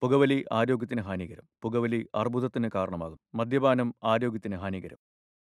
പുകവലി ആരോഗ്യത്തിന് ഹാനികരം പുകവലി അർബുദത്തിന് കാരണമാകും മദ്യപാനം ആരോഗ്യത്തിന് ഹാനികരം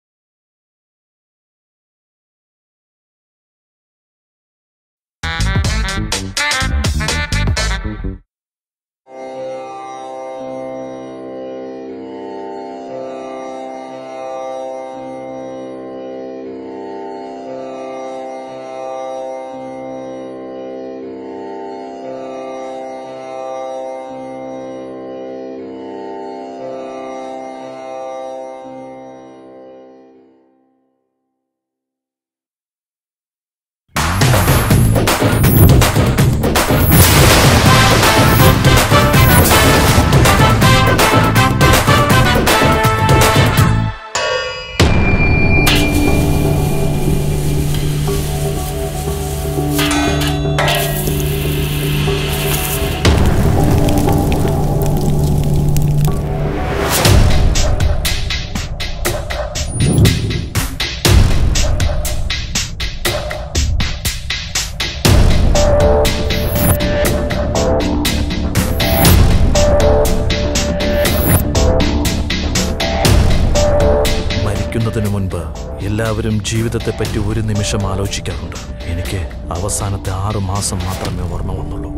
മരിക്കുന്നതിന് മുൻപ് എല്ലാവരും ജീവിതത്തെപ്പറ്റി ഒരു നിമിഷം ആലോചിക്കാറുണ്ട് എനിക്ക് അവസാനത്തെ ആറു മാസം മാത്രമേ ഓർമ്മ വന്നുള്ളൂ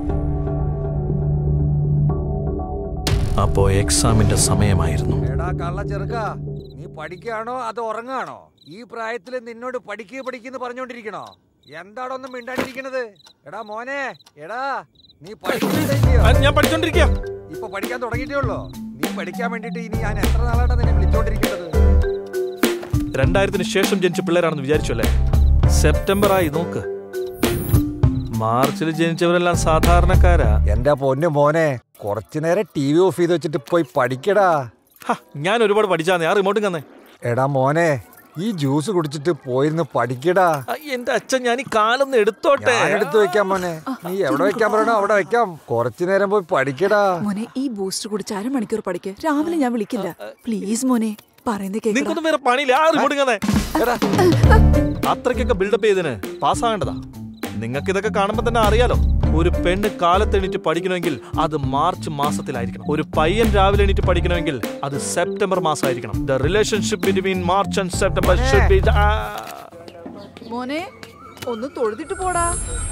അപ്പോ എക്സാമിന്റെ സമയമായിരുന്നു എടാ കള്ള ചെറുക്ക നീ പഠിക്കുകയാണോ അതോ ഉറങ്ങാണോ ഈ പ്രായത്തിൽ നിന്നോട് പഠിക്കുക പഠിക്കുന്നു പറഞ്ഞോണ്ടിരിക്കണോ എന്താടോ ഒന്നും മിണ്ടാണ്ടിരിക്കണത് എടാ മോനെ എടാ നീ പഠിക്കുന്നില്ലയോ ഞാൻ പഠിച്ചോണ്ടിരിക്കുക ഇപ്പൊ പഠിക്കാൻ തുടങ്ങിയിട്ടേ ഉള്ളോ നീ പഠിക്കാൻ വേണ്ടിട്ട് ഇനി ഞാൻ എത്ര നാളാണ് നിന്നെ വിളിച്ചോണ്ടിരിക്കുന്നത് രണ്ടായിരത്തിന് ശേഷം ജനിച്ച പിള്ളേരാണെന്ന് വിചാരിച്ചു അല്ലേ സെപ്റ്റംബർ ആയി നോക്ക് മാർച്ചിൽ ജനിച്ചവരെല്ലാം സാധാരണക്കാരാ എന്റെ പൊന്നു മോനെ കുറച്ചു നേരം ടി വി ഓഫ് ചെയ്ത് വെച്ചിട്ട് പോയി പഠിക്കടാ ഹ, ഞാൻ ഒരുപാട് പഠിച്ചാന്നേ ആ റിമോട്ടും തന്നെ എടാ മോനെ ഈ ജ്യൂസ് കുടിച്ചിട്ട് പോയിരുന്ന് പഠിക്കടാ എന്റെ അച്ഛൻ ഞാൻ ഈ കാലൊന്ന് എടുത്തോട്ടെ ഞാൻ എടുത്തു വെക്കാം മോനെ നീ എവിടെ വെക്കാൻ പറയണോ അവിടെ വെക്കാം കുറച്ചു നേരം പോയി പഠിക്കടാ മോനെ ഈ ബൂസ്റ്റ് കുടിച്ച് അരമണിക്കൂർ പഠിക്ക് രാവിലെ ഞാൻ വിളിക്കില്ല പ്ലീസ് മോനെ പറയുന്നത് കേൾക്കണം നിങ്ങൾക്കൊന്നും വേറെ പണിയില്ല ആ റിമോട്ടും തന്നെ എടാ അത്രയ്ക്കൊക്കെ ബിൽഡപ്പ് ചെയ്തതിന് പാസ്സാകേണ്ടതാ നിങ്ങൾക്ക് ഇതൊക്കെ കാണുമ്പോൾ തന്നെ അറിയാലോ ഒരു പെണ്ണ് കാലത്തെണീറ്റ് പഠിക്കണമെങ്കിൽ അത് മാർച്ച് മാസത്തിലായിരിക്കണം ഒരു പയ്യൻ രാവിലെ എണീറ്റ് പഠിക്കണമെങ്കിൽ അത് സെപ്റ്റംബർ മാസമായിരിക്കണം the relationship between March and September should be മോനെ ഒന്ന് തൊഴുതിട്ട് പോടാ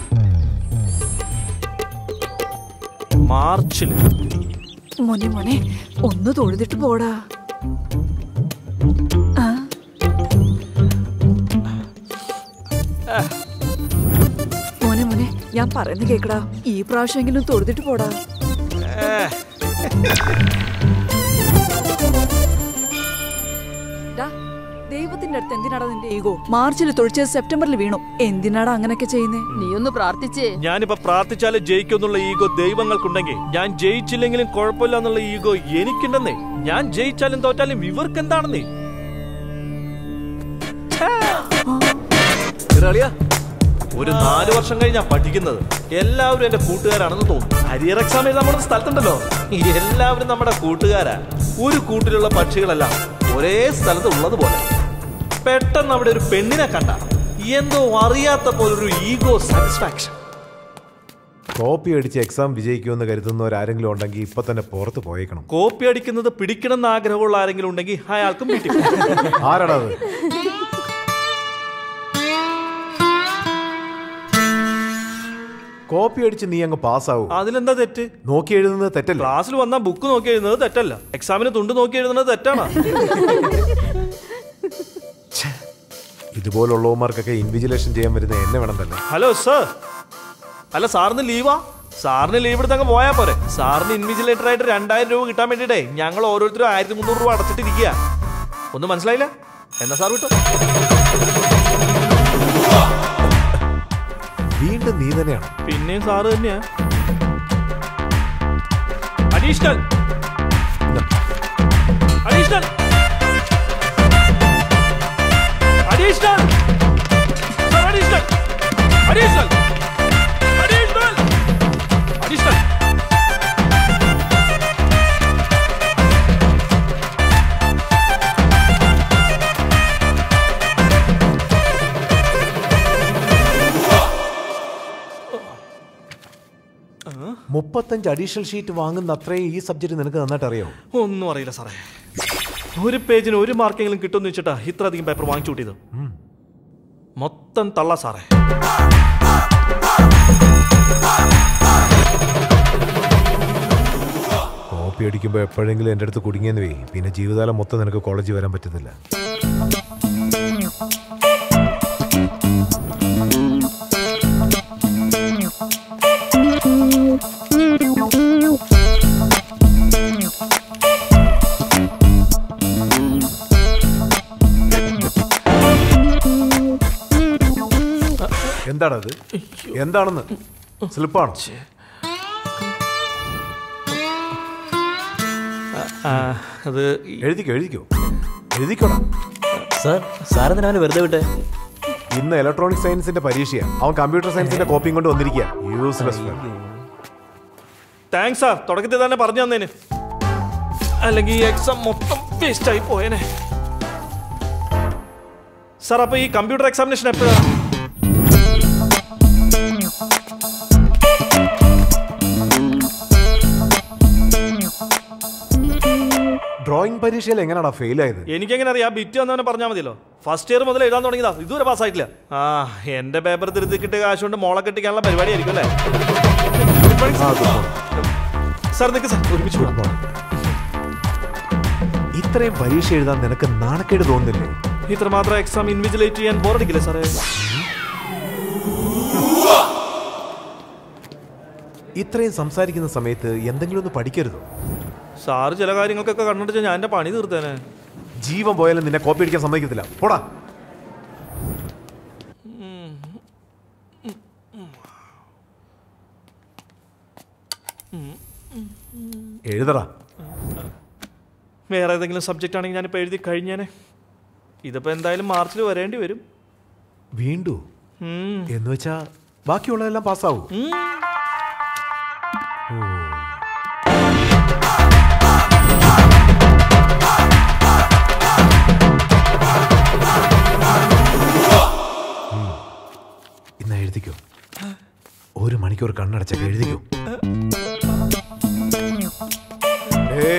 മാർച്ചിൽ മോനെ മോനെ ഒന്ന് തൊഴുതിട്ട് പോടാ ആ. മോനെ മോനെ ഞാൻ പറയുന്നത് കേക്കടാ ഈ പ്രാവശ്യമെങ്കിലും തൊഴുതിട്ട് പോടാ ഡാ, ദൈവത്തിന്റെ അടുത്ത് എന്തിനാടാ നിന്റെ ഈഗോ മാർച്ചിൽ തൊഴിച്ചത് സെപ്റ്റംബറിൽ വീണു എന്തിനാടാ അങ്ങനെയൊക്കെ ചെയ്യുന്നേ നീ ഒന്ന് പ്രാർത്ഥിച്ചേ ഞാനിപ്പോ പ്രാർത്ഥിച്ചാലേ ജയിക്കുന്നുള്ള ഈഗോ ദൈവങ്ങൾക്കുണ്ടെങ്കിൽ ഞാൻ ജയിച്ചില്ലെങ്കിലും കുഴപ്പമില്ല എന്നുള്ള ഈഗോ എനിക്കുണ്ടെന്നേ ഞാൻ ജയിച്ചാലും തോറ്റാലും ഇവർക്ക് എന്താണെന്നേ ഇറളിയാ, ഒരു നാല് വർഷം കഴിഞ്ഞാ പഠിക്കുന്നത് എല്ലാവരും എന്റെ കൂട്ടുകാരാണെന്ന് തോന്നുന്നു ഹരിയർ എക്സാം എഴുതാൻ നമ്മുടെ സ്ഥലത്തുണ്ടല്ലോ എല്ലാവരും നമ്മുടെ കൂട്ടുകാരാ ഒരു കൂട്ടിലുള്ള പക്ഷികളെല്ലാം ഒരേ സ്ഥലത്ത് ഉള്ളതുപോലെ പെട്ടെന്ന് അവിടെ ഒരു പെണ്ണിനെ കണ്ട എന്തോ അറിയാത്ത പോലൊരു ഈഗോ സാറ്റിസ്ഫാക്ഷൻ കോപ്പി അടിച്ച് എക്സാം വിജയിക്കുമെന്ന് കരുതുന്നവരാരെങ്കിലും ഉണ്ടെങ്കിൽ ഇപ്പൊ തന്നെ പുറത്ത് പോയേക്കണം കോപ്പി അടിക്കുന്നത് പിടിക്കണം എന്ന് ആഗ്രഹമുള്ള ആരെങ്കിലും ഉണ്ടെങ്കിൽ അയാൾക്കും വീട്ടിൽ പോകാം. ആരാടാ അത് കോപ്പി അടിച്ച് നീ അങ്ങ് പാസ്സാവും അതിലെന്താ തെറ്റ് നോക്കി എഴുതുന്നത് തെറ്റല്ല ക്ലാസ്സിൽ വന്നാൽ ബുക്ക് നോക്കി എഴുതുന്നത് തെറ്റല്ല എക്സാമിന് തുണ്ട് നോക്കി എഴുതുന്നത് തെറ്റാണ് ഇതുപോലുള്ളവന്മാർക്കൊക്കെ ഇൻവിജിലേഷൻ ചെയ്യാൻ വരുന്ന എന്നെ വേണം തന്നെ ഹലോ സർ അല്ല സാറിന് ലീവാ സാറിന് ലീവ് എടുത്ത് അങ്ങ് പോയാ പോരെ സാറിന് ഇൻവിജിലേറ്റർ ആയിട്ട് രണ്ടായിരം രൂപ കിട്ടാൻ വേണ്ടിട്ടേ ഞങ്ങൾ ഓരോരുത്തരും ആയിരത്തി മുന്നൂറ് രൂപ അടച്ചിട്ടിരിക്കുക ഒന്നും മനസ്സിലായില്ല എന്നാ സാർ വിട്ടോ വീണ്ടും നീ തന്നെയാണ് പിന്നെയും സാറ് തന്നെയാ additional additional additional sir additional additional additional additional മുപ്പത്തഞ്ച് അഡീഷണൽ ഷീറ്റ് വാങ്ങുന്ന അത്രയും ഈ സബ്ജക്റ്റ് നിനക്ക് നന്നായിട്ട് അറിയാമോ ഒന്നും അറിയില്ല സാറേ ഒരു പേജിന് ഒരു മാർക്കെങ്കിലും കിട്ടുമെന്ന് വെച്ചിട്ടാ ഇത്ര അധികം പേപ്പർ വാങ്ങിച്ചു കൂട്ടിയത് മൊത്തം തള്ള സാറേ കോപ്പി അടിക്കുമ്പോൾ എപ്പോഴെങ്കിലും എൻ്റെ അടുത്ത് കുടുങ്ങിയെന്ന് വേ പിന്നെ ജീവിതകാലം മൊത്തം നിനക്ക് കോളേജിൽ വരാൻ പറ്റത്തില്ല എന്താണത് എന്താണെന്ന് സ്ലിപ്പാണോ ആ, അത് ഈ- എഴുതിക്കോ എഴുതിക്കോ എഴുതിക്കോടാ സാർ സാറെന്തിനാണ് വെറുതെ വിട്ടെ ഇന്ന് ഇലക്ട്രോണിക് സയൻസിന്റെ പരീക്ഷയാണ് അവൻ കമ്പ്യൂട്ടർ സയൻസിന്റെ കോപ്പിയും കൊണ്ട് വന്നിരിക്കുക യൂസ്ലെസ് താങ്ക്സ് സാർ തുടക്കത്തിൽ തന്നെ പറഞ്ഞു തന്നേന് അല്ലെങ്കിൽ ഈ എക്സാം മൊത്തം വേസ്റ്റ് ആയി പോയേനെ സാർ അപ്പൊ ഈ കമ്പ്യൂട്ടർ എക്സാമിനേഷൻ എപ്പോഴാണ് ഡ്രോയിങ് പരീക്ഷയിൽ എങ്ങനെയാടാ ഫെയിൽ ആയത് എനിക്കെങ്ങനെ അറിയാം ബിറ്റ് വന്നവനെ പറഞ്ഞാൽ മതിയല്ലോ ഫസ്റ്റ് ഇയർ മുതൽ എഴുതാൻ തുടങ്ങിയതാ ഇതുവരെ പാസ്സായിട്ടില്ല ആ എന്റെ പേപ്പർ തിരുത്തി കിട്ടിയ കാശ് കൊണ്ട് മോളെ കെട്ടിക്കാനുള്ള പരിപാടി ആയിരിക്കും അല്ലേ സാർ നിൽക്ക് സാർ ഒരുമിച്ച് പോകാം ഇത്രയും പരീക്ഷ എഴുതാൻ നിനക്ക് നാണക്കേട് തോന്നുന്നില്ലേ ഇത്രമാത്രം എക്സാം ഇൻവിജിലേറ്റ് ചെയ്യാൻ ബോറടിക്കില്ലേ സാറേ ഇത്രയും സംസാരിക്കുന്ന സമയത്ത് എന്തെങ്കിലും ഒന്ന് പഠിക്കരുതോ സാറ് ചില കാര്യങ്ങൾക്കൊക്കെ കണ്ണടിച്ച് ഞാൻ എന്റെ പണി തീർത്തേനെ ജീവൻ പോയാലും നിന്നെ കോപ്പി അടിക്കാൻ സമ്മതിക്കത്തില്ല പോടാ എഴുതടാ വേറെ ഏതെങ്കിലും സബ്ജക്റ്റ് ആണെങ്കിൽ ഞാനിപ്പോൾ എഴുതി കഴിഞ്ഞേനെ ഇതിപ്പോൾ എന്തായാലും മാർച്ചിൽ വരേണ്ടി വരും വീണ്ടു ഉം. എന്ന് വെച്ചാ ബാക്കിയുള്ളതെല്ലാം പാസ്സാവും ഇന്ന് എഴുതിക്കോ ഒരു മണിക്കൂർ കണ്ണടച്ചൊക്കെ എഴുതിക്കോ ഏ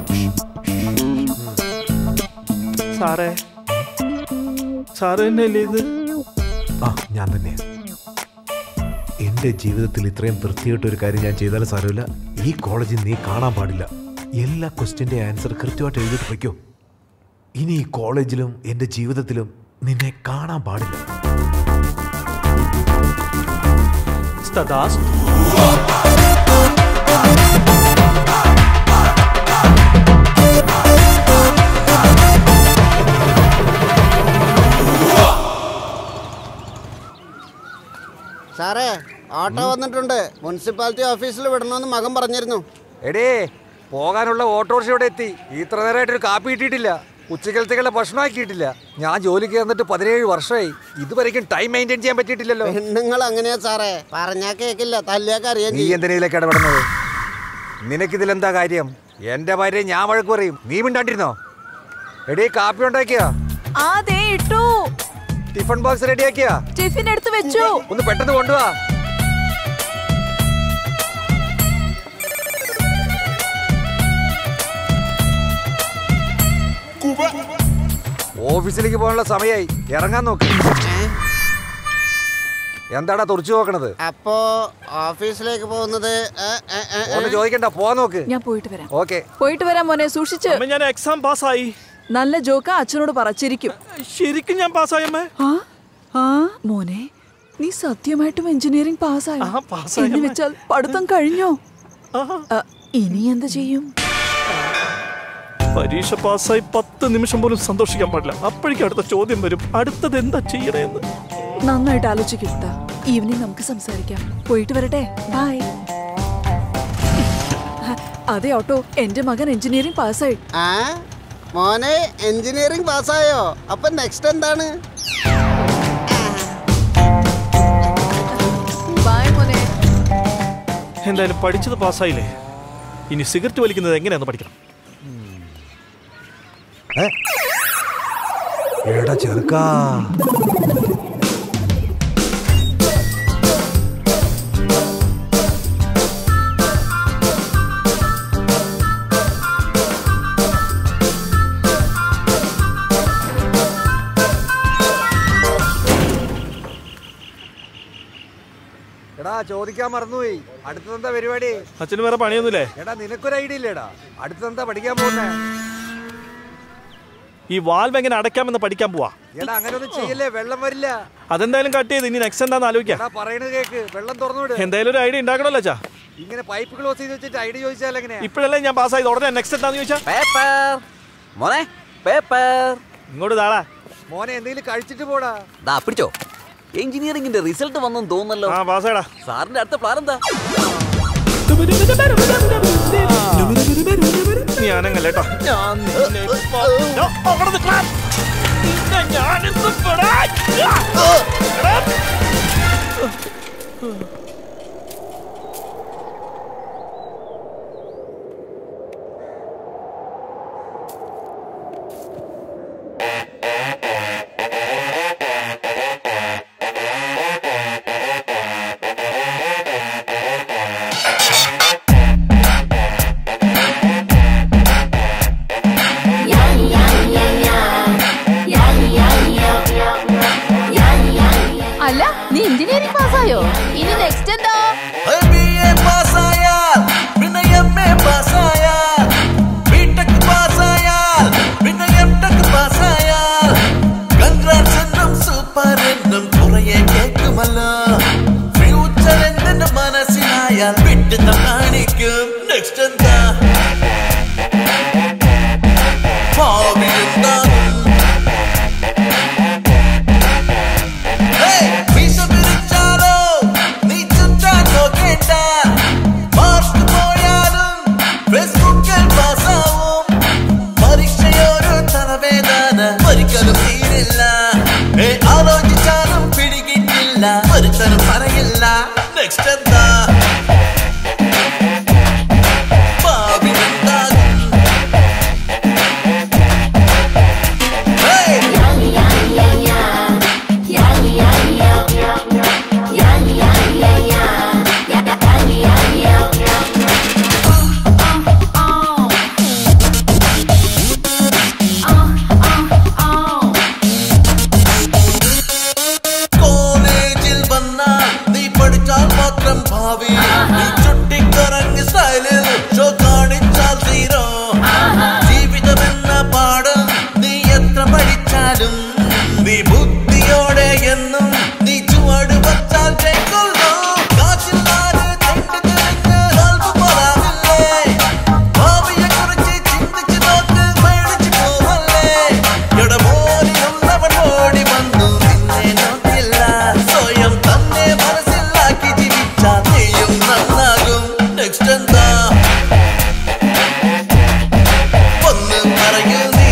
സാറേ സാറ് തന്നെയല്ലേ ഇത് ആ ഞാൻ തന്നെയാ എന്റെ ജീവിതത്തിൽ ഇത്രയും വൃത്തിയായിട്ട് ഒരു കാര്യം ഞാൻ ചെയ്താലും സാരമില്ല ഈ കോളേജിൽ നീ കാണാൻ പാടില്ല എല്ലാ ക്വസ്റ്റ്യന്റെ ആൻസർ കൃത്യമായിട്ട് എഴുതിയിട്ട് വയ്ക്കോ ഇനി ഈ കോളേജിലും എന്റെ ജീവിതത്തിലും നിന്നെ കാണാൻ പാടില്ല സ്തദാസ് സാറേ ഓട്ടോ വന്നിട്ടുണ്ട് മുനിസിപ്പാലിറ്റി ഓഫീസിൽ വിടണമെന്ന് മകൻ പറഞ്ഞിരുന്നു എടേ പോകാനുള്ള ഓട്ടോറിക്ഷ ഇവിടെ എത്തി ഇത്ര നേരമായിട്ടൊരു കാപ്പി കിട്ടിയിട്ടില്ല ഉച്ചക്കലത്തേക്കുള്ള ഭക്ഷണം ആക്കിയിട്ടില്ല ഞാൻ ജോലിക്ക് വന്നിട്ട് പതിനേഴ് വർഷമായി ഇതുവരെയ്ക്കും ടൈം മെയിൻറ്റെയിൻ ചെയ്യാൻ പറ്റിയിട്ടില്ലല്ലോ പെണ്ണുങ്ങൾ അങ്ങനെയാ സാറേ പറഞ്ഞാ കേക്കില്ല തല്ലിയാക്ക് അറിയാൻ നീ എന്തിനേലൊക്കെ ഇടപെടുന്നത് നിനക്കിതിലെന്താ കാര്യം എന്റെ ഭാര്യ ഞാൻ വഴക്ക് പറയും നീ മിണ്ടാണ്ടിരുന്നോ എടീ കാപ്പി ഉണ്ടാക്കിയാ ആ ദേ ഇട്ടു ടിഫൺ ബോക്സ് റെഡിയാക്കിയാ ടിഫിൻ എടുത്ത് വെച്ചു ഒന്ന് പെട്ടെന്ന് കൊണ്ടുവാ ഓഫീസിലേക്ക് പോകാനുള്ള സമയമായി ഇറങ്ങാൻ നോക്ക് എന്താടാ തുറച്ചു നോക്കണത് അപ്പോ ഓഫീസിലേക്ക് പോകുന്നത് ഏ, ഏ, ഏ, ഏ. ഒന്ന് ചോദിക്കണ്ട പോവാൻ നോക്ക് ഞാൻ പോയിട്ട് വരാം ഓക്കെ പോയിട്ട് വരാം മോനെ സൂക്ഷിച്ച് അമ്മ ഞാൻ എക്സാം പാസ്സായി നല്ല ജോക്ക അച്ഛനോട് പറച്ചിരിക്കും ശരിക്കും ഞാൻ പാസ്സായി അമ്മേ ആ ആ മോനെ നീ സത്യമായിട്ടും എഞ്ചിനീയറിംഗ് പാസ്സായോ ആ, പാസ്സായി എന്ന് അമ്മേ. വെച്ചാൽ പഠിത്തം കഴിഞ്ഞോ ആഹാ. ആ, ഇനി എന്ത് ചെയ്യും പരീക്ഷ പാസ്സായി പത്ത് നിമിഷം പോലും സന്തോഷിക്കാൻ പാടില്ല അപ്പോഴേക്കും അടുത്ത ചോദ്യം വരും അടുത്തത് എന്താ ചെയ്യണേന്ന് നന്നായിട്ട് ആലോചിക്കും കേട്ടാ ഈവനിങ് നമുക്ക് സംസാരിക്കാം പോയിട്ട് വരട്ടെ ബൈ അതെ ഓട്ടോ എന്റെ മകൻ എഞ്ചിനീയറിംഗ് പാസ്സായി ആ മോനെ എഞ്ചിനീയറിംഗ് പാസ്സായോ അപ്പൊ നെക്സ്റ്റ് എന്താണ് ബൈ മോനെ എന്തായാലും പഠിച്ചത് പാസ്സായില്ലേ ഇനി സിഗരറ്റ് വലിക്കുന്നത് എങ്ങനെയാന്ന് പഠിക്കണം എടാ ചെറുക്കാ ചോദിക്കാൻ മറന്നുപോയി അടുത്തതെന്താ പരിപാടി അച്ഛന് വേറെ പണിയൊന്നുമില്ലേ എടാ നിനക്കൊരു ഐഡിയ ഇല്ലേടാ അടുത്തെന്താ പഠിക്കാൻ പോകുന്നേ ഈ വാൽവ് എങ്ങനെ അടയ്ക്കാമെന്ന് പഠിക്കാൻ പോവാ എടാ അങ്ങനെ ഒന്നും ചെയ്യല്ലേ വെള്ളം വരില്ല അതെന്തായാലും കട്ട് ചെയ്ത് ഇനി നെക്സ്റ്റ് എന്താന്ന് ആലോചിക്കാം എടാ പറയണത് കേക്ക് വെള്ളം തുറന്നു വിട് എന്തായാലും ഒരു ഐഡിയ ഉണ്ടാക്കണല്ലോ അച്ഛാ ഇങ്ങനെ പൈപ്പ് ക്ലോസ് ചെയ്ത് വെച്ചിട്ട് ഐഡിയ ചോദിച്ചാൽ എങ്ങനെയാ ഇപ്പോഴല്ലേ ഞാൻ പാസ്സായത് ഉടനെ നെക്സ്റ്റ് എന്താന്ന് ചോദിച്ചാ പേപ്പർ മോനെ പേപ്പർ ഇങ്ങോട്ട് താളാ മോനെ എന്തെങ്കിലും കഴിച്ചിട്ട് പോടാ ദാ പിടിച്ചോ എഞ്ചിനീയറിംഗിന്റെ റിസൾട്ട് വന്നെന്ന് തോന്നുന്നല്ലോ ആ പാസ്സായടാ സാറിന്റെ അടുത്ത പ്ലാൻ എന്താ ഞാനങ്ങല്ല കേട്ടോ ഞാൻ നിന്നെ ഇപ്പൊ- ഡോ, അവിടെ നിൽക്കടാ. നിന്നെ ഞാനിന്ന് പെടാൻ. എടാ. അല്ല നീ എഞ്ചിനീയറിംഗ് പാസ്സായോ ഇനി നെക്സ്റ്റ് എന്താ മനസ്സിലായാൽ വിട്ട് കാണിക്കും നെക്സ്റ്റ് എന്താ ഭാവി എന്താകും Hey, മീശ പിരിച്ചാലോ നീ ചുറ്റാൻ നോക്കേണ്ട മാർക്ക് പോയാലും ഫേസ്ബുക്കിൽ പാസ്സാവും പരീക്ഷയൊരു തലവേദന ഒരിക്കലും തീരില്ല ഏ, ആലോചിച്ചാലും പിടികിട്ടില്ല ഒരുത്തനും പറയില്ല നെക്സ്റ്റ് എന്താ ഭാവി എന്താകും Hey! കോളേജിൽ വന്നാൽ നീ പഠിച്ചാൽ മാത്രം ഭാവി നീ ചുട്ടിക്കറങ്ങി സ്റ്റൈലിൽ ഷോ കാണിച്ചാൽ തീരോ ജീവിതമെന്ന പാഠം നീ എത്ര പഠിച്ചാലും നീ ബുദ്ധിയോടെ എന്നും നീ ചുവട് വച്ചാൽ ജയിക്കുള്ളൂ കാശില്ലാതെ തെണ്ട് തിരിഞ്ഞ് തോൽവ് പോരാവില്ലേ ഭാവിയെ കുറിച്ച് ചിന്തിച്ച് നോക്ക് പേടിച്ച് പോവല്ലേ ഇടമോലിയുള്ളവൻ ഓടി വന്നു നിന്നെ നോക്കില്ല സ്വയം തന്നെ മനസ്സിലാക്കി ജീവിച്ചാൽ നീയും നന്നാകും നെക്സ്റ്റ് എന്താ ഒന്ന് പറയൂ നീ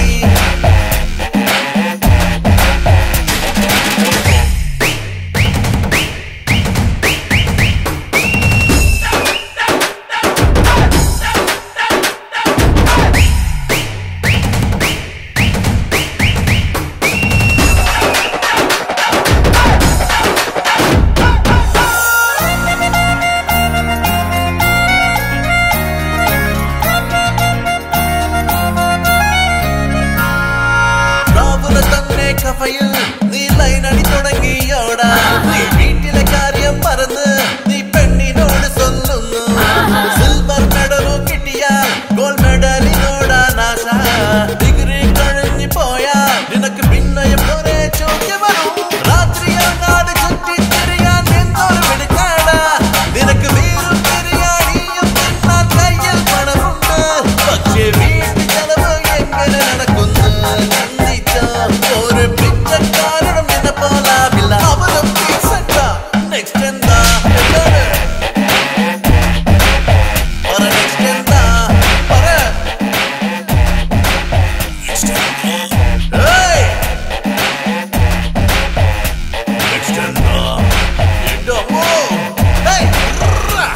രാവിലെ തന്നെ കഫയിൽ നീ ലൈനടി തുടങ്ങിയോടാ നീ വീട്ടിലെ കാര്യം മറന്ന് നീ പെണ്ണിനോട് ചൊല്ലുന്നു സിൽവർ മെഡലും കിട്ടിയാൽ ഗോൾഡ് മെഡലിനോടാണ് ആശ ഡിഗ്രി കഴിഞ്ഞു പോയാ നിനക്ക് പിന്നെയും ഒരേ ചോദ്യം വരും രാത്രിയാകാതെ ചുറ്റിത്തിരിയാൻ എന്നൊരു പിടിക്കാടാ നിനക്ക് വീറും ബിരിയാണിയും തിന്നാൻ കയ്യിൽ പണമുണ്ട് പക്ഷേ വീട്ടു ചെലവ് എങ്ങനെ നടക്കുന്നു ചിന്തിച്ചോ ഒരു പിച്ചക്കാരനും നിന്നെ പോലാവില്ല അവനും നെക്സ്റ്റ് എന്താ എന്താണ്? പറ നെക്സ്റ്റ് എന്താ പറ ഏയ്! Next എന്താ? എന്റെ അമ്മോ! ഏയ്! റാ!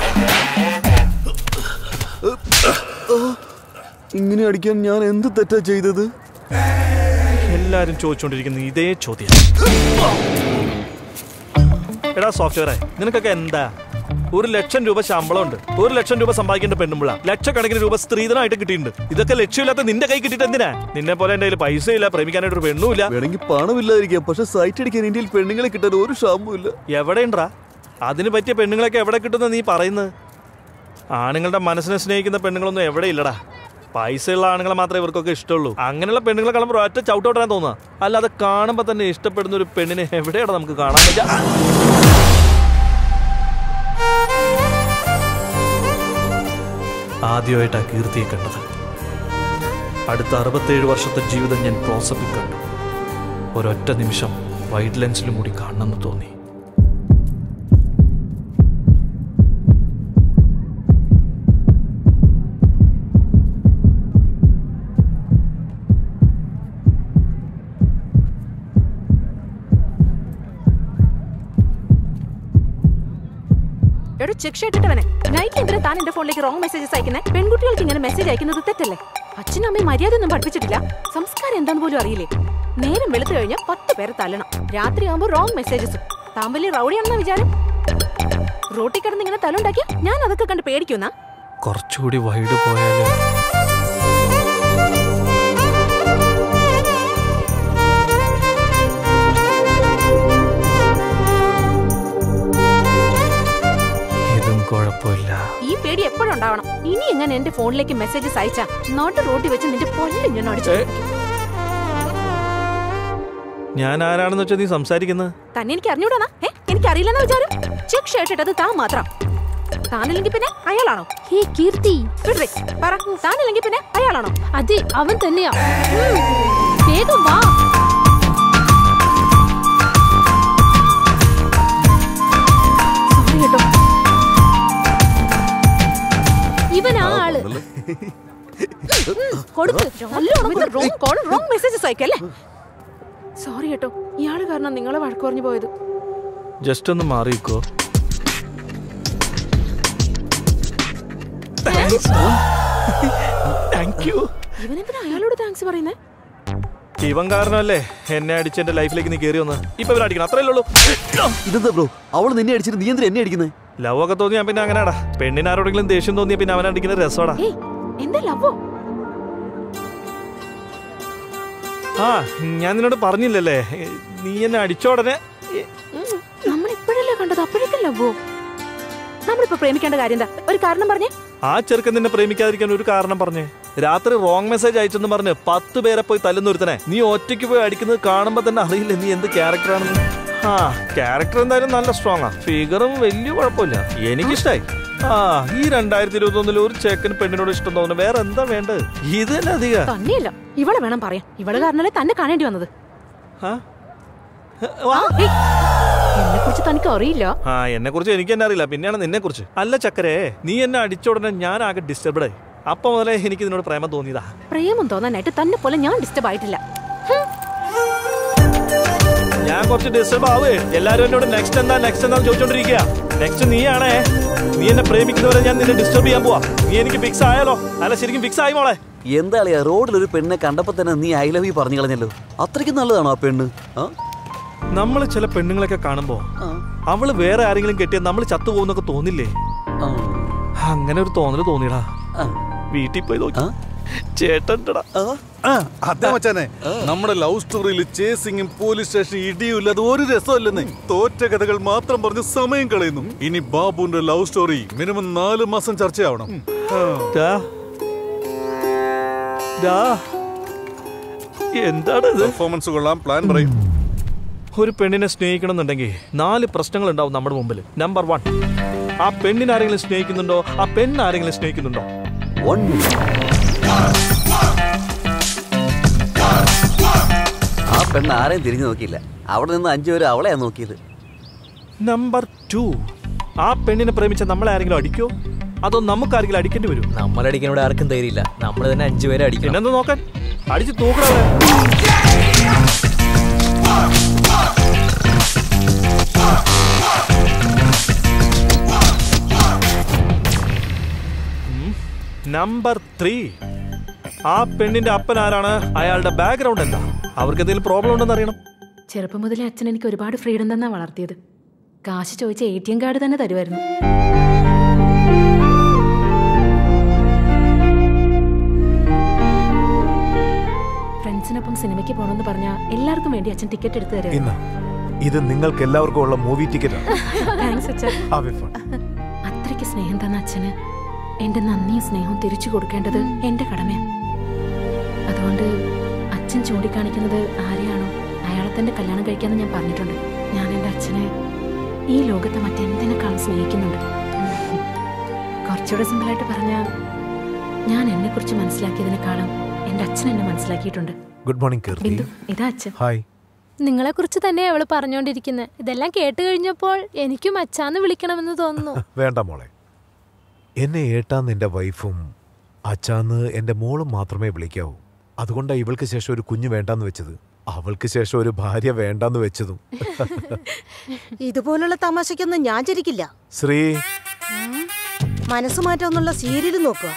ഇങ്ങനെ അടിക്കാൻ ഞാൻ എന്ത് തെറ്റാ ചെയ്തത് എല്ലാരും ചോദിച്ചുകൊണ്ടിരിക്കുന്ന ഇതേ ചോദ്യം എടാ സോഫ്റ്റ്വെയറെ നിനക്കൊക്കെ എന്താ ഒരു ലക്ഷം രൂപ ശമ്പളമുണ്ട് ഒരു ലക്ഷം രൂപ സമ്പാദിക്കേണ്ട പെണ്ണുമ്പിള്ള ലക്ഷക്കണക്കിന് രൂപ സ്ത്രീധനമായിട്ട് കിട്ടിയിട്ടുണ്ട് ഇതൊക്കെ ലക്ഷ്യമില്ലാത്ത നിന്റെ കൈ കിട്ടിയിട്ട് എന്തിനാ നിന്നെ പോലെ എന്റെ കയ്യിൽ പൈസ ഇല്ല പ്രേമിക്കാനായിട്ട് ഒരു പെണ്ണുമില്ല വേണമെങ്കിൽ പണമില്ലാതിരിക്കാം പക്ഷെ സൈറ്റ് അടിക്കാൻ ഇന്ത്യയിൽ പെണ്ണുങ്ങളെ കിട്ടാൻ ഒരു ഷാമ്പും ഇല്ല എവിടെയുണ്ടാ അതിന് പറ്റിയ പെണ്ണുങ്ങളൊക്കെ എവിടെ കിട്ടുന്ന നീ പറയുന്നത് ആണുങ്ങളുടെ മനസ്സിനെ സ്നേഹിക്കുന്ന പെണ്ണുങ്ങളൊന്നും എവിടെ ഇല്ലടാ പൈസയുള്ള ആണുങ്ങളെ മാത്രമേ ഇവർക്കൊക്കെ ഇഷ്ടമുള്ളൂ അങ്ങനെയുള്ള പെണ്ണുങ്ങളെ കാണുമ്പോൾ ഒറ്റ ചവിട്ടോട്ടാൻ തോന്നുക അല്ലാതെ കാണുമ്പോൾ തന്നെ ഇഷ്ടപ്പെടുന്ന ഒരു പെണ്ണിനെ എവിടെയാണ് നമുക്ക് കാണാൻ പറ്റുക ആദ്യമായിട്ടാ കീർത്തിയെ കണ്ടത് അടുത്ത അറുപത്തേഴ് വർഷത്തെ ജീവിതം ഞാൻ ക്ലോസപ്പിൽ കണ്ടു ഒരൊറ്റ നിമിഷം വൈഡ് ലെൻസിലും കൂടി കാണണമെന്ന് തോന്നി എടോ ചെക്ക് ഷർട്ട് ഇട്ടവനെ നൈറ്റ് എന്തിനാ താൻ എന്റെ ഫോണിലേക്ക് റോങ് മെസ്സേജസ് അയക്കുന്നത് പെൺകുട്ടികൾക്ക് ഇങ്ങനെ മെസ്സേജ് അയക്കുന്നത് തെറ്റല്ലേ അച്ഛനും അമ്മയും മര്യാദ ഒന്നും പഠിപ്പിച്ചിട്ടില്ല സംസ്കാരം എന്താന്ന് പോലും അറിയില്ലേ നേരം വെളുത്തു കഴിഞ്ഞാൽ പത്ത് പേരെ തല്ലണം രാത്രി ആകുമ്പോൾ റോങ് മെസ്സേജസും താൻ വലിയ റൗഡിയാണെന്ന വിചാരം റോട്ടിൽ കിടന്ന് ഇങ്ങനെ തലുണ്ടാക്കിയ ഞാൻ അതൊക്കെ കണ്ട് പേടിക്കുന്ന കുറച്ചുകൂടി വൈഡ് പോയാല് ഇതും കുഴപ്പമില്ല ഈ പേടി എപ്പോഴും ഉണ്ടാവണം ഇനി എങ്ങനെ എന്റെ ഫോണിലേക്ക് മെസ്സേജസ് അയച്ചാ നോട്ട് റോട്ടി വെച്ച് നിന്റെ പൊല്ലും ഞാൻ അടിച്ചു ഞാൻ ആരാണെന്ന് വെച്ചാൽ നീ സംസാരിക്കുന്നത് തന്നെ എനിക്ക് അറിഞ്ഞൂടാ ഏ എനിക്ക് അറിയില്ലെന്ന വിചാരം ചെക്ക് ഷർട്ട് ഇട്ടത് താൻ മാത്രം താനില്ലെങ്കിൽ പിന്നെ അയാളാണോ ഹേ കീർത്തി വിടരെ, പറ താനില്ലെങ്കിൽ പിന്നെ അയാളാണോ അതെ അവൻ തന്നെയാ ഉം. വേഗം വാ സോറി കേട്ടോ ഇവൻ ആ ആള് കൊടുക്ക് നല്ലോണം റോങ് കോൾ റോങ് മെസ്സേജസ് അയക്കല്ലേ സോറി കേട്ടോ ഇയാള് കാരണം നിങ്ങളെ വഴക്ക് പറഞ്ഞു പോയത് ജസ്റ്റ് ഒന്ന് മാറിക്കോ താങ്ക് യു ഇവനെന്തിനാ അയാളോട് താങ്ക്സ് പറയുന്നേ ഇവൻ കാരണമല്ലേ എന്നെ അടിച്ച് എന്റെ ലൈഫിലേക്ക് നീ കയറി വന്ന് ഇപ്പൊ ഇവൻ അടിക്കണം അത്രയല്ലേ ഉള്ളൂ ഇതെന്താ ബ്രോ അവള് നിന്നെ അടിച്ചിട്ട് നീ എന്തിനാ എന്നെ അടിക്കുന്നത് ലവ് ഒക്കെ തോന്നിയാ പിന്നെ അങ്ങനെയാടാ പെണ്ണിന് ആരോടെങ്കിലും ദേഷ്യം തോന്നിയാ പിന്നെ അവൻ അടിക്കുന്ന രസമാടാ ഏയ് എന്താ ലവോ ആ ഞാൻ നിന്നോട് പറഞ്ഞില്ലല്ലേ നീ എന്നെ അടിച്ച ഉടനെ നമ്മൾ ഇപ്പോഴല്ലേ കണ്ടത് അപ്പോഴേക്കും ലവോ നമ്മളിപ്പോ പ്രേമിക്കേണ്ട കാര്യം എന്താ ഒരു കാരണം പറഞ്ഞേ ആ ചെറുക്കൻ നിന്നെ പ്രേമിക്കാതിരിക്കാൻ ഒരു കാരണം പറഞ്ഞേ രാത്രി റോങ് മെസ്സേജ് അയച്ചെന്ന് പറഞ്ഞ് പത്ത് പേരെ പോയി തല്ലുന്നൊരുത്തനെ നീ ഒറ്റയ്ക്ക് പോയി അടിക്കുന്നത് കാണുമ്പോ തന്നെ അറിയില്ല നീ എന്ത് ക്യാരക്ടറാണെന്ന് ആ ക്യാരക്ടർ എന്തായാലും നല്ല സ്ട്രോങ് ആ ഫിഗറും വലിയ കുഴപ്പമില്ല എനിക്കിഷ്ടായി ആ ഈ രണ്ടായിരത്തി ഇരുപത്തി ഒന്നിൽ ഒരു ചെക്കന് പെണ്ണിനോട് ഇഷ്ടം തോന്നുന്നു വേറെ എന്താ വേണ്ടത് ഇത് തന്നെ അധിക തന്നെയല്ല ഇവളെ വേണം പറയാൻ ഇവള് കാരണല്ലേ തന്നെ കാണേണ്ടി വന്നത് എന്നെ കുറിച്ച് തനിക്ക് അറിയില്ല ആ എന്നെ കുറിച്ച് എനിക്ക് തന്നെ അറിയില്ല പിന്നെയാണ് നിന്നെ കുറിച്ച് അല്ല ചക്കരെ നീ എന്നെ അടിച്ച ഉടനെ ഞാൻ ആകെ ഡിസ്റ്റർബ്ഡ് ആയി അപ്പൊ മുതലേ എനിക്ക് ഇതിനോട് പ്രേമം തോന്നിയതാ പ്രേമം തോന്നാനായിട്ട് തന്നെ പോലെ ഞാൻ ഡിസ്റ്റർബ് ആയിട്ടില്ല ഞാൻ കുറച്ച് ഡിസ്റ്റർബ് ആവേ എല്ലാരും എന്നോട് നെക്സ്റ്റ് എന്താ നെക്സ്റ്റ് എന്താ ചോദിച്ചോണ്ടിരിക്കുക നെക്സ്റ്റ് നീയാണേ നീ എന്നെ പ്രേമിക്കുന്നവരെ ഞാൻ നിന്നെ ഡിസ്റ്റർബ് ചെയ്യാൻ പോവാ നീ എനിക്ക് ഫിക്സ് ആയാലോ അല്ല ശരിക്കും ഫിക്സ് ആയി മോളെ എന്താ അളിയാ റോഡിൽ ഒരു പെണ്ണിനെ കണ്ടപ്പോ തന്നെ നീ ഐ ലവ് യു പറഞ്ഞു കളഞ്ഞല്ലോ അത്രയ്ക്ക് നല്ലതാണോ ആ പെണ്ണ് ആ? നമ്മൾ ചില പെണ്ണുങ്ങളൊക്കെ കാണുമ്പോ അവള് വേറെ ആരെങ്കിലും കെട്ടിയാൽ നമ്മൾ ചത്തുപോകുന്നൊക്കെ തോന്നില്ലേ അങ്ങനെ ഒരു തോന്നല് തോന്നിയടാ വീട്ടിൽ പോയി നോക്കി ചേട്ടൻടാ അതെ മച്ചാനെ നമ്മുടെ ലവ് സ്റ്റോറിയിൽ ചേസിങ്ങും പോലീസ് സ്റ്റേഷൻ ഇടിയും ഇല്ലാതെ ഒരു രസമല്ലെന്ന് തോറ്റ കഥകൾ മാത്രം പറഞ്ഞ് സമയം കളയുന്നു ഇനി ബാബുവിന്റെ ലവ് സ്റ്റോറി മിനിമം നാല് മാസം ചർച്ചയാവണം ദാ. ദാ. എന്താണ് ഇത് പെർഫോമൻസ് കൊള്ളാം പ്ലാൻ പറയും ഒരു പെണ്ണിനെ സ്നേഹിക്കണമെന്നുണ്ടെങ്കിൽ നാല് പ്രശ്നങ്ങൾ ഉണ്ടാവും നമ്മുടെ മുമ്പിൽ നമ്പർ വൺ ആ പെണ്ണിനെ ആരെങ്കിലും സ്നേഹിക്കുന്നുണ്ടോ ആ പെണ്ണ് ആരെങ്കിലും സ്നേഹിക്കുന്നുണ്ടോ ആ പെണ്ണ് ആരെയും തിരിഞ്ഞു നോക്കിയില്ല അവിടെ നിന്ന് അഞ്ചു പേര് അവളെയാ നോക്കിയത് നമ്പർ ടു ആ പെണ്ണിനെ പ്രേമിച്ച നമ്മളെ ആരെങ്കിലും അടിക്കോ അതോ നമുക്ക് ആരെങ്കിലും അടിക്കേണ്ടി വരും നമ്മളടിക്കാനോട് ആർക്കും ധൈര്യമില്ല നമ്മൾ തന്നെ അഞ്ചുപേരെ അടിക്കണം പിന്നെന്താ നോക്കാൻ അടിച്ച് തൂക്കണേ നമ്പർ ത്രീ ആ പെണ്ണിന്റെ അപ്പൻ ആരാണ് അയാളുടെ ബാക്ക്ഗ്രൗണ്ട് എന്താ അവർക്ക് എന്തെങ്കിലും പ്രോബ്ലം ഉണ്ടെന്ന് അറിയണം ചെറുപ്പം മുതലേ അച്ഛൻ എനിക്ക് ഒരുപാട് ഫ്രീഡം തന്നാ വളർത്തിയത് കാശ് ചോദിച്ച എ ടി എം കാർഡ് തന്നെ തരുമായിരുന്നു ഫ്രണ്ട്സിനൊപ്പം സിനിമയ്ക്ക് പോകണമെന്ന് പറഞ്ഞാൽ എല്ലാവർക്കും വേണ്ടി അച്ഛൻ ടിക്കറ്റ് എടുത്തു ഇന്നാ തരുമായിരുന്നു ഇത് നിങ്ങൾക്ക് എല്ലാവർക്കും ഉള്ള മൂവി ടിക്കറ്റ് താങ്ക്സ് അച്ഛൻ അത്രയ്ക്ക് സ്നേഹം തന്ന അച്ഛന് എന്റെ നന്ദിയും സ്നേഹവും തിരിച്ചു കൊടുക്കേണ്ടത് എന്റെ കടമയാണ് അതുകൊണ്ട് അച്ഛൻ ചൂണ്ടിക്കാണിക്കുന്നത് ആരെയാണോ അയാളെ തന്നെ കല്യാണം കഴിക്കാന്ന് ഞാൻ പറഞ്ഞിട്ടുണ്ട് ഞാൻ എന്റെ അച്ഛനെ ഈ ലോകത്തെ മറ്റെന്തിനേക്കാളും സ്നേഹിക്കുന്നുണ്ട് കുറച്ചുകൂടെ സിമ്പിളായിട്ട് പറഞ്ഞാൽ ഞാൻ എന്നെ കുറിച്ച് മനസ്സിലാക്കിയതിനേക്കാളും എന്റെ അച്ഛൻ എന്നെ മനസ്സിലാക്കിയിട്ടുണ്ട് ഗുഡ് മോർണിംഗ് കീർത്തി ബിന്ദു ഇതാ അച്ഛൻ ഹായ് നിങ്ങളെ കുറിച്ച് തന്നെ അവള് പറഞ്ഞോണ്ടിരിക്കുന്നത് ഇതെല്ലാം കേട്ട് കഴിഞ്ഞപ്പോൾ എനിക്കും അച്ഛാന്ന് വിളിക്കണമെന്ന് തോന്നുന്നു വേണ്ട മോളെ എന്നെ ഏട്ടാന്ന് എൻ്റെ വൈഫും അച്ചാന്ന് എൻ്റെ മോളും മാത്രമേ വിളിക്കാവൂ അതുകൊണ്ടാണ് ഇവൾക്ക് ശേഷം ഒരു കുഞ്ഞ് വേണ്ടാന്ന് വെച്ചത് അവൾക്ക് ശേഷം ഒരു ഭാര്യ വേണ്ടാന്ന് വെച്ചതും ഇതുപോലുള്ള തമാശയ്ക്കൊന്നും ഞാൻ ചിരിക്കില്ല ശ്രീ മനസ്സ് മാറ്റാന്നുള്ള സീരിയൽ നോക്കുക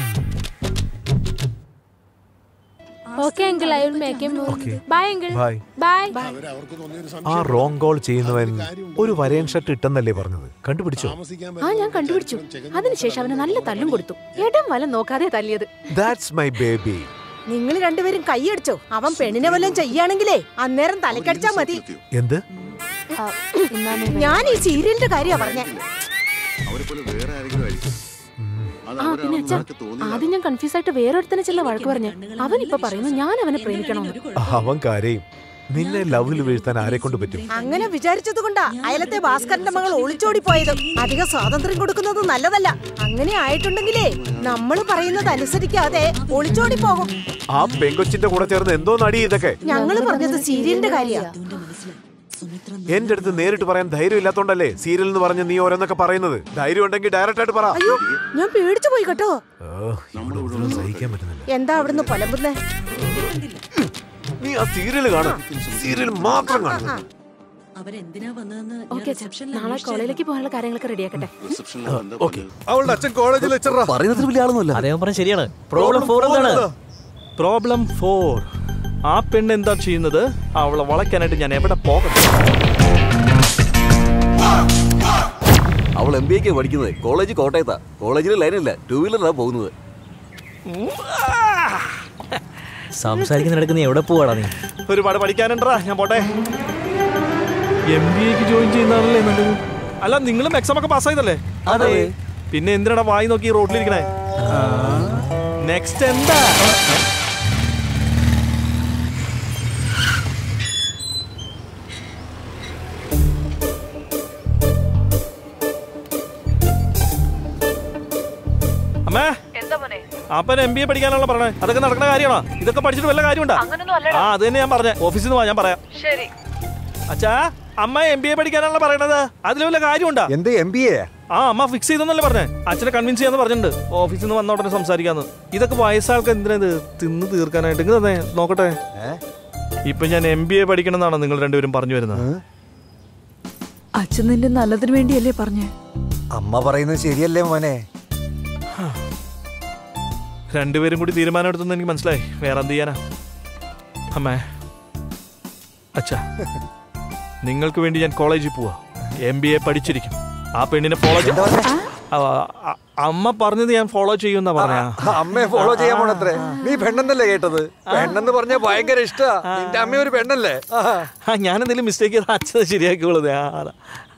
okay uncle I will make a move bye uncle bye bye ആ റോങ് കോൾ ചെയ്യുന്നവൻ ഒരു വരയൻ ഷർട്ട് ഇട്ടെന്നല്ലേ പറഞ്ഞത് കണ്ടുപിടിച്ചോ ആ ഞാൻ കണ്ടുപിടിച്ചു അതിനുശേഷം അവന് നല്ല തല്ലും കൊടുത്തു ഇടം വലം നോക്കാതെ തല്ലിയത് ദാറ്റ്സ് മൈ ബേബി നിങ്ങൾ രണ്ടുപേരും കൈയടിച്ചോ അവൻ പെണ്ണിനെ വല്ലതും ചെയ്യാണെങ്കിലേ അന്നേരം തലക്കടിച്ചാ മതി എന്ത് ഞാൻ ഈ സീരിയലിന്റെ കാര്യ പറഞ്ഞേ ആ പിന്നെ അച്ഛാ ആദ്യം ഞാൻ കൺഫ്യൂസ് ആയിട്ട് വേറൊരുത്തനെ ചെല്ല വഴക്ക് പറഞ്ഞു അവൻ ഇപ്പൊ പറയുന്നു ഞാൻ അവനെ പ്രേമിക്കണമെന്ന് അവൻ കരയും നിന്നെ ലവിൽ വീഴ്ത്താൻ ആരെ കൊണ്ട് പറ്റും അങ്ങനെ വിചാരിച്ചത് കൊണ്ടാ അയലത്തെ ഭാസ്കരന്റെ മകൾ ഒളിച്ചോടി പോയത് അധികം സ്വാതന്ത്ര്യം കൊടുക്കുന്നത് നല്ലതല്ല അങ്ങനെ ആയിട്ടുണ്ടെങ്കിലേ നമ്മൾ പറയുന്നത് അനുസരിക്കാതെ ഒളിച്ചോടി പോകും ആ പെങ്കൊച്ചിന്റെ കൂടെ ചേർന്ന് എന്തോ നടി ഇതൊക്കെ ഞങ്ങള് പറഞ്ഞത് സീരിയലിന്റെ കാര്യ എന്റെ അടുത്ത് നേരിട്ട് പറയാൻ ധൈര്യം ഇല്ലാത്തോണ്ടല്ലേ സീരിയൽ എന്ന് പറഞ്ഞ് നീ ഓരോന്നൊക്കെ പറയുന്നത് ധൈര്യം ഉണ്ടെങ്കിൽ ഡയറക്റ്റ് ആയിട്ട് പറ അയ്യോ ഞാൻ പേടിച്ചു പോയി കേട്ടോ ഓ, ഇവിടെ ഒന്നും സഹിക്കാൻ പറ്റുന്നില്ല എന്താ അവിടുന്ന് പൊലമ്പുന്നേ നീ ആ സീരിയൽ കാണും സീരിയൽ മാത്രം കാണും ഓക്കെ അച്ഛാ നാളെ കോളേജിലേക്ക് പോകാനുള്ള കാര്യങ്ങളൊക്കെ റെഡിയാക്കട്ടെ അവളുടെ അച്ഛൻ കോളേജിൽ വെച്ചറാ പറയുന്നതിൽ വലിയ ആളൊന്നുമല്ല അദ്ദേഹം പറഞ്ഞ ശരിയാണ് പ്രോബ്ലം ഫോർ എന്താണ് പ്രോബ്ലം ഫോർ ആ പെണ്ണ് എന്താ ചെയ്യുന്നത് അവളെ വളയ്ക്കാനായിട്ട് ഞാൻ എവിടെ പോകണം അവൾ എം ബി എക്ക് പഠിക്കുന്നത് കോളേജ് കോട്ടയത്താ കോളേജിൽ ലൈനില്ല ടൂ വീലറിലാണ് പോകുന്നത് സംസാരിക്കുന്നിടക്ക് നീ എവിടെ പോവാടാ നീ ഒരുപാട് പഠിക്കാനുണ്ടാ ഞാൻ പോട്ടെ എം ബി എക്ക് ജോയിൻ ചെയ്യുന്നതാണല്ലേ നല്ലത് അല്ല നിങ്ങളും എക്സാം ഒക്കെ പാസ്സായതല്ലേ അതെ പിന്നെ എന്തിനാ വായി നോക്കി റോഡിലിരിക്കണേ നെക്സ്റ്റ് എന്താ അമ്മേ അപ്പൻ എം ബി എ പഠിക്കാനുള്ള പറഞ്ഞേ അതൊക്കെ നടക്കുന്ന കാര്യമാണോ ഇതൊക്കെ പഠിച്ചിട്ട് വല്ല കാര്യമുണ്ടോ ആ അത് തന്നെ ഞാൻ പറഞ്ഞേ ഓഫീസിൽ നിന്ന് വാ ഞാൻ പറയാം ശരി അച്ഛാ അമ്മ എം ബി എ പഠിക്കാനാണല്ലോ പറയണത് അതിൽ വല്ല കാര്യമുണ്ടോ എന്ത് എം ബി എ ആ അമ്മ ഫിക്സ് ചെയ്തെന്നല്ലേ പറഞ്ഞേ അച്ഛനെ കൺവിൻസ് ചെയ്യാന്ന് പറഞ്ഞിട്ടുണ്ട് ഓഫീസിൽ നിന്ന് വന്ന ഉടനെ സംസാരിക്കാന്ന് ഇതൊക്കെ വയസ്സാൾക്ക് എന്തിനാ ഇത് തിന്ന് തീർക്കാനായിട്ട് ഇങ്ങ് തന്നെ നോക്കട്ടെ ഇപ്പൊ ഞാൻ എം ബി എ പഠിക്കണമെന്നാണോ നിങ്ങൾ രണ്ടുപേരും പറഞ്ഞു വരുന്നത് അച്ഛൻ നിന്റെ നല്ലതിന് വേണ്ടിയല്ലേ പറഞ്ഞേ അമ്മ പറയുന്നത് ശരിയല്ലേ മോനെ രണ്ടുപേരും കൂടി തീരുമാനം എടുത്തെന്ന് എനിക്ക് മനസ്സിലായി വേറെ എന്ത് ചെയ്യാനാ അമ്മേ അച്ഛാ നിങ്ങൾക്ക് വേണ്ടി ഞാൻ കോളേജിൽ പോവാ എം ബി എ പഠിച്ചിരിക്കും ആ പെണ്ണിനെ ഫോളോ അമ്മ പറഞ്ഞത് ഞാൻ ഫോളോ ചെയ്യുമെന്നാ പറഞ്ഞ അമ്മയെ ഫോളോ ചെയ്യാൻ പോണത്രേ നീ പെണ്ണെന്നല്ലേ കേട്ടത് പെണ്ണെന്ന് പറഞ്ഞ ഭയങ്കര ഇഷ്ടാ നിന്റെ അമ്മ ഒരു പെണ്ണല്ലേ ആ ഞാൻ എന്തെങ്കിലും മിസ്റ്റേക്ക് ചെയ്താൽ അച്ഛൻ ശരിയാക്കിയുള്ളത് ആ അതാ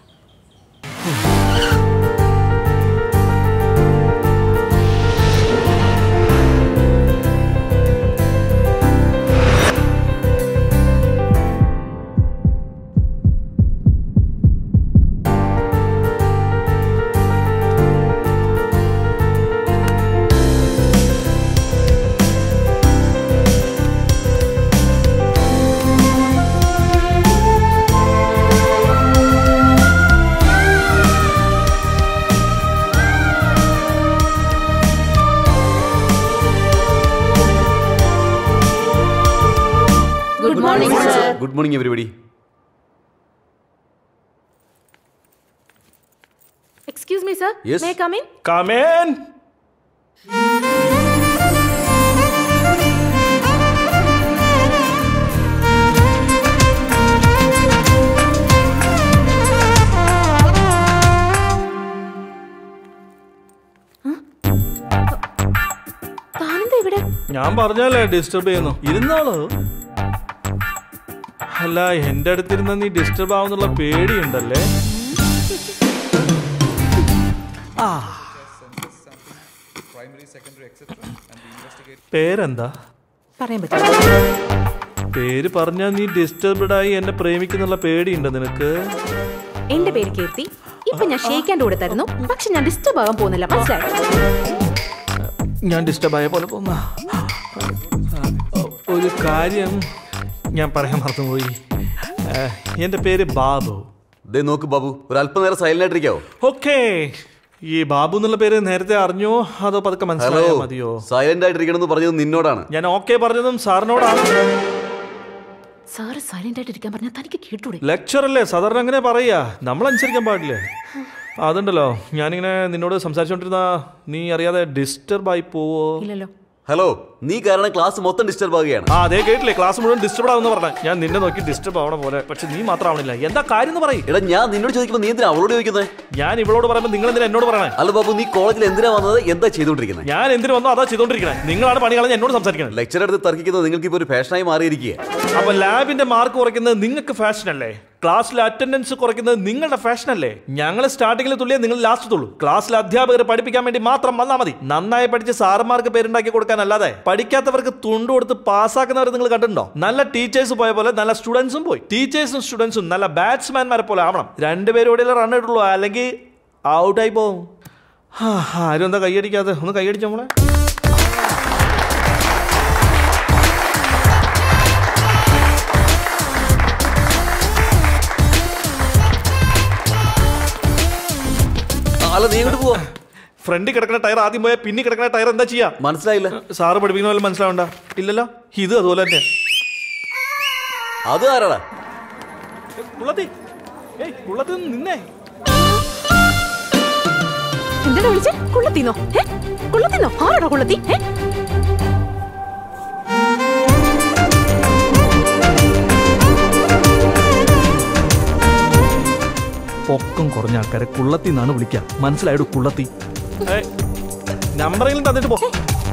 good morning sir good morning everybody excuse me sir Yes. May come in come in താനെന്താ ഇവിടെ ഞാൻ പറഞ്ഞല്ലേ ഡിസ്റ്റർബ് ചെയ്യുന്നു ഇരുന്നാളോ അല്ല എന്റെ അടുത്തിരുന്ന നീ ഡിസ്റ്റർബ് ആവുന്നുള്ള പേടിയുണ്ടല്ലേ ആ പേരെന്താ പറയാൻ പറ്റില്ല പേര് പറഞ്ഞാ നീ ഡിസ്റ്റർബ്ഡ് ആയി എന്നെ പ്രേമിക്കുന്നുള്ള പേടിയുണ്ടോ നിനക്ക് എന്റെ പേര് കീർത്തി ഇപ്പൊ ഞാൻ ഷെയ്ക്കാൻ്റെ കൂടെ തരുന്നു പക്ഷെ ഞാൻ ഡിസ്റ്റർബ് ആകാൻ പോകുന്നില്ല മനസ്സിലായോ ഞാൻ ഡിസ്റ്റർബ് ആയ പോലെ പോന്ന ഒരു കാര്യം ഞാൻ പറയാൻ മറന്നുപോയി ഏഹ്, എന്റെ പേര് ബാബു ദേ നോക്ക് ബാബു ഒരു അല്പനേരം സൈലന്റ് ആയിട്ടിരിക്കാവോ ഓക്കേ ഈ ബാബു എന്നുള്ള പേര് നേരത്തെ അറിഞ്ഞോ അതോ പതുക്കെ ഹലോ മനസ്സിലായോ മതിയോ സൈലന്റ് ആയിട്ടിരിക്കണമെന്ന് പറഞ്ഞത് നിന്നോടാണ് ഞാൻ ഓക്കെ പറഞ്ഞതും സാറിനോടാണ് സാറ് സൈലന്റ് ആയിട്ട് ഇരിക്കാൻ പറഞ്ഞാൽ തനിക്ക് കേട്ടൂടെ ലെക്ചർ അല്ലേ സാധാരണ അങ്ങനെ പറയാ നമ്മൾ അനുസരിക്കാൻ പാടില്ലേ അതുണ്ടല്ലോ ഞാനിങ്ങനെ നിന്നോട് സംസാരിച്ചോണ്ടിരുന്ന നീ അറിയാതെ ഡിസ്റ്റർബ് ആയി പോവോ ഇല്ലല്ലോ ഹലോ നീ കാരണം ക്ലാസ് മൊത്തം ഡിസ്റ്റർബ് ആവുകയാണ് ആ അതേ കേട്ടില്ലേ ക്ലാസ് മുഴുവൻ ഡിസ്റ്റർബ് ആവുന്ന പറഞ്ഞ ഞാൻ നിന്നെ നോക്കി ഡിസ്റ്റർബ് ആവണ പോലെ പക്ഷെ നീ മാത്രം ആവണില്ല എന്താ കാര്യം എന്ന് പറയും എടാ ഞാൻ നിന്നോട് ചോദിക്കുമ്പോൾ നീ എന്തിനാ അവളോട് ചോദിക്കുന്നത് ഞാൻ ഇവളോട് പറയുമ്പോൾ നിങ്ങൾ എന്തിനാ എന്നോട് പറയണേ അല്ല ബാബു നീ കോളേജിൽ എന്തിനാ വന്നത് എന്താ ചെയ്തുകൊണ്ടിരിക്കുന്നത് ഞാൻ എന്തിനു വന്നോ അതാ ചെയ്തോണ്ടിരിക്കണേ നിങ്ങളാണ് പണി കളഞ്ഞ് എന്നോട് സംസാരിക്കണേ ലെക്ചർ എടുത്ത് തർക്കിക്കുന്നത് നിങ്ങൾക്ക് ഇപ്പോൾ ഒരു ഫാഷനായി മാറിയിരിക്കുക അപ്പൊ ലാബിന്റെ മാർക്ക് കുറയ്ക്കുന്നത് നിങ്ങൾക്ക് ഫാഷൻ അല്ലേ ക്ലാസ്സിലെ അറ്റൻഡൻസ് കുറയ്ക്കുന്നത് നിങ്ങളുടെ ഫാഷൻ അല്ലേ ഞങ്ങൾ സ്റ്റാർട്ടിങ്ങിൽ തുള്ളിയേ നിങ്ങൾ ലാസ്റ്റ് തുള്ളൂ ക്ലാസ്സിലെ അധ്യാപകർ പഠിപ്പിക്കാൻ വേണ്ടി മാത്രം വന്നാൽ മതി നന്നായി പഠിച്ച് സാറന്മാർക്ക് പേരുണ്ടാക്കി കൊടുക്കാനല്ലാതെ പഠിക്കാത്തവർക്ക് തുണ്ട് കൊടുത്ത് പാസ്സാക്കുന്നവരെ നിങ്ങൾ കണ്ടിട്ടുണ്ടോ നല്ല ടീച്ചേഴ്സ് പോയ പോലെ നല്ല സ്റ്റുഡൻസും പോയി ടീച്ചേഴ്സും സ്റ്റുഡൻസും നല്ല ബാറ്റ്സ്മാൻമാരെ പോലെ ആവണം രണ്ടുപേരും ഇവിടെ റൺ ഇട്ടുള്ളൂ അല്ലെങ്കിൽ ഔട്ടായി പോവും ഹാ, ആരും എന്താ കൈയടിക്കാതെ ഒന്ന് കൈയടിച്ചോ നമ്മളെ അല്ല നീ ഇങ്ങോട്ട് പോവാ ഫ്രണ്ടിൽ കിടക്കുന്ന ടയർ ആദ്യം പോയാൽ പിന്നെ കിടക്കുന്ന ടയർ എന്താ ചെയ്യാ മനസ്സിലായില്ല സാറ് പഠിപ്പിക്കുന്ന പോലെ മനസ്സിലാവണ്ട ഇല്ലല്ലോ ഇത് അതുപോലെ തന്നെ അത് ആരാടാ കുള്ളത്തി ഏയ് കുള്ളത്തി നിന്നേ എന്താണ് വിളിച്ചേ കുള്ളത്തിന്നോ ഏ കുള്ളത്തിന്നോ ആരാടോ കുള്ളത്തി ഏ പൊക്കം കുറഞ്ഞ ആൾക്കാരെ കുള്ളത്തി എന്നാണ് വിളിക്കുക മനസ്സിലായോ കുള്ളത്തി നമ്പറെങ്കിലും തന്നിട്ട് പോ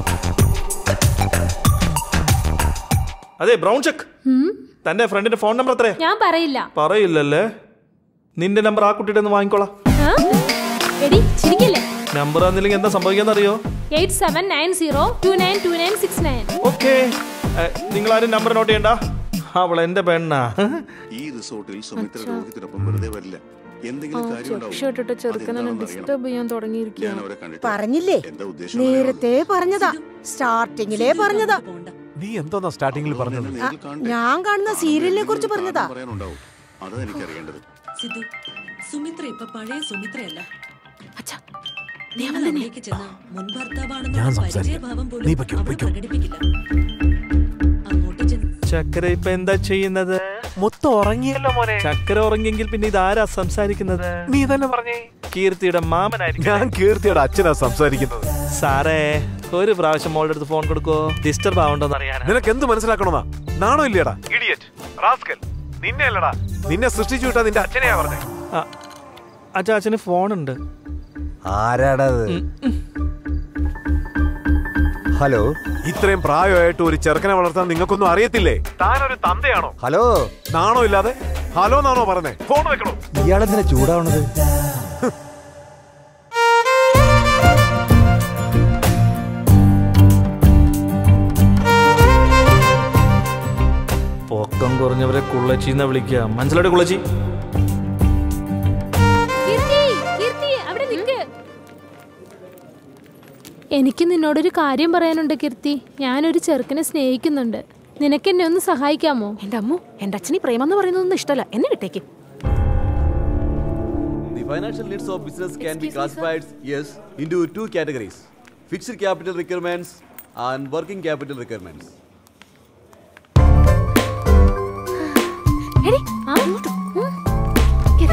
അതെ ബ്രൗൺ ചെക്ക് തന്റെ ഫ്രണ്ടിന്റെ ഫോൺ നമ്പർ എത്രയാ ഞാൻ പറയില്ല പറയില്ലല്ലേ നിന്റെ നമ്പർ ആ കുട്ടിയുടെ ഒന്ന് വാങ്ങിക്കോളാം ആ? എടി ചിരിക്കല്ലേ നമ്പർ തന്നില്ലെങ്കിൽ എന്താ സംഭവിക്കാന്ന് അറിയോ eight seven nine zero two nine two nine six nine okay നിങ്ങൾ ആരും നമ്പർ നോട്ട് ചെയ്യണ്ട അവൾ എന്റെ പെണ്ണാ ഈ റിസോർട്ടിൽ സുമിത്ര രോഹിത്തിനൊപ്പം വെറുതെ വരില്ല എന്തെങ്കിലും കാര്യം ചെറുക്കനെ ചെറുക്കനെ ഡിസ്റ്റർബ് ചെയ്യാൻ തുടങ്ങിയിരിക്കുകയാണ് ഞാൻ അവരെ കണ്ടിട്ട് പറഞ്ഞില്ലേ എന്താ ഉദ്ദേശം നേരത്തെ പറഞ്ഞതാ സ്റ്റാർട്ടിങ്ങിലേ പറഞ്ഞതാ നീ എന്തോന്നാ സ്റ്റാർട്ടിങ്ങിൽ പറഞ്ഞത് ആ, ഞാൻ കാണുന്ന സീരിയലിനെ കുറിച്ച് പറഞ്ഞതാ പറയാനുണ്ടാവും അതാ എനിക്ക് അറിയേണ്ടത് സിദ്ധു സുമിത്ര ഇപ്പൊ പഴയ സുമിത്രയല്ല നീ നിങ്ങൾ അവിടേക്ക് ചെന്ന് മുൻ ഞാൻ ഭർത്താവാണെന്നുള്ള സംസാരിക്കാം. പരിചയഭാവം നീ പോലും പൊയ്ക്കോ, അവൾ പൊയ്ക്കോ. പ്രകടിപ്പിക്കില്ല അങ്ങോട്ട് ചെന്ന് ചക്കര ഇപ്പൊ എന്താ ചെയ്യുന്നത് മൊത്തം ഉറങ്ങിയല്ലോ മോനെ ചക്കര ഉറങ്ങിയെങ്കിൽ പിന്നെ ഇതാരാ സംസാരിക്കുന്നത് നീ തന്നെ പറഞ്ഞേ കീർത്തിയുടെ മാമനായിരിക്കും ഞാൻ കീർത്തിയുടെ അച്ഛനാ സംസാരിക്കുന്നത് സാറേ ഒരു പ്രാവശ്യം മോളുടെ അടുത്ത് ഫോൺ കൊടുക്കോ ഡിസ്റ്റർബ് ആവണ്ടോന്ന് അറിയാനാ നിനക്ക് എന്ത് മനസ്സിലാക്കണമെന്നാ നാണോ ഇല്ലടാ ഇഡിയറ്റ് റാസ്കൽ നിന്നെ അല്ലടാ നിന്നെ സൃഷ്ടിച്ചു വിട്ടാ നിന്റെ അച്ഛനെയാ പറഞ്ഞേ അച്ഛാ അച്ഛന് ഫോണുണ്ട് ആരാടത് ഹലോ ഇത്രയും പ്രായമായിട്ട് ഒരു ചെറുക്കനെ വളർത്താൻ നിങ്ങൾക്കൊന്നും അറിയത്തില്ലേ താനൊരു തന്തയാണോ ഹലോ നാണോ ഇല്ലാതെ ഹലോ നാണോ പറഞ്ഞേ ഫോൺ വെക്കണോ ഇയാളെന്തിനാ ചൂടാവണത് പൊക്കം കുറഞ്ഞവരെ കുള്ളച്ചിന്ന വിളിക്കുക മനസ്സിലായിട്ട് കുള്ളച്ചി കീർത്തി കീർത്തി അവിടെ നിൽക്ക് എനിക്ക് നിന്നോടൊരു കാര്യം പറയാനുണ്ട് കീർത്തി ഞാനൊരു ചെറുക്കനെ സ്നേഹിക്കുന്നുണ്ട് നിനക്ക് എന്നെ ഒന്ന് സഹായിക്കാമോ എന്റെ അമ്മു എന്റെ അച്ഛനീ പ്രേമം എന്ന് പറയുന്നതൊന്നും ഇഷ്ടമല്ല എന്നെ വിട്ടേക്ക് The financial needs of business can be classified, yes, into two categories fixed capital requirements and working capital requirements. എടി ആ ഇങ്ങോട്ട് ഉം. കേറി.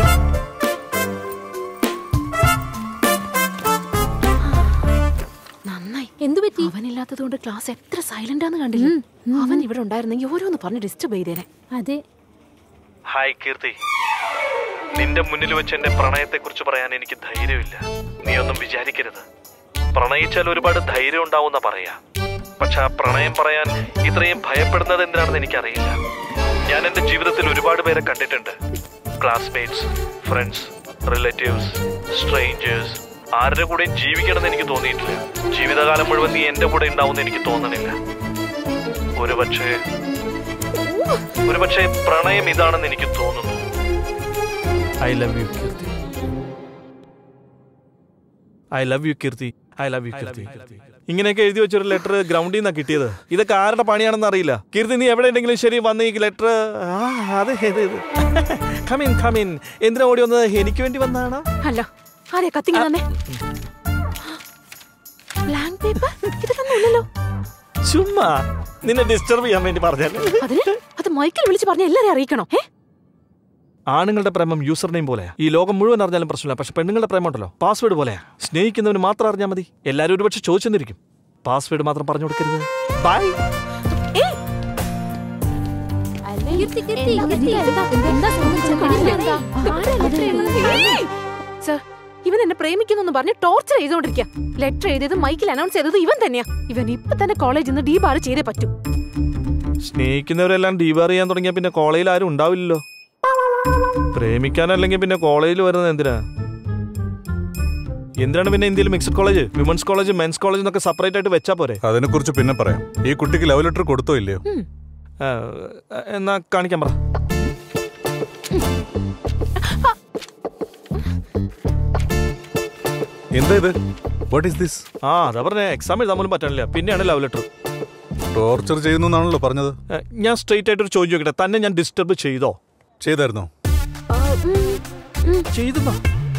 നന്നായി എന്തു പറ്റി അവനില്ലാത്തത് കൊണ്ട് ക്ലാസ് എത്ര സൈലന്റ് ആണെന്ന് കണ്ടില്ല അവൻ ഇവിടെ ഉണ്ടായിരുന്നെങ്കിൽ ഓരോന്ന് പറഞ്ഞ് ഡിസ്റ്റർബ് ചെയ്തേനെ അതെ ഹായ് കീർത്തി നിന്റെ മുന്നിൽ വെച്ച് എന്റെ പ്രണയത്തെ കുറിച്ച് പറയാൻ എനിക്ക് ധൈര്യമില്ല നീ ഒന്നും വിചാരിക്കരുത് പ്രണയിച്ചാൽ ഒരുപാട് ധൈര്യം ഉണ്ടാവുന്ന പറയാ പക്ഷെ ആ പ്രണയം പറയാൻ ഇത്രയും ഭയപ്പെടുന്നത് എന്തിനാണെന്ന് എനിക്കറിയില്ല ഞാൻ എൻ്റെ ജീവിതത്തിൽ ഒരുപാട് പേരെ കണ്ടിട്ടുണ്ട് ക്ലാസ്മേറ്റ്സ് ഫ്രണ്ട്സ് റിലേറ്റീവ്സ് സ്ട്രേഞ്ചേഴ്സ് ആരുടെ കൂടെയും ജീവിക്കണമെന്ന് എനിക്ക് തോന്നിയിട്ടില്ല ജീവിതകാലം മുഴുവൻ നീ എൻ്റെ കൂടെ ഉണ്ടാവുമെന്ന് എനിക്ക് തോന്നണില്ല ഒരുപക്ഷേ ഒരുപക്ഷേ പ്രണയം ഇതാണെന്ന് എനിക്ക് തോന്നുന്നു I love you Keerthi I love you Keerthi I love you Keerthi ഇങ്ങനെയൊക്കെ എഴുതി വെച്ചൊരു ലെറ്റർ ഗ്രൗണ്ടിൽ നിന്നാണ് കിട്ടിയത് ഇതൊക്കെ ആരുടെ പണിയാണെന്ന് അറിയില്ല കീർത്തി നീ എവിടെ ഉണ്ടെങ്കിലും ശരി വന്ന് ഈ ലെറ്റർ അതെ ഇത് ഇത് കമിൻ കമിൻ എന്തിനാ ഓടി വന്നത് എനിക്ക് വേണ്ടി വന്നതാണോ അല്ല ആരെയാ കത്തിങ്ങനെ തന്നെ ബ്ലാങ്ക് പേപ്പർ ഇതൊന്നുമില്ലല്ലോ ചുമ്മാ നിന്നെ ഡിസ്റ്റർബ് ചെയ്യാൻ വേണ്ടി പറഞ്ഞല്ലേ അതിന് അത് മൈക്കിൽ വിളിച്ച് പറഞ്ഞ എല്ലാരെയും അറിയിക്കണോ ഏ ആണുങ്ങളുടെ പ്രേമം യൂസർ നെയിം പോലെയാ ഈ ലോകം മുഴുവൻ അറിഞ്ഞാലും പ്രശ്നമില്ല പക്ഷെ പെണ്ണുങ്ങളുടെ പ്രേമം ഉണ്ടല്ലോ പാസ്വേഡ് പോലെയാ സ്നേഹിക്കുന്നവന് മാത്രം അറിഞ്ഞാൽ മതി എല്ലാവരും ഒരുപക്ഷെ ചോദിച്ചെന്നിരിക്കും പാസ്വേഡ് മാത്രം പറഞ്ഞു കൊടുക്കരുത് ബൈ സർ ഇവൻ എന്നെ പ്രേമിക്കുന്നു പറഞ്ഞ് ടോർച്ചർ ചെയ്തുകൊണ്ടിരിക്കുക ലെറ്റർ എഴുതിയത് മൈക്കിൽ അനൗൺസ് ചെയ്തത് ഇവൻ തന്നെയാ ഇവൻ ഇപ്പൊ തന്നെ കോളേജിൽ നിന്ന് ഡീബാർ ചെയ്തേ പറ്റൂ സ്നേഹിക്കുന്നവരെല്ലാം ഡീവാർ ചെയ്യാൻ തുടങ്ങിയാൽ പിന്നെ കോളേജിൽ ആരും ഉണ്ടാവില്ലല്ലോ പ്രേമിക്കാനല്ലെങ്കിൽ പിന്നെ കോളേജിൽ വരുന്നത് എന്തിനാ എന്തിനാണ് പിന്നെ ഇന്ത്യയിൽ mixed college women's college men's college എന്നൊക്കെ സെപ്പറേറ്റ് ആയിട്ട് വെച്ചാ പോരെ അതിനെ കുറിച്ച് പിന്നെ പറയാം ഈ കുട്ടിക്ക് ലവ് ലെറ്റർ കൊടുത്തോ ഇല്ലയോ ആ, എന്നാ കാണിക്കാൻ പറ എന്താ ഇത് വാട്ട് ഈസ് ദിസ് ആ അതാ പറഞ്ഞ എക്സാം എഴുതാൻ പോലും പറ്റണില്ല പിന്നെയാണ് ലവ് ലെറ്റർ ടോർച്ചർ ചെയ്യുന്നു എന്നാണല്ലോ പറഞ്ഞത് ഞാൻ സ്ട്രെയിറ്റ് ആയിട്ട് ഒരു ചോദ്യം ചോദിക്കട്ടെ തന്നെ ഞാൻ ഡിസ്റ്റർബ് ചെയ്തോ ചെയ്തായിരുന്നോ ചെയ്തെന്നോ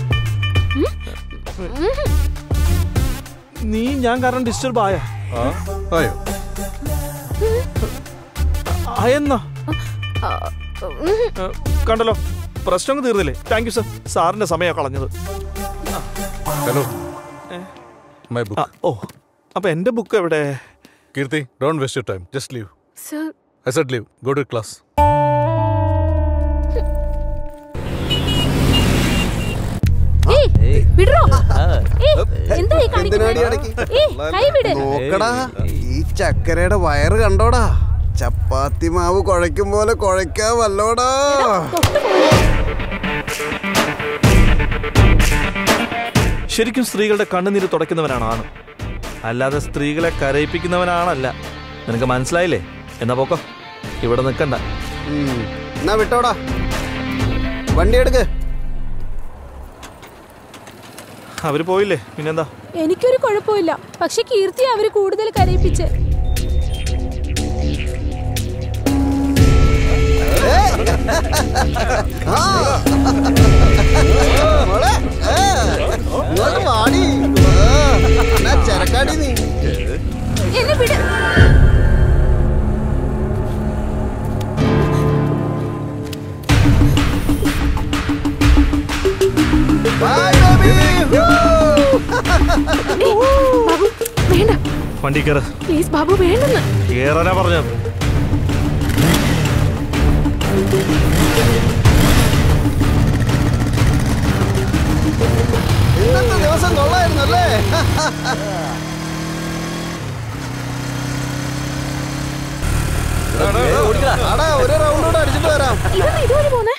നീ ഞാൻ കാരണം ഡിസ്റ്റർബ് ആയ ആയോ ആയെന്നാ കണ്ടല്ലോ പ്രശ്നം തീർന്നില്ലേ താങ്ക് യു സർ സാറിന്റെ സമയം കളഞ്ഞത് ഹലോ മൈ ബുക്ക് ഓ അപ്പൊ എന്റെ ബുക്ക് എവിടെ Keerthi don't waste your time just leave sir I said leave go to class വിടറോ ഏയ്, എന്താ ഈ എന്തിനാടി കാണിക്കുന്നത് ഇടയ്ക്ക്? ഏയ്, കൈ വിട് നോക്കടാ ഈ ചക്കരയുടെ വയറ് കണ്ടോടാ ചപ്പാത്തി മാവ് കുഴയ്ക്കും പോലെ കുഴയ്ക്കാ വല്ലോടാ ശരിക്കും സ്ത്രീകളുടെ കണ്ണുനീര് തുടയ്ക്കുന്നവനാണ് ആണ് അല്ലാതെ സ്ത്രീകളെ കരയിപ്പിക്കുന്നവനാണല്ല നിനക്ക് മനസ്സിലായില്ലേ എന്നാ പോക്കോ ഇവിടെ നിൽക്കണ്ട ഉം. എന്നാ വിട്ടോടാ വണ്ടി എടുക്ക് അവര് പോയില്ലേ പിന്നെന്താ എനിക്കൊരു കുഴപ്പമില്ല പക്ഷെ കീർത്തി അവര് കൂടുതൽ കരയിപ്പിച്ച് ആ. മോളെ, ഏ, ഇങ്ങോട്ട് വാടി ആ, എന്നാ ചെരക്കാടി നീ എന്നെ വിട് ബാബു വേണ്ട വണ്ടി കയറ പ്ലീസ് ബാബു വേണ്ടെന്ന് കേറാനാ പറഞ്ഞത് ഇന്നത്തെ ദിവസം കൊള്ളായിരുന്നല്ലേ ആടാ ഒരു റൗണ്ട് കൂടെ അടിച്ചിട്ട് വരാം ഇവൻ ഇതുവരെ പോന്നെ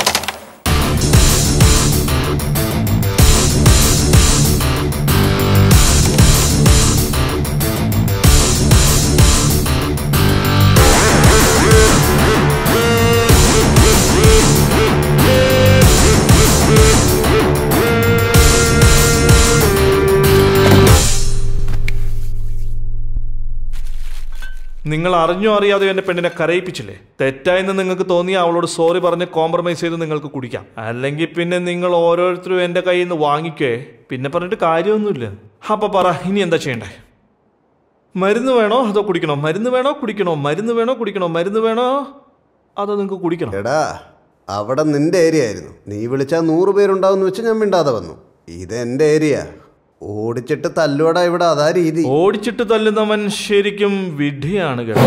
നിങ്ങൾ അറിഞ്ഞോ അറിയാതെ എന്റെ പെണ്ണിനെ കരയിപ്പിച്ചില്ലേ തെറ്റായെന്ന് നിങ്ങൾക്ക് തോന്നിയ അവളോട് സോറി പറഞ്ഞ് കോംപ്രമൈസ് ചെയ്ത് നിങ്ങൾക്ക് കുടിക്കാം അല്ലെങ്കിൽ പിന്നെ നിങ്ങൾ ഓരോരുത്തരും എന്റെ കയ്യിൽ നിന്ന് വാങ്ങിക്കേ പിന്നെ പറഞ്ഞിട്ട് കാര്യമൊന്നുമില്ല അപ്പൊ പറ ഇനി എന്താ ചെയ്യണ്ടേ മരുന്ന് വേണോ അതോ കുടിക്കണോ മരുന്ന് വേണോ കുടിക്കണോ മരുന്ന് വേണോ കുടിക്കണോ മരുന്ന് വേണോ അതോ നിങ്ങൾക്ക് കുടിക്കണം എടാ അവിടെ നിന്റെ ഏരിയ ആയിരുന്നു നീ വിളിച്ചാൽ നൂറ് പേരുണ്ടാവും വെച്ച് ഞാൻ മിണ്ടാതെ വന്നു ഇത് എന്റെ ഏരിയ ഓടിച്ചിട്ട് തല്ലുവടാ ഇവിടെ അതാ രീതി ഓടിച്ചിട്ട് തല്ലുന്നവൻ ശരിക്കും വിധിയാണ് കേട്ടോ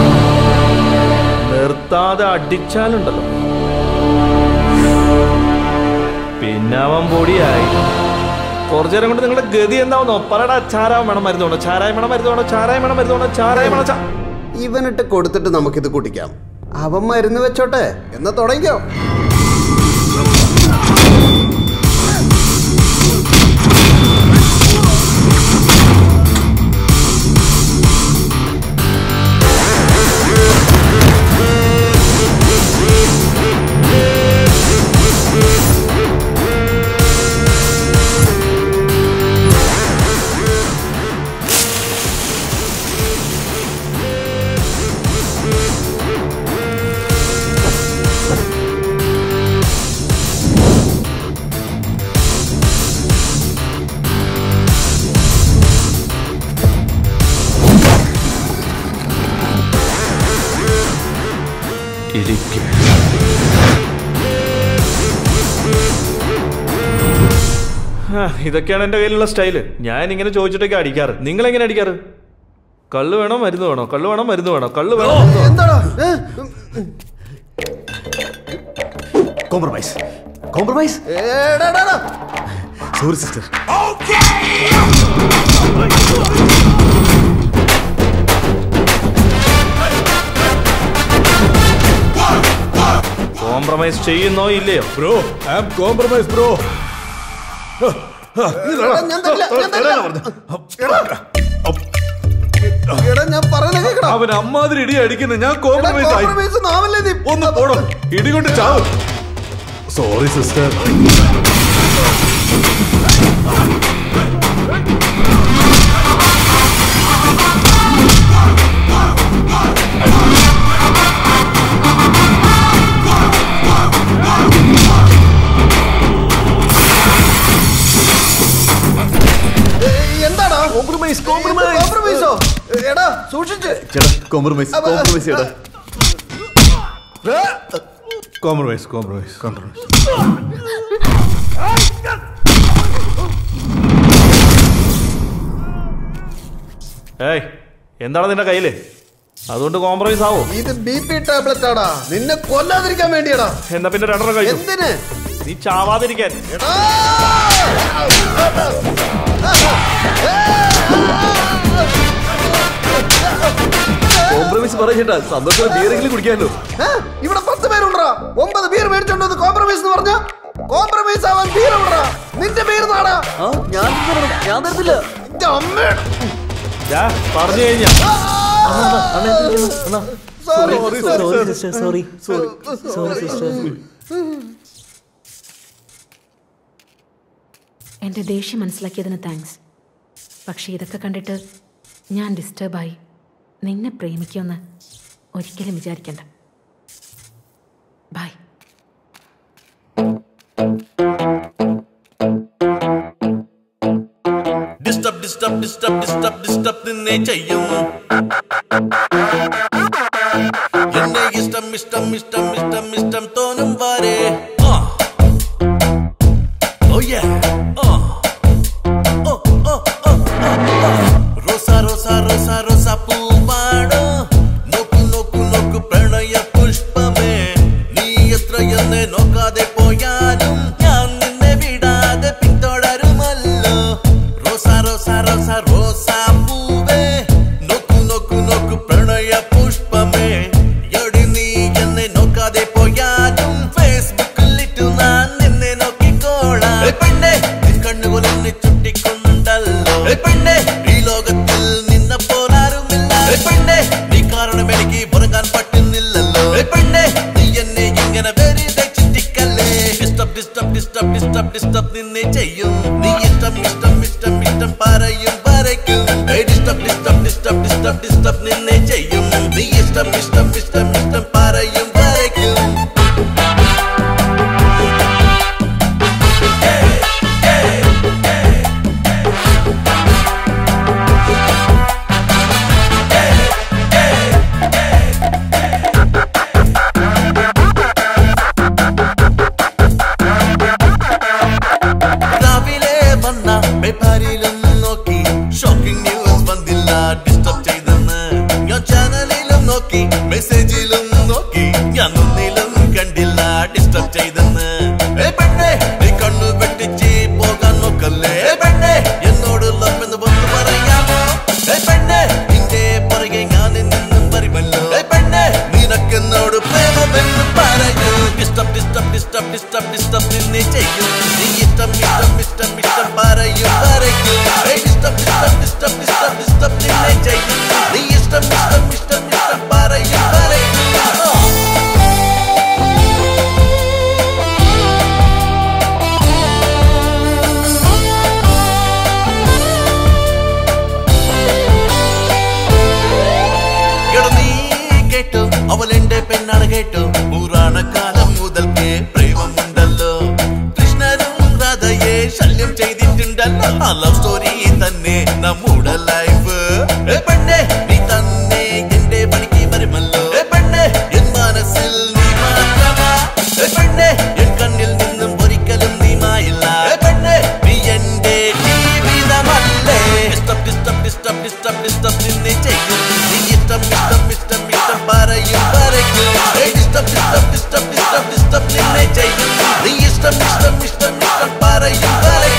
നിർത്താതെ അടിച്ചാലുണ്ടല്ലോ പിന്നെ അവൻ പൊടിയായി കുറച്ചു നേരം കൊണ്ട് നിങ്ങളുടെ ഗതി എന്താവുന്നോ പറയടാ ചാരായം വേണം മരുന്ന് വേണോ ചാരായം വേണം മരുന്ന് വേണോ ചാരായം വേണം മരുന്ന് വേണോ ചാരായം വേണോ ചാ ഇവനിട്ട് കൊടുത്തിട്ട് നമുക്കിത് കുടിക്കാം അവൻ മരുന്ന് വെച്ചോട്ടെ എന്നാ തുടങ്ങിക്കോ ഇരിക്കുക ആ, ഇതൊക്കെയാണ് എന്റെ കയ്യിലുള്ള സ്റ്റൈല് ഞാൻ ഇങ്ങനെ ചോദിച്ചിട്ടൊക്കെ അടിക്കാറ് നിങ്ങൾ എങ്ങനെ അടിക്കാറ് കള്ള് വേണോ മരുന്ന് വേണോ കള്ള് വേണോ മരുന്ന് വേണോ കള്ള് വേണോ എന്താടാ compromise compromise sorry sister compromise ചെയ്യുന്നോ ഇല്ലയോ bro I am compromise bro ഞാൻ തരില്ല, ഞാൻ തരില്ല. എടാ, എടാ, ഞാൻ പറയുന്നത് കേൾക്കടാ. അവൻ അമ്മാതിരി ഇടി അടിക്കുന്നു ഞാൻ എടാ, കോംപ്രമൈസ് ആയി compromise ഒന്നും ആവല്ലേ നീ? ഒന്ന് പോടോ ഇടികൊണ്ട് ചാവും സോറി സിസ്റ്റർ ഏയ്, എന്താടാ കോംപ്രമൈസ് കോംപ്രമൈസ് കോംപ്രമൈസോ എടാ സൂക്ഷിച്ച് ചേട്ടാ കോംപ്രമൈസ് അപ്പൊ- കോംപ്രമൈസ് ചേട്ടാ കോംപ്രമൈസ് കോംപ്രമൈസ് കോംപ്രമൈസ് ഏയ് എന്താണ് നിന്റെ കയ്യില് അതുകൊണ്ട് കോംപ്രമൈസ് ആവോ ഇത് ബി പി ടാബ്ലറ്റ് ആടാ നിന്നെ കൊല്ലാതിരിക്കാൻ വേണ്ടിയാടാ എന്നാ പിന്നെ രണ്ടെണ്ണം കഴിച്ചു എന്തിന് നീ ചാവാതിരിക്കാൻ കോംപ്രമൈസ് പറ ചേട്ടാ സന്തോഷം ബിയറെങ്കിലും കുടിക്കാമല്ലോ ഏ? ഇവിടെ പത്ത് പേരുണ്ടാ ഒമ്പത് ബീർ മേടിച്ചോണ്ട് കോംപ്രമൈസ് എന്ന് പറഞ്ഞ കോംപ്രമൈസ് ആവാൻ ബീർ ഉണ്ടാ നിന്റെ പേര് നാടാ ഞാൻ ഞാൻ തരത്തില്ല നിന്റെ അമ്മ ദാ, പറഞ്ഞു കഴിഞ്ഞാ sorry sorry sister sorry sorry sister എൻ്റെ ദേഷ്യം മനസ്സിലാക്കിയതിന് താങ്ക്സ് പക്ഷേ ഇതൊക്കെ കണ്ടിട്ട് ഞാൻ ഡിസ്റ്റർബായി നിന്നെ പ്രേമിക്കുമെന്ന് ഒരിക്കലും വിചാരിക്കണ്ട bye disturb disturb disturb disturb disturb നിന്നെ ചെയ്യും എന്നെ ഇഷ്ടം ഇഷ്ടം ഇഷ്ടം ഇഷ്ടം ഇഷ്ടം തോന്നും വരെ ആ. Oh yeah. ആ. Oh, oh, oh, oh, oh. റോസ റോസ റോസ റോസ പൂവാടോ നോക്കു നോക്കു നോക്കു പ്രണയ പുഷ്പമേ നീ എത്രയെന്ന് നോക്കാതെ പോയാലും ഞാൻ നിന്നെ വിടാതെ പിന്തുടരുമല്ലോ റോസ റോസ റോസ റോസ പൂവേ നോക്കു നോക്കു നോക്കു പ്രണയ പുഷ്പമേ എടി നീ എന്നെ നോക്കാതെ പോയാലും ഫേസ്ബുക്കിൽ ഇട്ടു ഞാൻ നിന്നെ നോക്കിക്കോളാം ഏ പെണ്ണെ നിൻ കണ്ണുകൾ എന്നെ ചുട്ടിക്കൊണ്ടല്ലോ ഏ പെണ്ണെ ഈ ലോകത്തിൽ നിന്നെ പോലാരുമില്ല ഏ പെണ്ണെ നീ കാരണം എനിക്ക് ഉറങ്ങാൻ പറ്റുന്നില്ലല്ലോ ഏ പെണ്ണെ നീ എന്നെ ഇങ്ങനെ വെറുതെ ചുറ്റിക്കല്ലേ disturb disturb disturb disturb disturb നിന്നെ ചെയ്യും നീ ഇഷ്ടം ഇഷ്ടം ഇഷ്ടം ഇഷ്ടം പറയും വരയ്ക്കും disturb disturb disturb disturb disturb നിന്നെ ചെയ്യും നീ ഇഷ്ടം ഇഷ്ടം ഇഷ്ടം ഇഷ്ടം പറയും വരയ്ക്കും രാവിലെ വന്ന പേപ്പറിലും നോക്കി ഷോക്കിംഗ് ന്യൂസ് വന്നില്ല ഡിസ്റ്റർബ് ചെയ്തെന്ന് ഞാൻ ചാനലിലും നോക്കി മെസ്സേജിലും അല്ലല്ല ലവ് സ്റ്റോറി തന്നെ നമ്മുടെ ലൈഫ് പെണ്ണെ നീ തന്നെ എന്റെ പണിക്ക് വരുമല്ലോ ഏ പെണ്ണെ എൻ മനസ്സിൽ നീ മാത്രമാ ഏ പെണ്ണെ എൻ കണ്ണിൽ നിന്നും ഒരിക്കലും നീ മായില്ല ഏ പെണ്ണെ നീ എന്റെ ജീവിതമല്ലേ ഇഷ്ടം ഇഷ്ടം ഇഷ്ടം ഇഷ്ടം ഇഷ്ടം നിന്നെ ചെയ്യും നീ ഇഷ്ടം ഇഷ്ടം ഇഷ്ടം ഇഷ്ടം പറയും പറയും ഏ ഇഷ്ടം ഇഷ്ടം ഇഷ്ടം ഇഷ്ടം ഇഷ്ടം നിന്നെ ചെയ്യും നീ ഇഷ്ടം ഇഷ്ടം ഇഷ്ടം ഇഷ്ടം പറയും പറയും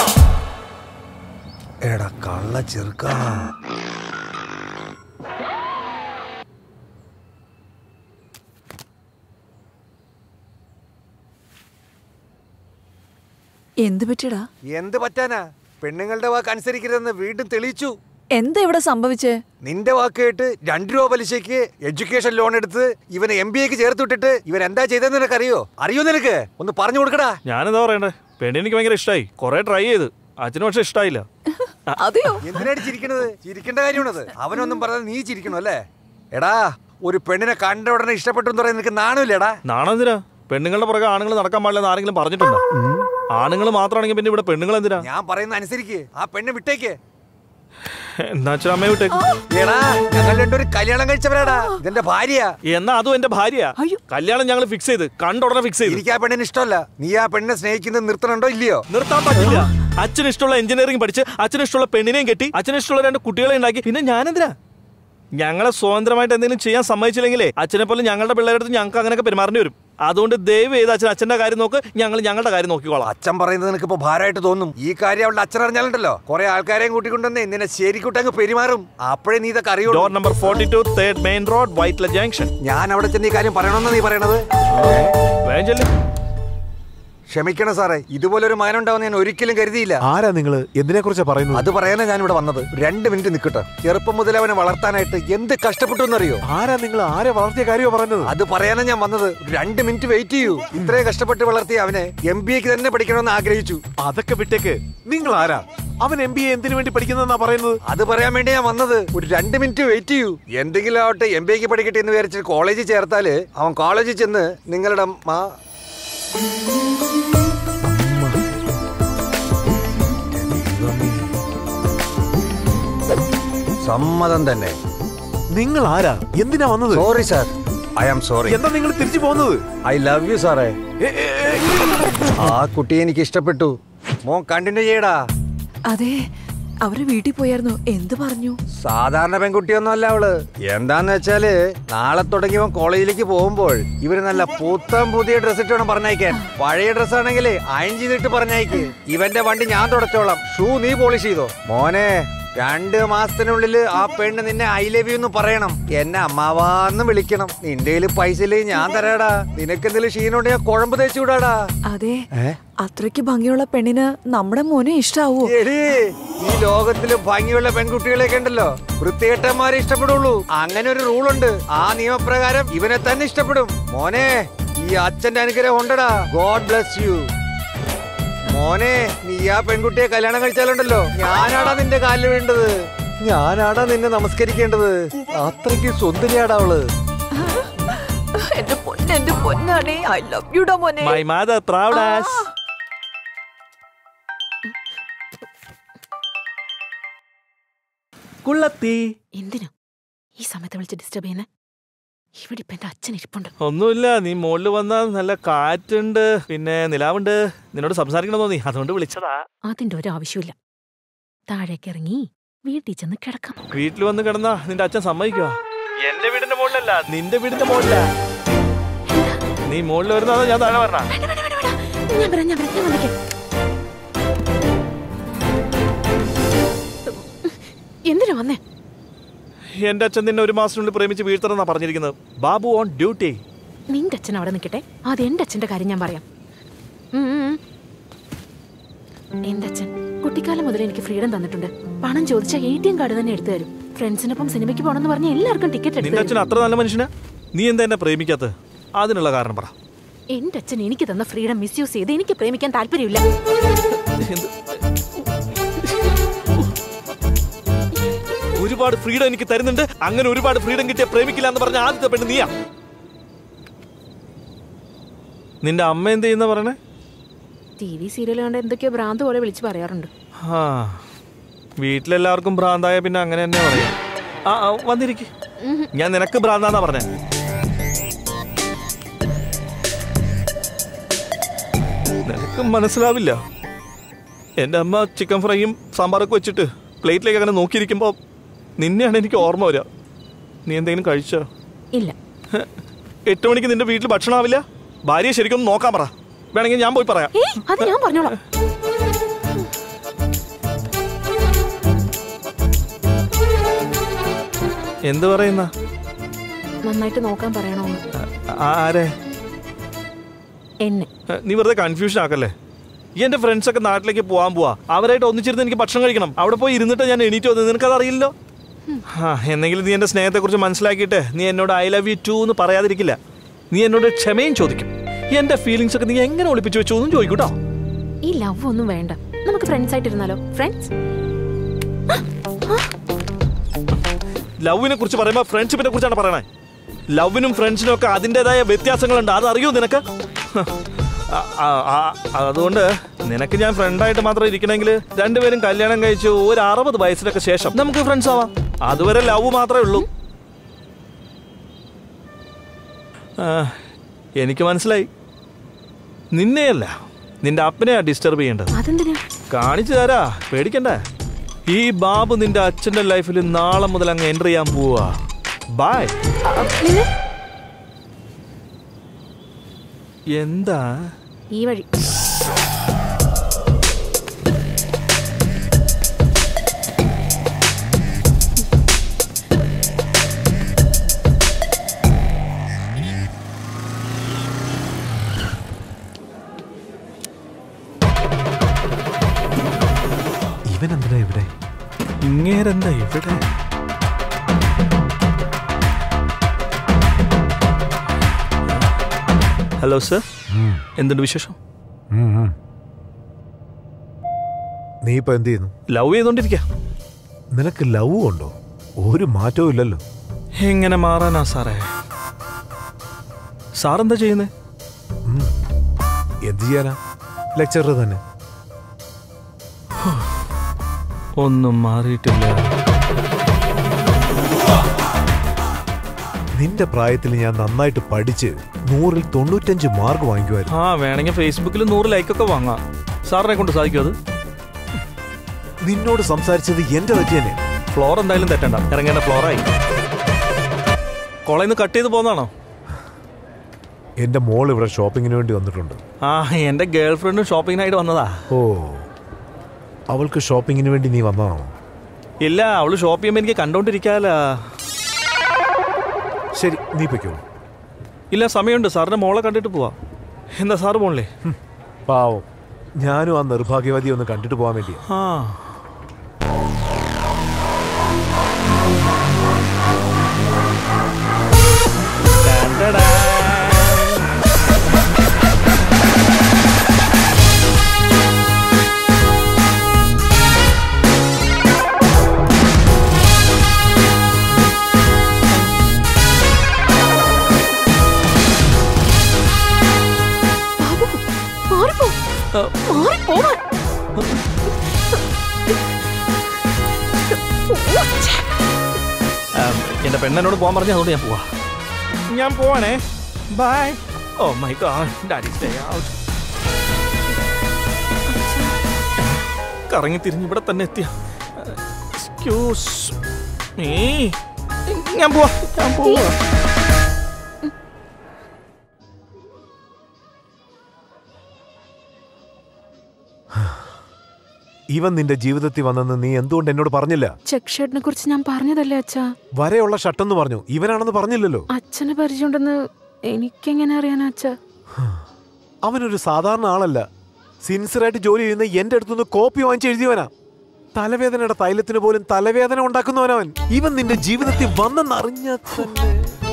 എടാ കള്ള ചെറുക്കാ എന്ത് പറ്റിയടാ എന്ത് പറ്റാനാ പെണ്ണുങ്ങളുടെ വാക്ക് അനുസരിക്കരുതെന്ന് വീണ്ടും തെളിയിച്ചു എന്താ ഇവിടെ സംഭവിച്ചേ നിന്റെ വാക്ക് കേട്ട് രണ്ട് രൂപ പലിശയ്ക്ക് എഡ്യൂക്കേഷൻ ലോൺ എടുത്ത് ഇവനെ എം ബി എക്ക് ചേർത്ത് വിട്ടിട്ട് ഇവൻ എന്താ ചെയ്തെന്ന് നിനക്ക് അറിയോ അറിയോ നിനക്ക് ഒന്ന് പറഞ്ഞു കൊടുക്കടാ ഞാനെന്താ പറയണ്ടേ പെണ്ണിന് എനിക്ക് ഭയങ്കര ഇഷ്ടമായി കുറെ ട്രൈ ചെയ്ത് അച്ഛനും പക്ഷെ ഇഷ്ടമായില്ല അതെയോ എന്തിനാണ് ചിരിക്കണത് ചിരിക്കേണ്ട കാര്യമാണത് അവനൊന്നും പറഞ്ഞാൽ നീ ചിരിക്കണോ അല്ലേ എടാ ഒരു പെണ്ണിനെ കണ്ട ഉടനെ ഇഷ്ടപ്പെട്ടു എന്ന് പറയാൻ നിനക്ക് നാണമില്ലേടാ നാണം എന്തിനാ പെണ്ണുങ്ങളുടെ പുറകെ ആണുങ്ങൾ നടക്കാൻ പാടില്ലെന്ന് ആരെങ്കിലും പറഞ്ഞിട്ടുണ്ടോ ആണുങ്ങൾ മാത്രമാണെങ്കിൽ പിന്നെ ഇവിടെ പെണ്ണുങ്ങൾ എന്തിനാ ഞാൻ പറയുന്ന അനുസരിക്ക് ആ പെണ്ണ് വിട്ടേക്ക് എന്നാ വെച്ചാൽ അമ്മയെ വിട്ടേക്ക് എടാ ഞങ്ങൾ രണ്ടൊരു കല്യാണം കഴിച്ചവരാടാ ഇതെന്റെ ഭാര്യ എന്നാ അതും എന്റെ ഭാര്യ കല്യാണം ഞങ്ങൾ ഫിക്സ് ചെയ്ത് കണ്ട ഉടനെ ഫിക്സ് ചെയ്ത് എനിക്ക് ആ പെണ്ണിന് ഇഷ്ടമല്ല നീ ആ പെണ്ണിനെ സ്നേഹിക്കുന്നത് നിർത്തണുണ്ടോ ഇല്ലയോ നിർത്താൻ പറ്റില്ല അച്ഛന് ഇഷ്ടമുള്ള എഞ്ചിനീയറിംഗ് പഠിച്ച് അച്ഛന് ഇഷ്ടമുള്ള പെണ്ണിനെയും കെട്ടി അച്ഛന് ഇഷ്ടമുള്ള രണ്ട് കുട്ടികളെ ഉണ്ടാക്കി പിന്നെ ഞാനെന്തിനാ ഞങ്ങളെ സ്വതന്ത്രമായിട്ട് എന്തെങ്കിലും ചെയ്യാൻ സമ്മതിച്ചില്ലെങ്കിലേ അച്ഛനെ പോലെ ഞങ്ങളുടെ പിള്ളേരുടെ അടുത്ത് ഞങ്ങൾക്ക് അങ്ങനെയൊക്കെ പെരുമാറേണ്ടി വരും അതുകൊണ്ട് ദയവ് ചെയ്ത് അച്ഛൻ അച്ഛന്റെ കാര്യം നോക്ക് ഞങ്ങൾ ഞങ്ങളുടെ കാര്യം നോക്കിക്കോളാം അച്ഛൻ പറയുന്നത് നിനക്ക് ഇപ്പൊ ഭാരമായിട്ട് തോന്നും ഈ കാര്യം അവളുടെ അച്ഛൻ അറിഞ്ഞാലുണ്ടല്ലോ കുറെ ആൾക്കാരെയും കൂട്ടിക്കൊണ്ടുവന്ന് നിന്നെ ശരിക്കൂട്ട് അങ്ങ് പെരുമാറും അപ്പോഴേ നീ ഇതൊക്കെ അറിയുള്ളൂ door number forty two third main road Vyttila junction ഞാൻ അവിടെ ചെന്ന് ഈ കാര്യം പറയണമെന്ന് നീ പറയണത് വേഗം ചെല്ല്. ക്ഷമിക്കണം സാറേ ഇതുപോലൊരു മകനുണ്ടാവും ഞാൻ ഒരിക്കലും കരുതിയില്ല ആരാ നിങ്ങള് എന്തിനെ കുറിച്ചാ പറയുന്നത് അത് പറയാനാ ഞാൻ ഇവിടെ വന്നത് രണ്ട് മിനിറ്റ് നിൽക്കട്ടെ ചെറുപ്പം മുതൽ അവനെ വളർത്താനായിട്ട് എന്ത് കഷ്ടപ്പെട്ടു എന്നറിയോ ആരാ നിങ്ങൾ ആരെ വളർത്തിയ കാര്യമോ പറഞ്ഞത് അത് പറയാനാ ഞാൻ വന്നത് രണ്ട് മിനിറ്റ് വെയിറ്റ് ചെയ്യൂ ഇത്രയും കഷ്ടപ്പെട്ട് വളർത്തിയ അവനെ എം ബി എക്ക് തന്നെ പഠിക്കണമെന്ന് ആഗ്രഹിച്ചു അതൊക്കെ വിട്ടേക്ക് നിങ്ങൾ ആരാ അവൻ എം ബി എ എന്തിനു വേണ്ടി പഠിക്കുന്നതെന്നാ പറയുന്നത് അത് പറയാൻ വേണ്ടി ഞാൻ വന്നത് ഒരു രണ്ട് മിനിറ്റ് വെയിറ്റ് ചെയ്യൂ എന്തെങ്കിലും ആവട്ടെ എം ബി എക്ക് പഠിക്കട്ടെ എന്ന് വിചാരിച്ച് കോളേജിൽ ചേർത്താല് അവൻ കോളേജിൽ ചെന്ന് നിങ്ങളുടെ മാ സമ്മതം തന്നെ നിങ്ങൾ ആരാ എന്തിനാ വന്നത് sorry sir I am sorry എന്താ നിങ്ങൾ തിരിച്ചു പോകുന്നത് ഐ ലവ് യു സാറേ ആ കുട്ടിയെ എനിക്ക് ഇഷ്ടപ്പെട്ടു മോൻ കണ്ടിന്യൂ ചെയ്യടാ അതെ അവര് വീട്ടിൽ പോയായിരുന്നു എന്ത് പറഞ്ഞു സാധാരണ പെൺകുട്ടിയൊന്നും അല്ല അവള് എന്താന്ന് വെച്ചാല് നാളെ തുടങ്ങി ഇവൻ കോളേജിലേക്ക് പോകുമ്പോൾ ഇവര് നല്ല പുത്തൻ പുതിയ ഡ്രസ് ഇട്ട് വേണം പറഞ്ഞയക്കാൻ പഴയ ഡ്രസ് ആണെങ്കിൽ അയൺ ചെയ്തിട്ട് പറഞ്ഞയക്ക് ഇവന്റെ വണ്ടി ഞാൻ തുടച്ചോളാം ഷൂ നീ പോളിഷ് ചെയ്തോ മോനെ രണ്ട് മാസത്തിനുള്ളിൽ ആ പെണ്ണ് നിന്നെ ഐ ലവ് യു എന്ന് പറയണം എന്നെ അമ്മാവാന്ന് വിളിക്കണം നിന്റെ കയ്യില് പൈസ ഇല്ലേ ഞാൻ തരാടാ നിനക്ക് എന്തെങ്കിലും ക്ഷീണമുണ്ട് ഞാൻ കുഴമ്പ് തേച്ചു വിടാടാ അതെ അത്രയ്ക്ക് ഭംഗിയുള്ള പെണ്ണിന് നമ്മുടെ മോനെ ഇഷ്ടാവോ എടീ, ഈ ലോകത്തില് ഭംഗിയുള്ള പെൺകുട്ടികളെയൊക്കെ ഉണ്ടല്ലോ വൃത്തികെട്ടന്മാരെ ഇഷ്ടപ്പെടുള്ളൂ അങ്ങനെ ഒരു റൂളുണ്ട് ആ നിയമപ്രകാരം ഇവനെ തന്നെ ഇഷ്ടപ്പെടും മോനെ ഈ അച്ഛന്റെ അനുഗ്രഹം ഉണ്ടടാ ഗോഡ് ബ്ലസ് യു മോനെ നീ ആ പെൺകുട്ടിയെ കല്യാണം കഴിച്ചാലുണ്ടല്ലോ ഞാനാടാ നിന്റെ കാലിൽ വീണ്ടത് ഞാനാടാ നിന്നെ നമസ്കരിക്കേണ്ടത് അത്രയ്ക്ക് സുന്ദരിയാടാ അവള് എന്റെ പൊന്നെ എന്റെ പൊന്നാണേ ഐ ലവ് യുടാ മോനെ My mother proud as. കുള്ളത്തി എന്തിനു ഈ സമയത്ത് വിളിച്ച് ഡിസ്റ്റർബ് ചെയ്യുന്നേ ഇവിടെ ഇപ്പൊ എന്റെ അച്ഛൻ ഇരിപ്പുണ്ട് ഒന്നുമില്ല നീ മുകളിൽ വന്നാൽ നല്ല കാറ്റുണ്ട് പിന്നെ നിലാവുണ്ട് നിന്നോട് സംസാരിക്കണം തോന്നി അതുകൊണ്ട് വിളിച്ചതാ അതിന്റെ ഒരു ആവശ്യമില്ല താഴേക്ക് ഇറങ്ങി വീട്ടിൽ ചെന്ന് കിടക്കാം വീട്ടിൽ വന്ന് കിടന്നാ നിന്റെ അച്ഛൻ സമ്മതിക്കുക എന്റെ വീടിന്റെ മുകളിലല്ല നിന്റെ വീടിന്റെ മുകളിലാ നീ മുകളിൽ വരുന്നതോ ഞാൻ താഴെ വരണ ഞാൻ വരാം ഞാൻ വരാം ഞാൻ വന്നേക്കാം എന്തിനാ വന്നേ എന്റെ അച്ഛൻ നിന്നെ ഒരു മാസത്തിനുള്ളിൽ പ്രേമിച്ച് വീഴ്ത്തണമെന്നാ പറഞ്ഞിരിക്കുന്നത് ബാബു ഓൺ ഡ്യൂട്ടി നിന്റെ അച്ഛൻ അവിടെ നിൽക്കട്ടെ അത് എന്റെ അച്ഛന്റെ കാര്യം ഞാൻ പറയാം ഉം, ഉം, ഉം. എന്റെ അച്ഛൻ കുട്ടിക്കാലം മുതൽ എനിക്ക് ഫ്രീഡം തന്നിട്ടുണ്ട് പണം ചോദിച്ചാൽ എ ടി എം കാർഡ് തന്നെ എടുത്തു തരും ഫ്രണ്ട്സിനൊപ്പം സിനിമയ്ക്ക് പോകണമെന്ന് പറഞ്ഞ എല്ലാവർക്കും ടിക്കറ്റ് എടുത്തു നിന്റെ അച്ഛൻ തരും അത്ര നല്ല മനുഷ്യനാ നീ എന്താ എന്നെ പ്രേമിക്കാത്ത അതിനുള്ള കാരണം പറ എന്റെ അച്ഛൻ എനിക്ക് തന്ന ഫ്രീഡം മിസ്യൂസ് ചെയ്ത് എനിക്ക് പ്രേമിക്കാൻ താല്പര്യമില്ല ഒരുപാട് ഫ്രീഡം എനിക്ക് തരുന്നുണ്ട് അങ്ങനെ ഒരുപാട് ഫ്രീഡം കിട്ടിയ പ്രേമിക്കില്ല എന്ന് പറഞ്ഞ ആദ്യത്തെ പെണ്ണ് നീയാ നിന്റെ അമ്മ എന്ത് ചെയ്യുന്ന പറയണേ ടി വി സീരിയൽ കണ്ട് എന്തൊക്കെയോ ഭ്രാന്ത് പോലെ വിളിച്ച് പറയാറുണ്ട് ആ വീട്ടിലെല്ലാവർക്കും ഭ്രാന്തായ പിന്നെ അങ്ങനെ തന്നെ പറയാം ആ ആ, വന്നിരിക്ക് ഞാൻ നിനക്ക് ഭ്രാന്താന്നാ പറഞ്ഞേ നിനക്ക് മനസ്സിലാവില്ല എൻ്റെ അമ്മ ചിക്കൻ ഫ്രൈയും സാമ്പാറൊക്കെ വെച്ചിട്ട് പ്ലേറ്റിലേക്ക് അങ്ങനെ നോക്കിയിരിക്കുമ്പോൾ നിന്നെയാണ് എനിക്ക് ഓർമ്മ വരിക നീ എന്തെങ്കിലും കഴിച്ചോ ഇല്ല എട്ട് മണിക്ക് നിന്റെ വീട്ടിൽ ഭക്ഷണമാവില്ല ഭാര്യയെ ശരിക്കും ഒന്ന് നോക്കാൻ പറ വേണമെങ്കിൽ ഞാൻ പോയി പറയാം ഏ അത് ഞാൻ പറഞ്ഞോളാം എന്ത് പറയുന്ന നന്നായിട്ട് നോക്കാൻ പറയണോന്ന് ആരെ എന്നെ ഏ, നീ വെറുതെ കൺഫ്യൂഷൻ ആക്കല്ലേ ഈ എന്റെ ഫ്രണ്ട്സ് ഒക്കെ നാട്ടിലേക്ക് പോകാൻ പോവാ അവരായിട്ട് ഒന്നിച്ചിരുന്ന് എനിക്ക് ഭക്ഷണം കഴിക്കണം അവിടെ പോയി ഇരുന്നിട്ട് ഞാൻ എണീറ്റ് വന്നത് നിനക്കത് അറിയില്ലോ ആ എന്നെങ്കിലും നീ എന്റെ സ്നേഹത്തെക്കുറിച്ച് മനസ്സിലാക്കിയിട്ട് നീ എന്നോട് ഐ ലവ് യു ടു എന്ന് പറയാതിരിക്കില്ല നീ എന്നോട് ക്ഷമയും ചോദിക്കും എന്റെ ഫീലിങ്സ് ഒക്കെ നീ എങ്ങനെ ഒളിപ്പിച്ചു വെച്ചു എന്നും ചോദിക്കൂട്ടോ ഈ ലവ് ഒന്നും വേണ്ട നമുക്ക് ഫ്രണ്ട്സ് ആയിട്ട് ഇരുന്നാലോ ഫ്രണ്ട്സ് ലവിനെ കുറിച്ച് പറയുമ്പോൾ ഫ്രണ്ട്ഷിപ്പിനെ കുറിച്ചാണ് പറയണേ ലവിനും ഫ്രണ്ട്സിനും ഒക്കെ അതിൻ്റെതായ വ്യത്യാസങ്ങളുണ്ട് അത് അറിയോ നിനക്ക് ആ, ആ, ആ, അതുകൊണ്ട് നിനക്ക് ഞാൻ ഫ്രണ്ടായിട്ട് മാത്രം ഇരിക്കണമെങ്കിൽ രണ്ടുപേരും കല്യാണം കഴിച്ച് ഒരു അറുപത് വയസ്സിനൊക്കെ ശേഷം നമുക്ക് ഫ്രണ്ട്സ് ആവാം അതുവരെ ലവ് മാത്രമേ ഉള്ളൂ ആ, എനിക്ക് മനസ്സിലായി നിന്നെയല്ല നിന്റെ അപ്പനെയാ ഡിസ്റ്റർബ് ചെയ്യേണ്ടത് അതെന്തിനാ കാണിച്ചു തരാ പേടിക്കണ്ടേ ഈ ബാബു നിന്റെ അച്ഛന്റെ ലൈഫിൽ നാളെ മുതൽ അങ്ങ് എൻ്റർ ചെയ്യാൻ പോവാ ബൈ എന്താ ഈ വഴി ഇവൻ എന്തിനാ ഇവിടെ ഇങ്ങേരെന്താ ഇവിടെ ഹലോ സർ എന്തുണ്ട് വിശേഷം ഉം, ഉം. നീ ഇപ്പൊ എന്ത് ചെയ്യുന്നു ലവ് ചെയ്തോണ്ടിരിക്ക നിനക്ക് ലവ് ഉണ്ടോ ഒരു മാറ്റവും ഇല്ലല്ലോ എങ്ങനെ മാറാനാ സാറേ സാർ എന്താ ചെയ്യുന്നേ എന്ത് ചെയ്യാനാ ലെക്ചറർ തന്നെ ഒന്നും മാറിയിട്ടില്ല നിന്റെ പ്രായത്തിൽ ഞാൻ നന്നായിട്ട് പഠിച്ച് നൂറിൽ തൊണ്ണൂറ്റഞ്ച് മാർക്ക് വാങ്ങിക്കുമായിരുന്നു ആ വേണമെങ്കിൽ ഫേസ്ബുക്കിൽ നൂറ് ലൈക്കൊക്കെ വാങ്ങാം സാറിനെ കൊണ്ട് സാധിക്കും അത് നിന്നോട് സംസാരിച്ചത് എന്റെ തെറ്റ് തന്നെ ഫ്ലോർ എന്തായാലും തെറ്റണ്ട ഇറങ്ങേണ്ട ഫ്ലോറായി കോളേജിൽ നിന്ന് കട്ട് ചെയ്ത് പോന്നാണോ എന്റെ മോൾ ഇവിടെ ഷോപ്പിങ്ങിന് വേണ്ടി വന്നിട്ടുണ്ട് ആ എന്റെ ഗേൾ ഫ്രണ്ടും ഷോപ്പിങ്ങിനായിട്ട് വന്നതാ ഓ അവൾക്ക് ഷോപ്പിങ്ങിന് വേണ്ടി നീ വന്നതാണോ ഇല്ല അവള് ഷോപ്പ് ചെയ്യുമ്പോ എനിക്ക് കണ്ടോണ്ടിരിക്കാല ശരി നീ പൊയ്ക്കോ ഇല്ല സമയമുണ്ട് സാറിന്റെ മോളെ കണ്ടിട്ട് പോവാ എന്താ സാറ് പോണില്ലേ പാവം ഞാനും ആ നിർഭാഗ്യവതി ഒന്ന് കണ്ടിട്ട് പോകാൻ വേണ്ടിയാ ആ മാറിപ്പോ മാറിപ്പോവാൻ ആ, എന്റെ പെണ്ണെന്നോട് പോകാൻ പറഞ്ഞു അതുകൊണ്ട് ഞാൻ പോവാ ഞാൻ പോവാണേ bye oh my god daddy stay out കറങ്ങി തിരിഞ്ഞ് ഇവിടെ തന്നെ എത്തിയ എക്സ്ക്യൂസ് മീ ഞാൻ പോവാ ഞാൻ പോവാ ഇവൻ നിന്റെ ജീവിതത്തിൽ വന്നെന്ന് നീ എന്തുകൊണ്ട് എന്നോട് പറഞ്ഞില്ല ചെക്ക് ഷർട്ടിനെ കുറിച്ച് ഞാൻ പറഞ്ഞതല്ലേ അച്ഛാ വരെയുള്ള ഷട്ടെന്ന് പറഞ്ഞു ഇവനാണെന്ന് പറഞ്ഞില്ലല്ലോ അച്ഛന് പരിചയമുണ്ടെന്ന് എനിക്കെങ്ങനെ അറിയാനാ അച്ഛാ അവനൊരു സാധാരണ ആളല്ല സിൻസിയറായിട്ട് ജോലി ചെയ്യുന്ന എന്റെ അടുത്തുനിന്ന് കോപ്പി വാങ്ങിച്ച് എഴുതിയവനാ തലവേദനയുടെ തൈലത്തിന് പോലും തലവേദന ഉണ്ടാക്കുന്നവനവൻ ഇവൻ നിന്റെ ജീവിതത്തിൽ വന്നെന്നറിഞ്ഞ തന്നെ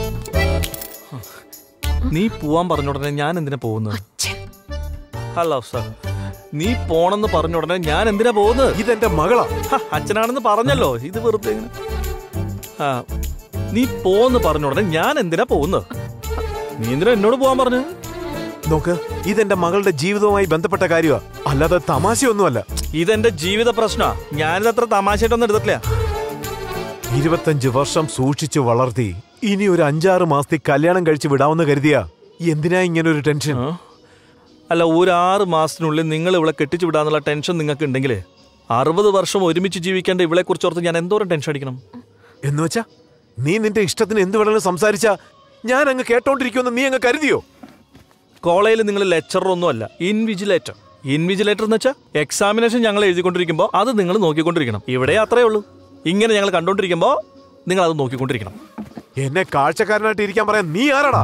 നീ പോവാൻ പറഞ്ഞ ഉടനെ ഞാൻ എന്തിനാ പോകുന്നത് ഹലോ സർ നീ പോണെന്ന് പറഞ്ഞ ഉടനെ ഞാൻ എന്തിനാ പോകുന്നത് ഇതെന്റെ മകളാ അച്ഛനാണെന്ന് പറഞ്ഞല്ലോ ഇത് വെറുതെ ഇങ്ങനെ. ആ നീ പോന്ന് പറഞ്ഞ ഉടനെ ഞാൻ എന്തിനാ പോകുന്നത് നീ എന്തിനാ എന്നോട് പോവാൻ പറഞ്ഞു നോക്ക് ഇതെന്റെ മകളുടെ ജീവിതവുമായി ബന്ധപ്പെട്ട കാര്യമാ അല്ലാതെ തമാശയൊന്നുമല്ല ഇതെന്റെ ജീവിത പ്രശ്നമാ ഞാനിത് അത്ര തമാശയായിട്ടൊന്നും എടുത്തിട്ടില്ല ഇരുപത്തഞ്ച് വർഷം സൂക്ഷിച്ചു വളർത്തി ഇനി ഒരു അഞ്ചാറ് മാസത്തിൽ കല്യാണം കഴിച്ച് വിടാമെന്ന് കരുതിയാ എന്തിനാ ഇങ്ങനെ ഒരു ടെൻഷൻ അല്ല ഒരു ആറ് മാസത്തിനുള്ളിൽ നിങ്ങൾ ഇവളെ കെട്ടിച്ചു വിടാന്നുള്ള ടെൻഷൻ നിങ്ങൾക്ക് ഉണ്ടെങ്കിൽ അറുപത് വർഷം ഒരുമിച്ച് ജീവിക്കേണ്ട ഇവളെ കുറിച്ച് ഓർത്ത് ഞാൻ എന്തോരം ടെൻഷൻ അടിക്കണം എന്ന് വെച്ചാ നീ നിന്റെ ഇഷ്ടത്തിന് എന്ത് വേണമെങ്കിലും സംസാരിച്ചാ ഞാൻ അങ്ങ് കേട്ടോണ്ടിരിക്കുമെന്ന് നീ അങ്ങ് കരുതിയോ കോളേജിൽ നിങ്ങൾ ലെക്ചറർ ഒന്നും അല്ല ഇൻവിജിലേറ്റർ ഇൻവിജിലേറ്റർ എന്ന് വെച്ചാൽ എക്സാമിനേഷൻ ഞങ്ങൾ എഴുതിക്കൊണ്ടിരിക്കുമ്പോൾ അത് നിങ്ങൾ നോക്കിക്കൊണ്ടിരിക്കണം ഇവിടെ അത്രേ ഉള്ളൂ ഇങ്ങനെ ഞങ്ങൾ കണ്ടോണ്ടിരിക്കുമ്പോൾ നിങ്ങൾ അത് നോക്കിക്കൊണ്ടിരിക്കണം എന്നെ കാഴ്ചക്കാരനായിട്ട് ഇരിക്കാൻ പറയാൻ നീ ആരാടാ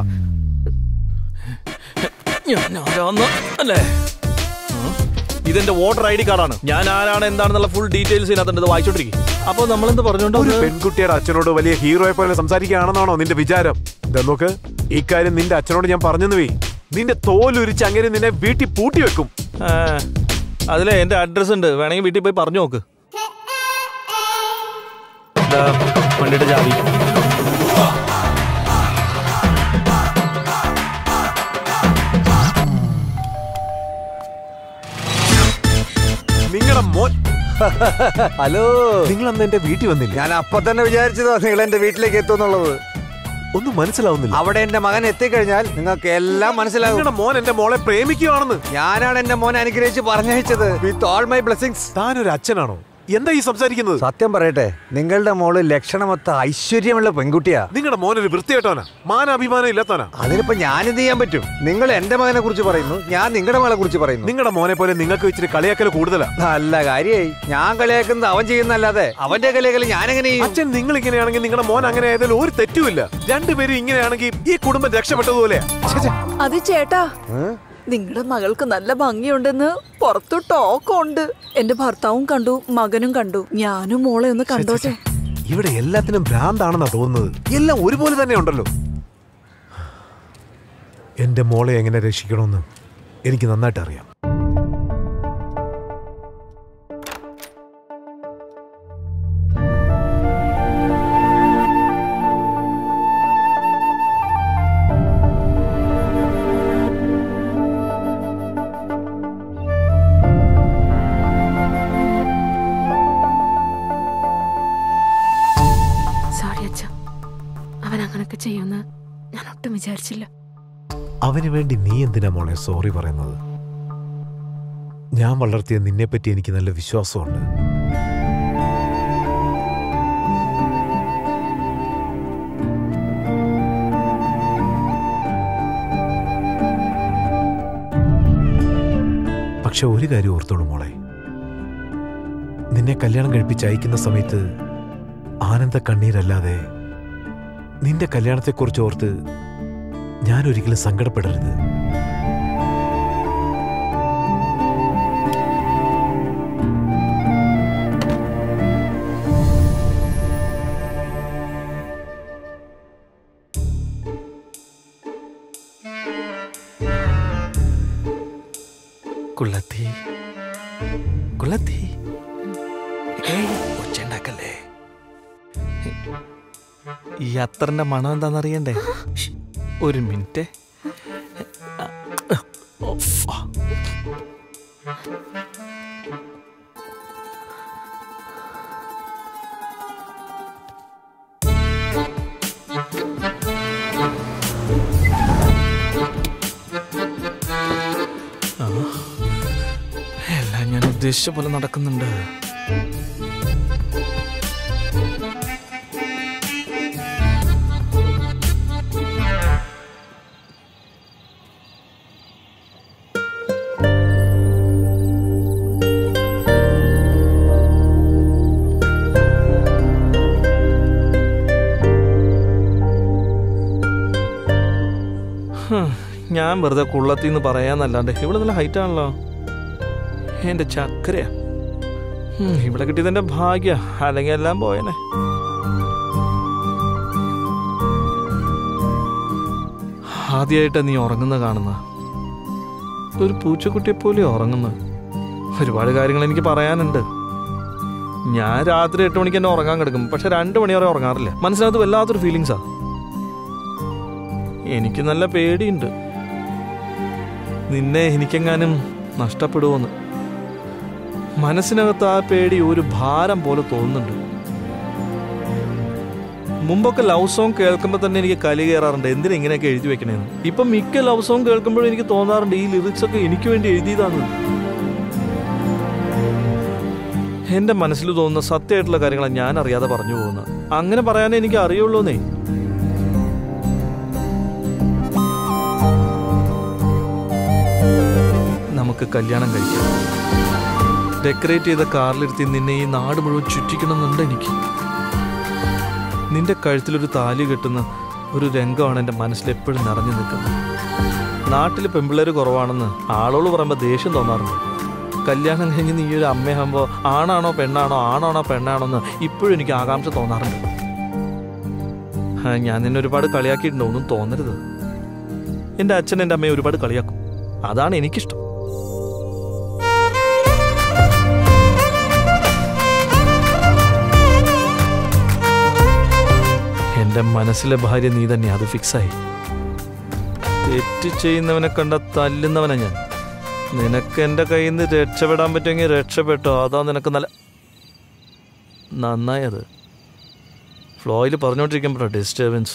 ഞാൻ ആരാന്ന് അല്ലേ ഉം. ഇതെന്റെ വോട്ടർ ഐ ഡി കാർഡാണ് ഞാൻ ആരാണ് എന്താണെന്നുള്ള ഫുൾ ഡീറ്റെയിൽസ് ഇതിനകത്തുണ്ട് ഇത് വായിച്ചോണ്ടിരിക്കും അപ്പോൾ നമ്മളെന്ത് പറഞ്ഞോണ്ടോ ഒരു പെൺകുട്ടിയുടെ അച്ഛനോട് വലിയ ഹീറോയെ പോലെ സംസാരിക്കുകയാണെന്നാണോ നിന്റെ വിചാരം ഇതാ നോക്ക് ഇക്കാര്യം നിന്റെ അച്ഛനോട് ഞാൻ പറഞ്ഞെന്ന് വേ നിന്റെ തോലുരിച്ച് അങ്ങനെ നിന്നെ വീട്ടിൽ പൂട്ടി വെക്കും അതിലെ എന്റെ അഡ്രസ് ഉണ്ട് വേണമെങ്കിൽ വീട്ടിൽ പോയി പറഞ്ഞു നോക്ക് ദാ, വണ്ടിയുടെ ചാവി നിങ്ങളുടെ മോൻ ഹലോ നിങ്ങൾ അന്ന് എന്റെ വീട്ടിൽ വന്നില്ല ഞാൻ അപ്പൊ തന്നെ വിചാരിച്ചതാ നിങ്ങൾ എന്റെ വീട്ടിലേക്ക് എത്തുന്നുള്ളത് ഒന്നും മനസ്സിലാവുന്നില്ല അവിടെ എന്റെ മകൻ എത്തിക്കഴിഞ്ഞാൽ നിങ്ങൾക്ക് എല്ലാം മനസ്സിലാകും നിങ്ങളുടെ മോൻ എന്റെ മോളെ പ്രേമിക്കുകയാണെന്ന് ഞാനാണ് എന്റെ മോനെ അനുഗ്രഹിച്ച് പറഞ്ഞയച്ചത് വിത്ത് ഓൾ മൈ ബ്ലെസ്സിങ്സ് താനൊരു അച്ഛനാണോ എന്താ ഈ സംസാരിക്കുന്നത് സത്യം പറയട്ടെ നിങ്ങളുടെ മോള് ലക്ഷണമൊത്ത ഐശ്വര്യമുള്ള പെൺകുട്ടിയാ നിങ്ങളുടെ മോനൊരു വൃത്തികെട്ടവനാ മാനാഭിമാനം ഇല്ലാത്തവനാ അതിനിപ്പോ ഞാൻ എന്ത് ചെയ്യാൻ പറ്റും നിങ്ങൾ എന്റെ മകനെ കുറിച്ച് പറയുന്നു ഞാൻ നിങ്ങളുടെ മകളെ കുറിച്ച് പറയുന്നു നിങ്ങളുടെ മോനെ പോലെ നിങ്ങൾക്ക് ഇച്ചിരി കളിയാക്കൽ കൂടുതലാ നല്ല കാര്യായി ഞാൻ കളിയാക്കുന്നത് അവൻ ചെയ്യുന്നല്ലാതെ അവന്റെ കളിയാക്കൽ ഞാൻ എങ്ങനെ ചെയ്യും അച്ഛൻ നിങ്ങൾ ഇങ്ങനെയാണെങ്കിൽ നിങ്ങളുടെ മോൻ അങ്ങനെ ആയതിൽ ഒരു തെറ്റുമില്ല രണ്ടുപേരും ഇങ്ങനെയാണെങ്കിൽ ഈ കുടുംബം രക്ഷപ്പെട്ടതുപോലെയാ ഛെ, ഛെ. അത് ചേട്ടാ നിങ്ങളുടെ മകൾക്ക് നല്ല ഭംഗിയുണ്ടെന്ന് പുറത്തു ടോക്കുണ്ട് എന്റെ ഭർത്താവും കണ്ടു മകനും കണ്ടു ഞാനും മോളെ ഒന്ന് കണ്ടോട്ടെ ഇവിടെ എല്ലാത്തിനും ഭ്രാന്താണെന്നാ തോന്നുന്നത് എല്ലാം ഒരുപോലെ തന്നെ ഉണ്ടല്ലോ എന്റെ മോളെ എങ്ങനെ രക്ഷിക്കണമെന്ന് എനിക്ക് നന്നായിട്ട് അറിയാം സോറി അച്ഛ അവൻ അങ്ങനൊക്കെ ചെയ്യുമെന്ന് ഞാൻ ഒട്ടും വിചാരിച്ചില്ല അവന് വേണ്ടി നീ എന്തിനാ മോളെ സോറി പറയുന്നത് ഞാൻ വളർത്തിയ നിന്നെപ്പറ്റി എനിക്ക് നല്ല വിശ്വാസമുണ്ട് പക്ഷെ ഒരു കാര്യം ഓർത്തോളൂ മോളെ നിന്നെ കല്യാണം കഴിപ്പിച്ച് അയക്കുന്ന സമയത്ത് ആനന്ദ കണ്ണീരല്ലാതെ നിന്റെ കല്യാണത്തെക്കുറിച്ച് ഓർത്ത് ഞാൻ ഒരിക്കലും സങ്കടപ്പെടരുത് കുള്ളത്തി കുള്ളത്തി ഏയ് ഒച്ചുണ്ടാക്കല്ലേ ഈ അത്തറിന്റെ മണം എന്താണെന്നറിയണ്ടേ ഒരു മിനിറ്റ് ആ, എല്ലാം ഞാൻ ഉദ്ദേശിച്ച പോലെ നടക്കുന്നുണ്ട് ഹും, ഞാൻ വെറുതെ കുള്ളത്തിന്ന് പറയാന്നല്ലാണ്ട് ഇവിടെ നല്ല ഹൈറ്റ് ആണല്ലോ എന്റെ ചക്കരയാ ഹും, ഇവിടെ കിട്ടിയത് എന്റെ ഭാഗ്യ അല്ലെങ്കിൽ എല്ലാം പോയനെ ആദ്യമായിട്ട് നീ ഉറങ്ങുന്ന കാണുന്ന ഒരു പൂച്ചക്കുട്ടിയെ പോലെ ഉറങ്ങുന്ന ഒരുപാട് കാര്യങ്ങൾ എനിക്ക് പറയാനുണ്ട് ഞാൻ രാത്രി എട്ട് മണിക്ക് തന്നെ ഉറങ്ങാൻ കിടക്കും പക്ഷെ രണ്ട് മണി വരെ ഉറങ്ങാറില്ല മനസ്സിനകത്ത് വല്ലാത്തൊരു ഫീലിങ്സാ എനിക്ക് നല്ല പേടിയുണ്ട് നിന്നെ എനിക്കെങ്ങാനും നഷ്ടപ്പെടുമോന്ന് മനസ്സിനകത്ത് ആ പേടി ഒരു ഭാരം പോലെ തോന്നുന്നുണ്ട് മുമ്പൊക്കെ ലവ് സോങ് കേൾക്കുമ്പോൾ തന്നെ എനിക്ക് കലി കയറാറുണ്ട് എന്തിനാ ഇങ്ങനെയൊക്കെ എഴുതി വെക്കണേന്ന് ഇപ്പം മിക്ക ലവ് സോങ് കേൾക്കുമ്പോഴും എനിക്ക് തോന്നാറുണ്ട് ഈ ലിറിക്സ് ഒക്കെ എനിക്ക് വേണ്ടി എഴുതിയതാണ് എന്റെ മനസ്സിൽ തോന്നുന്ന സത്യമായിട്ടുള്ള കാര്യങ്ങളാണ് ഞാൻ അറിയാതെ പറഞ്ഞു പോകുന്നത് അങ്ങനെ പറയാനേ എനിക്ക് അറിയുള്ളൂന്നേ നമുക്ക് കല്യാണം കഴിക്കാം ഡെക്കറേറ്റ് ചെയ്ത കാറിലിരുത്തി നിന്നെ ഈ നാട് മുഴുവൻ ചുറ്റിക്കണമെന്നുണ്ട് എനിക്ക് നിന്റെ കഴുത്തിലൊരു താലി കെട്ടുന്ന ഒരു രംഗമാണ് എൻ്റെ മനസ്സിൽ എപ്പോഴും നിറഞ്ഞു നിൽക്കുന്നത് നാട്ടിൽ പെമ്പിള്ളേർ കുറവാണെന്ന് ആളോട് പറയുമ്പോൾ ദേഷ്യം തോന്നാറുണ്ട് കല്യാണം കഴിഞ്ഞ് നീ ഒരു അമ്മയാകുമ്പോൾ ആണാണോ പെണ്ണാണോ ആണാണോ പെണ്ണാണോ എന്ന് ഇപ്പോഴും എനിക്ക് ആകാംക്ഷ തോന്നാറുണ്ട് ആ, ഞാൻ നിന്നെ ഒരുപാട് കളിയാക്കിയിട്ടുണ്ട് ഒന്നും തോന്നരുത് എൻ്റെ അച്ഛൻ എൻ്റെ അമ്മയെ ഒരുപാട് കളിയാക്കും അതാണ് എനിക്കിഷ്ടം എൻ്റെ മനസ്സിലെ ഭാര്യ നീ തന്നെ അത് ഫിക്സായി തെറ്റ് ചെയ്യുന്നവനെ കണ്ട തല്ലുന്നവനാ ഞാൻ നിനക്ക് എൻ്റെ കയ്യിൽ നിന്ന് രക്ഷപ്പെടാൻ പറ്റുമെങ്കിൽ രക്ഷപ്പെട്ടോ അതാ നിനക്ക് നല്ല നന്നായത് ഫ്ലോയിൽ പറഞ്ഞുകൊണ്ടിരിക്കുമ്പോഴോ ഡിസ്റ്റർബൻസ്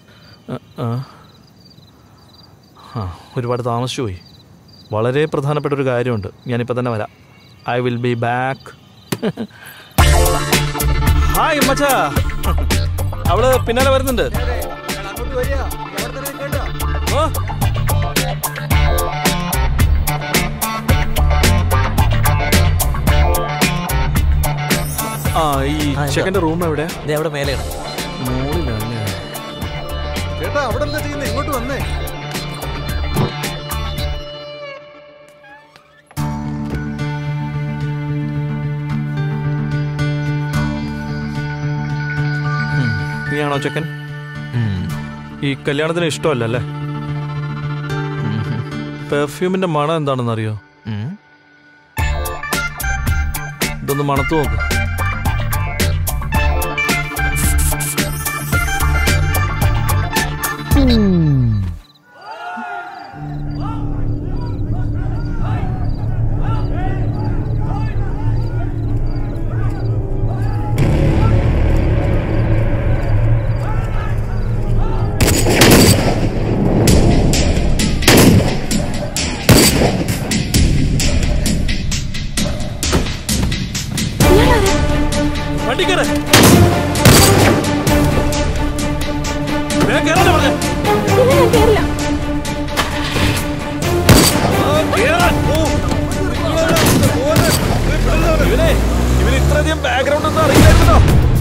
ആ ഒരുപാട് താമസിച്ചു പോയി വളരെ പ്രധാനപ്പെട്ട ഒരു കാര്യമുണ്ട് ഞാനിപ്പോൾ തന്നെ വരാം I will be back hi മച്ചാ അവള് പിന്നാലെ വരുന്നുണ്ട് ഓ. ആ ഈ ചെക്കൻ്റെ റൂം എവിടെ അവിടെ മേലെയാണ് മുകളിലല്ലേ ചേട്ടാ അവിടെ അല്ല ചെയ്യുന്നത് ഇങ്ങോട്ട് വന്നേ നീയാണോ ചെക്കൻ ഈ കല്യാണത്തിന് ഇഷ്ടമല്ലല്ലേ പെർഫ്യൂമിന്റെ മണം എന്താണെന്ന് അറിയോ ഇതൊന്ന് മണത്തു നോക്ക് വണ്ടി കയറ് വേഗം കയറാനാ പറഞ്ഞെ. ആ, കേറാൻ. ഓ. ഇവനെ ഇവന് ഇത്രയധികം ബാക്ക്ഗ്രൗണ്ട് ഒന്നും അറിയില്ലായിരുന്നോ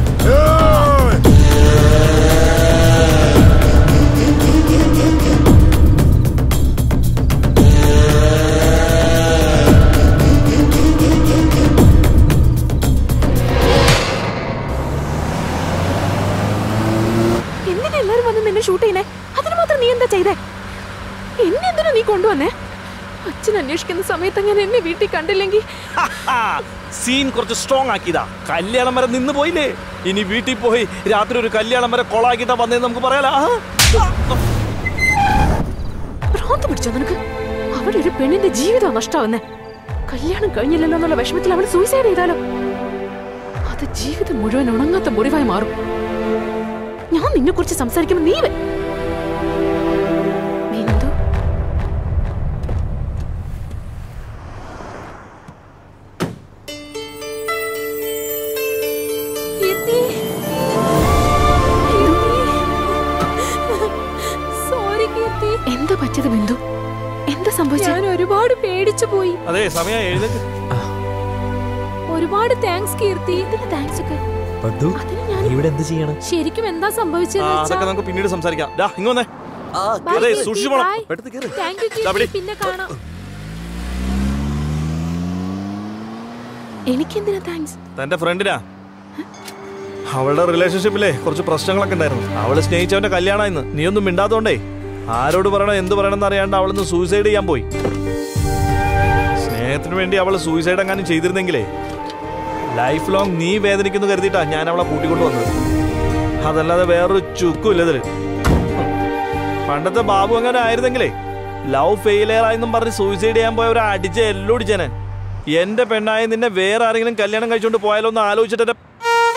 എന്തിനാ എല്ലാരും വന്ന് നിന്നെ ഷൂട്ട് ചെയ്യുന്നേ അതിന് മാത്രം നീ എന്താ ചെയ്തേ എന്നെ എന്തിനാ നീ കൊണ്ടുവന്നേ അച്ഛൻ അന്വേഷിക്കുന്ന സമയത്ത് ഞാൻ എന്നെ വീട്ടിൽ കണ്ടില്ലെങ്കിൽ സീൻ കുറച്ച് സ്ട്രോങ് ആക്കിയതാ കല്യാണം വരെ നിന്ന് പോയില്ലേ ഇനി വീട്ടിൽ പോയി രാത്രി ഒരു കല്യാണം വരെ കൊളാക്കിട്ടാ വന്നേന്ന് നമുക്ക് പറയാലോ ആ. ഭ്രാന്ത് പിടിച്ചോ നിനക്ക് അവിടെ ഒരു പെണ്ണിന്റെ ജീവിതം നഷ്ടാവുന്നേ കല്യാണം കഴിഞ്ഞില്ലല്ലോ എന്നുള്ള വിഷമത്തിൽ അവൾ സൂയിസൈഡ് ചെയ്താലോ അത് ജീവിതം മുഴുവൻ ഉണങ്ങാത്ത മുറിവായി മാറും ഞാൻ നിന്നെ കുറിച്ച് സംസാരിക്കുമ്പോ നീ വ- ബിന്ദു സോറി കീർത്തി എന്താ പറ്റിയത് ബിന്ദു എന്താ സംഭവിച്ചത് ഞാൻ ഒരുപാട് പേടിച്ചു പോയി അതെ സമയം എഴുന്നേക്ക് ഒരുപാട് താങ്ക്സ് കീർത്തി താങ്ക്സ് ഒക്കെ പദ്ദു നീ ഇവിടെ എന്ത് ചെയ്യണം ശരിക്കും എന്താ ആ, സംഭവിച്ചതെന്ന് അതൊക്കെ വെച്ചാ നമുക്ക് പിന്നീട് സംസാരിക്കാം ഡാ ഇങ്ങ് വന്നേ Bye, അതെ കീർത്തി, സൂക്ഷിച്ചു പോണം bye. പെട്ടെന്ന് കേറ്. Thank you, ദാ കീർത്തി. വിളി. പിന്നെ കാണാം എനിക്കെന്തിനാ താങ്ക്സ് തന്റെ ഫ്രണ്ടിനാ അവളുടെ റിലേഷൻഷിപ്പിലെ കുറച്ച് പ്രശ്നങ്ങളൊക്കെ ഉണ്ടായിരുന്നു അവള് സ്നേഹിച്ചവന്റെ കല്യാണം ഇന്ന് നീ ഒന്നും മിണ്ടാത്തോണ്ടേ ആരോട് പറയണം എന്ത് പറയണം എന്നറിയാണ്ട് അവളിന്ന് സൂയിസൈഡ് ചെയ്യാൻ പോയി സ്നേഹത്തിന് വേണ്ടി അവൾ സൂയിസൈഡ് എങ്ങാനും ചെയ്തിരുന്നെങ്കിലേ ലൈഫ് ലോങ് നീ വേദനിക്കുന്നു കരുതിയിട്ടാ ഞാൻ അവളെ കൂട്ടിക്കൊണ്ട് വന്നത് അതല്ലാതെ വേറൊരു ചുക്കും ഇല്ല ഇതില് പണ്ടത്തെ ബാബു അങ്ങനെ ആയിരുന്നെങ്കിലേ ലവ് ഫെയിലിയർ ആയെന്നും പറഞ്ഞ് സൂയിസൈഡ് ചെയ്യാൻ പോയ ഒരു അടിച്ച എല്ലോടിച്ചേനെ എന്റെ പെണ്ണായ നിന്നെ വേറെ ആരെങ്കിലും കല്യാണം കഴിച്ചുകൊണ്ട് പോയാലോ എന്ന് ആലോചിച്ചിട്ട് എന്റെ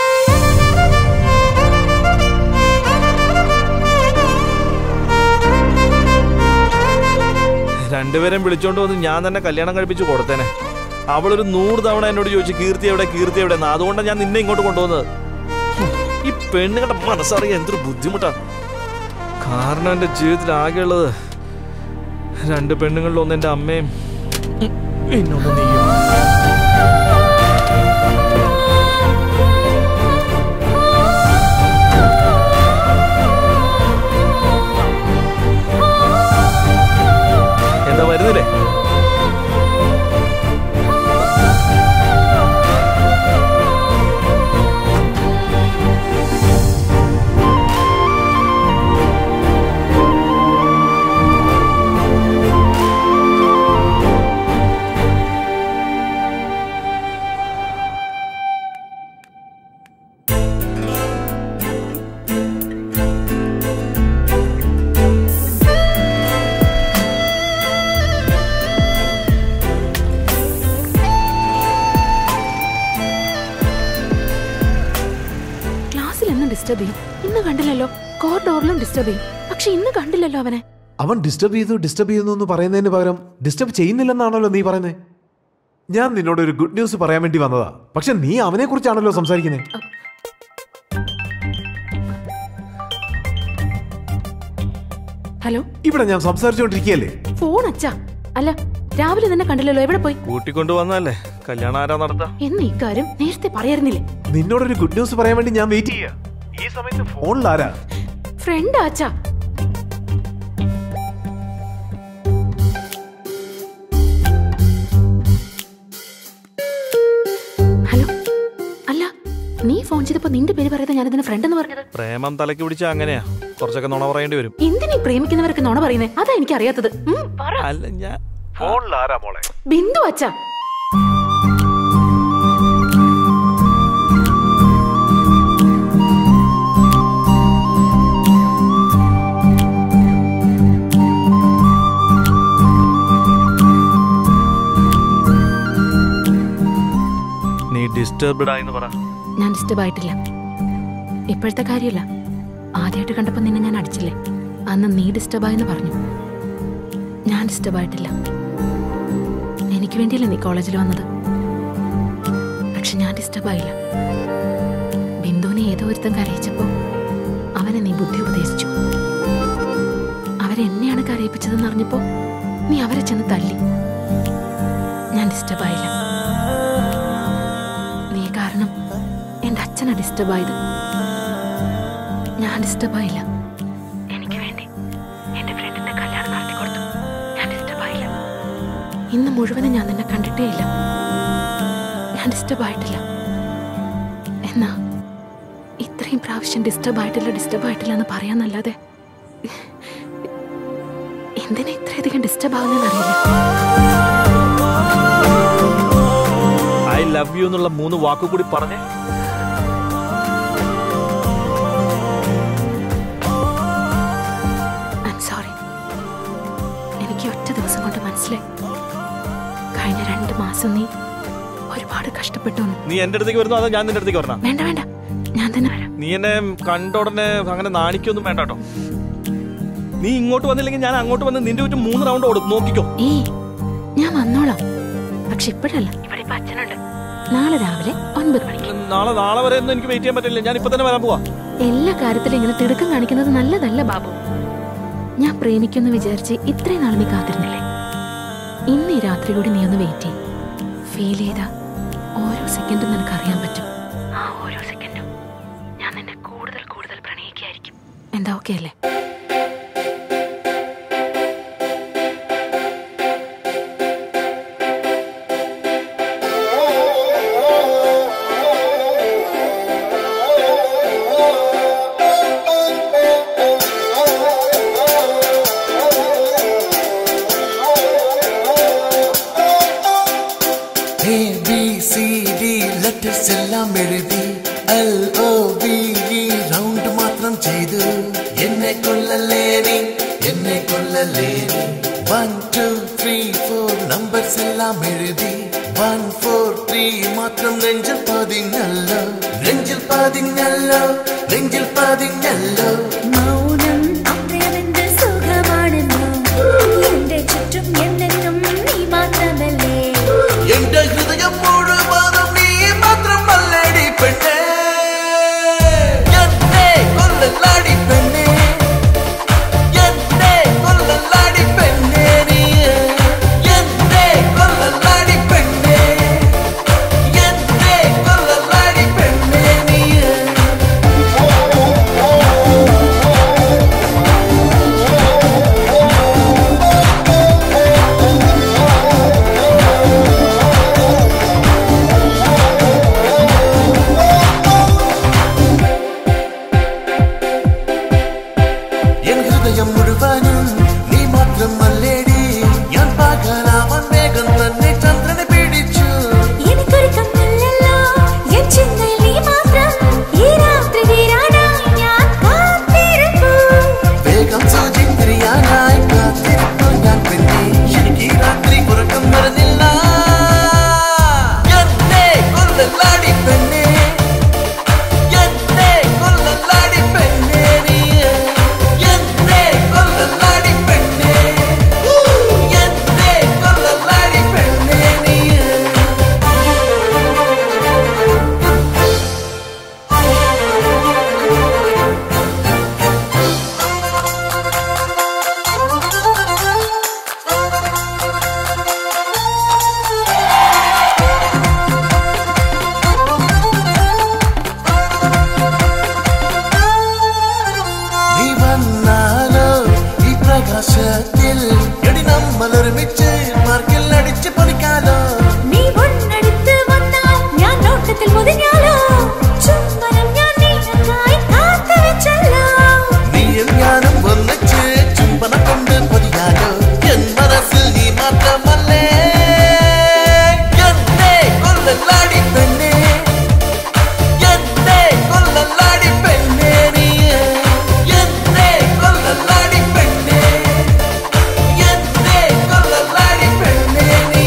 രണ്ടുപേരും വിളിച്ചോണ്ട് വന്ന് ഞാൻ തന്നെ കല്യാണം കഴിപ്പിച്ച് കൊടുത്തേനെ അവളൊരു നൂറ് തവണ എന്നോട് ചോദിച്ചു കീർത്തി എവിടെ കീർത്തി എവിടെ എന്ന് അതുകൊണ്ടാണ് ഞാൻ നിന്നെ ഇങ്ങോട്ട് കൊണ്ടുവന്നത് ഹും, ഈ പെണ്ണുങ്ങളുടെ മനസ്സറിയാൻ എന്തൊരു ബുദ്ധിമുട്ടാണ് കാരണം എൻ്റെ ജീവിതത്തിൽ ആകെയുള്ളത് രണ്ട് പെണ്ണുങ്ങളിൽ ഒന്ന് എൻ്റെ അമ്മയും ഉം, പിന്നൊന്ന് നീയും എന്താ വരുന്നില്ലേ ക്ലാസ്സിൽ എന്നും ഡിസ്റ്റർബ് ചെയ്യും ഇന്ന് കണ്ടില്ലല്ലോ കോറിഡോറിലും ഡിസ്റ്റർബ് ചെയ്യും പക്ഷെ ഇന്ന് കണ്ടില്ലല്ലോ അവനെ അവൻ ഡിസ്റ്റർബ് ചെയ്തു ഡിസ്റ്റർബ് ചെയ്യുന്നു എന്ന് പറയുന്നതിന് പകരം ഡിസ്റ്റർബ് ചെയ്യുന്നില്ലെന്നാണല്ലോ നീ പറയുന്നത് ഞാൻ നിന്നോട് ഒരു ഗുഡ് ന്യൂസ് പറയാൻ വേണ്ടി വന്നതാ പക്ഷെ നീ അവനെ കുറിച്ചാണല്ലോ സംസാരിക്കുന്നത് ഹലോ ഇവിടെ ഞാൻ സംസാരിച്ചുകൊണ്ടിരിക്കുകയല്ലേ ഫോൺ അച്ഛാ അല്ല രാവിലെ തന്നെ കണ്ടില്ലല്ലോ എവിടെ പോയി കൂട്ടിക്കൊണ്ടു വന്നല്ലേ കല്യാണം ആരാ നടത്താ എന്ന് ഇക്കാര്യം നേരത്തെ പറയായിരുന്നില്ലേ നിന്നോടൊരു ഗുഡ് ന്യൂസ് പറയാൻ വേണ്ടി ഞാൻ വെയിറ്റ് ചെയ്യാ ഈ സമയത്ത് ഫോണിൽ ആരാ ഫ്രണ്ട് അച്ഛാ ഹലോ അല്ല നീ ഫോൺ ചെയ്തപ്പോ നിന്റെ പേര് പറയാതെ ഞാനിതിന് ഫ്രണ്ട് എന്ന് പറഞ്ഞത് പ്രേമം തലയ്ക്ക് പിടിച്ച അങ്ങനെയാ കുറച്ചൊക്കെ നുണ പറയേണ്ടി വരും എന്തിനീ പ്രേമിക്കുന്നവരൊക്കെ നുണ പറയുന്നേ അതാ എനിക്ക് അറിയാത്തത് ഉം, പറ. അല്ല ഞാൻ ഫോണിൽ ആരാ മോളെ ബിന്ദു അച്ഛാ നീ ഡിസ്റ്റർബ്ഡ് ആയെന്ന് പറ ഞാൻ ഡിസ്റ്റർബ് ആയിട്ടില്ല ഇപ്പോഴത്തെ കാര്യമല്ല ആദ്യമായിട്ട് കണ്ടപ്പോൾ നിന്നെ ഞാൻ അടിച്ചില്ലേ അന്ന് നീ ഡിസ്റ്റർബ് ആയെന്ന് പറഞ്ഞു ഞാൻ ഡിസ്റ്റർബ് ആയിട്ടില്ല എനിക്ക് വേണ്ടിയല്ലേ നീ കോളേജിൽ വന്നത് പക്ഷെ ഞാൻ ഡിസ്റ്റർബ് ആയില്ല ബിന്ദുവിനെ ഏതോ ഒരുത്തം കരയിച്ചപ്പോ അവനെ നീ ബുദ്ധി ഉപദേശിച്ചു അവരെന്നെയാണ് കരയിപ്പിച്ചതെന്ന് അറിഞ്ഞപ്പോ നീ അവരെ ചെന്ന് തല്ലി ഞാൻ ഡിസ്റ്റർബ് ആയില്ല നീ കാരണം എന്റെ അച്ഛനാ ഡിസ്റ്റർബ് ആയത് ഞാൻ ഡിസ്റ്റർബ് ആയില്ല എനിക്ക് വേണ്ടി എന്റെ ഫ്രണ്ടിന്റെ കല്യാണം നടത്തി കൊടുത്തു ഞാൻ ഡിസ്റ്റർബ് ആയില്ല ഇന്ന് മുഴുവനും ഞാൻ നിന്നെ കണ്ടിട്ടേ ഇല്ല ഞാൻ ഡിസ്റ്റർബ് ആയിട്ടില്ല എന്നാ ഇത്രയും പ്രാവശ്യം ഡിസ്റ്റർബ് ആയിട്ടില്ല ഡിസ്റ്റർബ് ആയിട്ടില്ല എന്ന് പറയാന്നല്ലാതെ എന്തിനാ ഇത്രയധികം ഡിസ്റ്റർബ് ആവുന്നതെന്ന് അറിയില്ല ഐ ലവ് യു എന്നുള്ള മൂന്ന് വാക്കു കൂടി പറഞ്ഞേ I'm sorry. എനിക്ക് ഒറ്റ ദിവസം കൊണ്ട് മനസ്സിലായി കഴിഞ്ഞ രണ്ട് മാസം നീ ഒരുപാട് കഷ്ടപ്പെട്ടു എന്ന്. നീ എന്റെ അടുത്തേക്ക് വരുന്നോ അതോ ഞാൻ നിന്റെ അടുത്തേക്ക് വരണോ വേണ്ട വേണ്ട ഞാൻ തന്നെ വരാം നീ എന്നെ കണ്ട ഉടനെ അങ്ങനെ നാണിക്കൊന്നും വേണ്ട കേട്ടോ നീ ഇങ്ങോട്ട് വന്നില്ലെങ്കിൽ ഞാൻ അങ്ങോട്ട് വന്ന് നിന്റെ ചുറ്റും മൂന്ന് റൗണ്ട് ഓടും നോക്കിക്കോ ഏ ഞാൻ വന്നോളാം പക്ഷെ ഇപ്പോഴല്ല ഇവിടെ ഇപ്പൊ അച്ഛനുണ്ട് നാളെ രാവിലെ ഒൻപത് മണിക്ക് നാളെ നാളെ വരെ ഒന്നും എനിക്ക് വെയിറ്റ് ചെയ്യാൻ പറ്റില്ല ഞാൻ ഇപ്പൊ തന്നെ വരാൻ പോവാ എല്ലാ കാര്യത്തിലും ഇങ്ങനെ തിടുക്കം കാണിക്കുന്നത് നല്ലതല്ല ബാബു ഞാൻ പ്രേമിക്കുമെന്ന് വിചാരിച്ച് ഇത്രയും നാൾ നീ കാത്തിരുന്നില്ലേ ഇന്ന് ഈ രാത്രി കൂടി നീ ഒന്ന് വെയിറ്റ് ചെയ്യും ഫീൽ ചെയ്ത ഓരോ സെക്കൻഡും നിനക്ക് അറിയാൻ പറ്റും ആ ഓരോ സെക്കൻഡും ഞാൻ നിന്നെ കൂടുതൽ കൂടുതൽ പ്രണയിക്കായിരിക്കും എന്താ ഓക്കെ അല്ലേ A B C D letters എല്ലാം എഴുതി L O V E round മാത്രം ചെയ്തു എന്നെ കൊല്ലല്ലേ നീ എന്നെ കൊല്ലല്ലേ നീ one two three four numbers എല്ലാം എഴുതി വൺ ഫോർ ത്രീ മാത്രം നെഞ്ചിൽ പതിഞ്ഞല്ലോ നെഞ്ചിൽ പതിഞ്ഞല്ലോ നെഞ്ചിൽ പതിഞ്ഞല്ലോ മൗനം അത്രയവന്റെ സുഖമാണെന്നോ എന്റെ ചുറ്റും എന്നെന്നും നീ മാത്രമല്ലേ എന്റെ ഹൃദയം മുഴുവനും നീ മാത്രമല്ലടി പെണ്ണേ എന്നെ കൊല്ലലാടി പെണ്ണേ എന്നെ കൊല്ലലാടി പെണ്ണേ നീ എന്നെ കൊല്ലലാടി പെണ്ണേ എന്നെ കൊല്ലലാടി പെണ്ണേ നീ എൻ ഹൃദയം മുഴുവനും നീ മാത്രം അല്ലേടി ഞാൻ പകലാവൻ വേഗം തന്നെ ചന്ദ്രനെ പിടിച്ചു എനിക്കൊരു കണ്ണല്ലല്ലോ എൻ ചിന്തയിൽ നീ മാത്രം ഈ രാത്രി തീരാനായി ഞാൻ കാത്തിരുന്നു വേഗം സൂചിന്ദ്രിയാനായി കാത്തിരുന്നു ഞാൻ പിന്നെ എനിക്ക് ഈ രാത്രി ഉറക്കം വരുന്നില്ല എന്നെ കൊല്ലലാടി പെണ്ണേ എന്നെ കൊല്ലലാടി പെണ്ണേ നീ എന്നെ കൊല്ലലാടി പെണ്ണേ എന്നെ കൊല്ലലാടി പെണ്ണേ നീ നീ വന്നാലോ ഈ പ്രകാശത്തിൽ എടി നമ്മൾ ഒരുമിച്ച് മാർക്കിൽ അടിച്ച് പൊളിക്കാലോ നീ ഒന്നടുത്ത് വന്നാൽ ഞാൻ നോട്ടത്തിൽ മുതിഞ്ഞാലോ ചുംബനം ഞാൻ നിനക്കായി കാത്തുവെച്ചല്ലോ നീയും ഞാനും ഒന്നിച്ച് ചുംബനം കൊണ്ട് പൊതിയാലോ എൻ മനസ്സിൽ നീ മാത്രമല്ലേ എന്നെ കൊല്ലലാടി പെണ്ണേ എന്നെ കൊല്ലലാടി പെണ്ണേ നീ എന്നെ കൊല്ലലാടി പെണ്ണേ എന്നെ കൊല്ലലാടി പെണ്ണേ നീ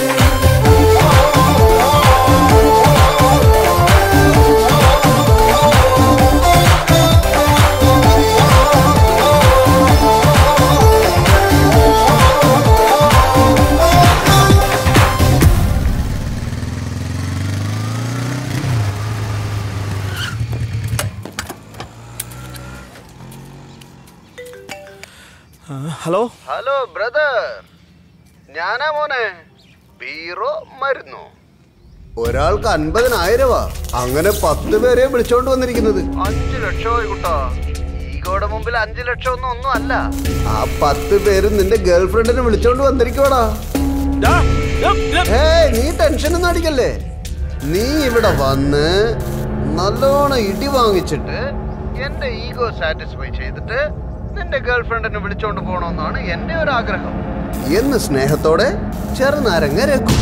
ഹലോ ഹലോ ബ്രദർ ഞാനാ മോനെ ബീറോ മരുന്നോ ഒരാൾക്ക് അൻപതിനായിരവാ അങ്ങനെ പത്ത് പേരെ വിളിച്ചോണ്ട് വന്നിരിക്കുന്നത് അഞ്ചു ലക്ഷമായി കുട്ടാ ഈഗോടെ മുമ്പിൽ അഞ്ചു ലക്ഷം ഒന്നും ഒന്നും അല്ല ആ പത്ത് പേരും നിന്റെ ഗേൾഫ്രണ്ടിനെ വിളിച്ചോണ്ട് വന്നിരിക്കുവാടാ ഏയ് നീ ടെൻഷൻ ഒന്നും അടിക്കല്ലേ നീ ഇവിടെ വന്ന് നല്ലോണം ഇടി വാങ്ങിച്ചിട്ട് എന്റെ ഈഗോ സാറ്റിസ്ഫൈ ചെയ്തിട്ട് നിന്റെ ഗേൾഫ്രണ്ടിനെ വിളിച്ചോണ്ട് പോകണമെന്നാണ് എന്റെ ഒരു ആഗ്രഹം എന്ന് സ്നേഹത്തോടെ ചെറുനാരങ്ങ രഘു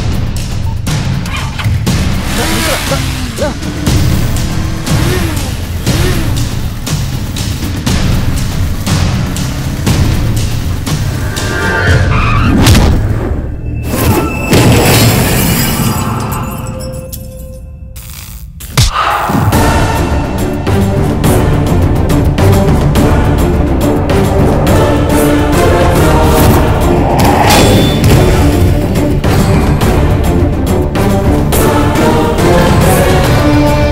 ആ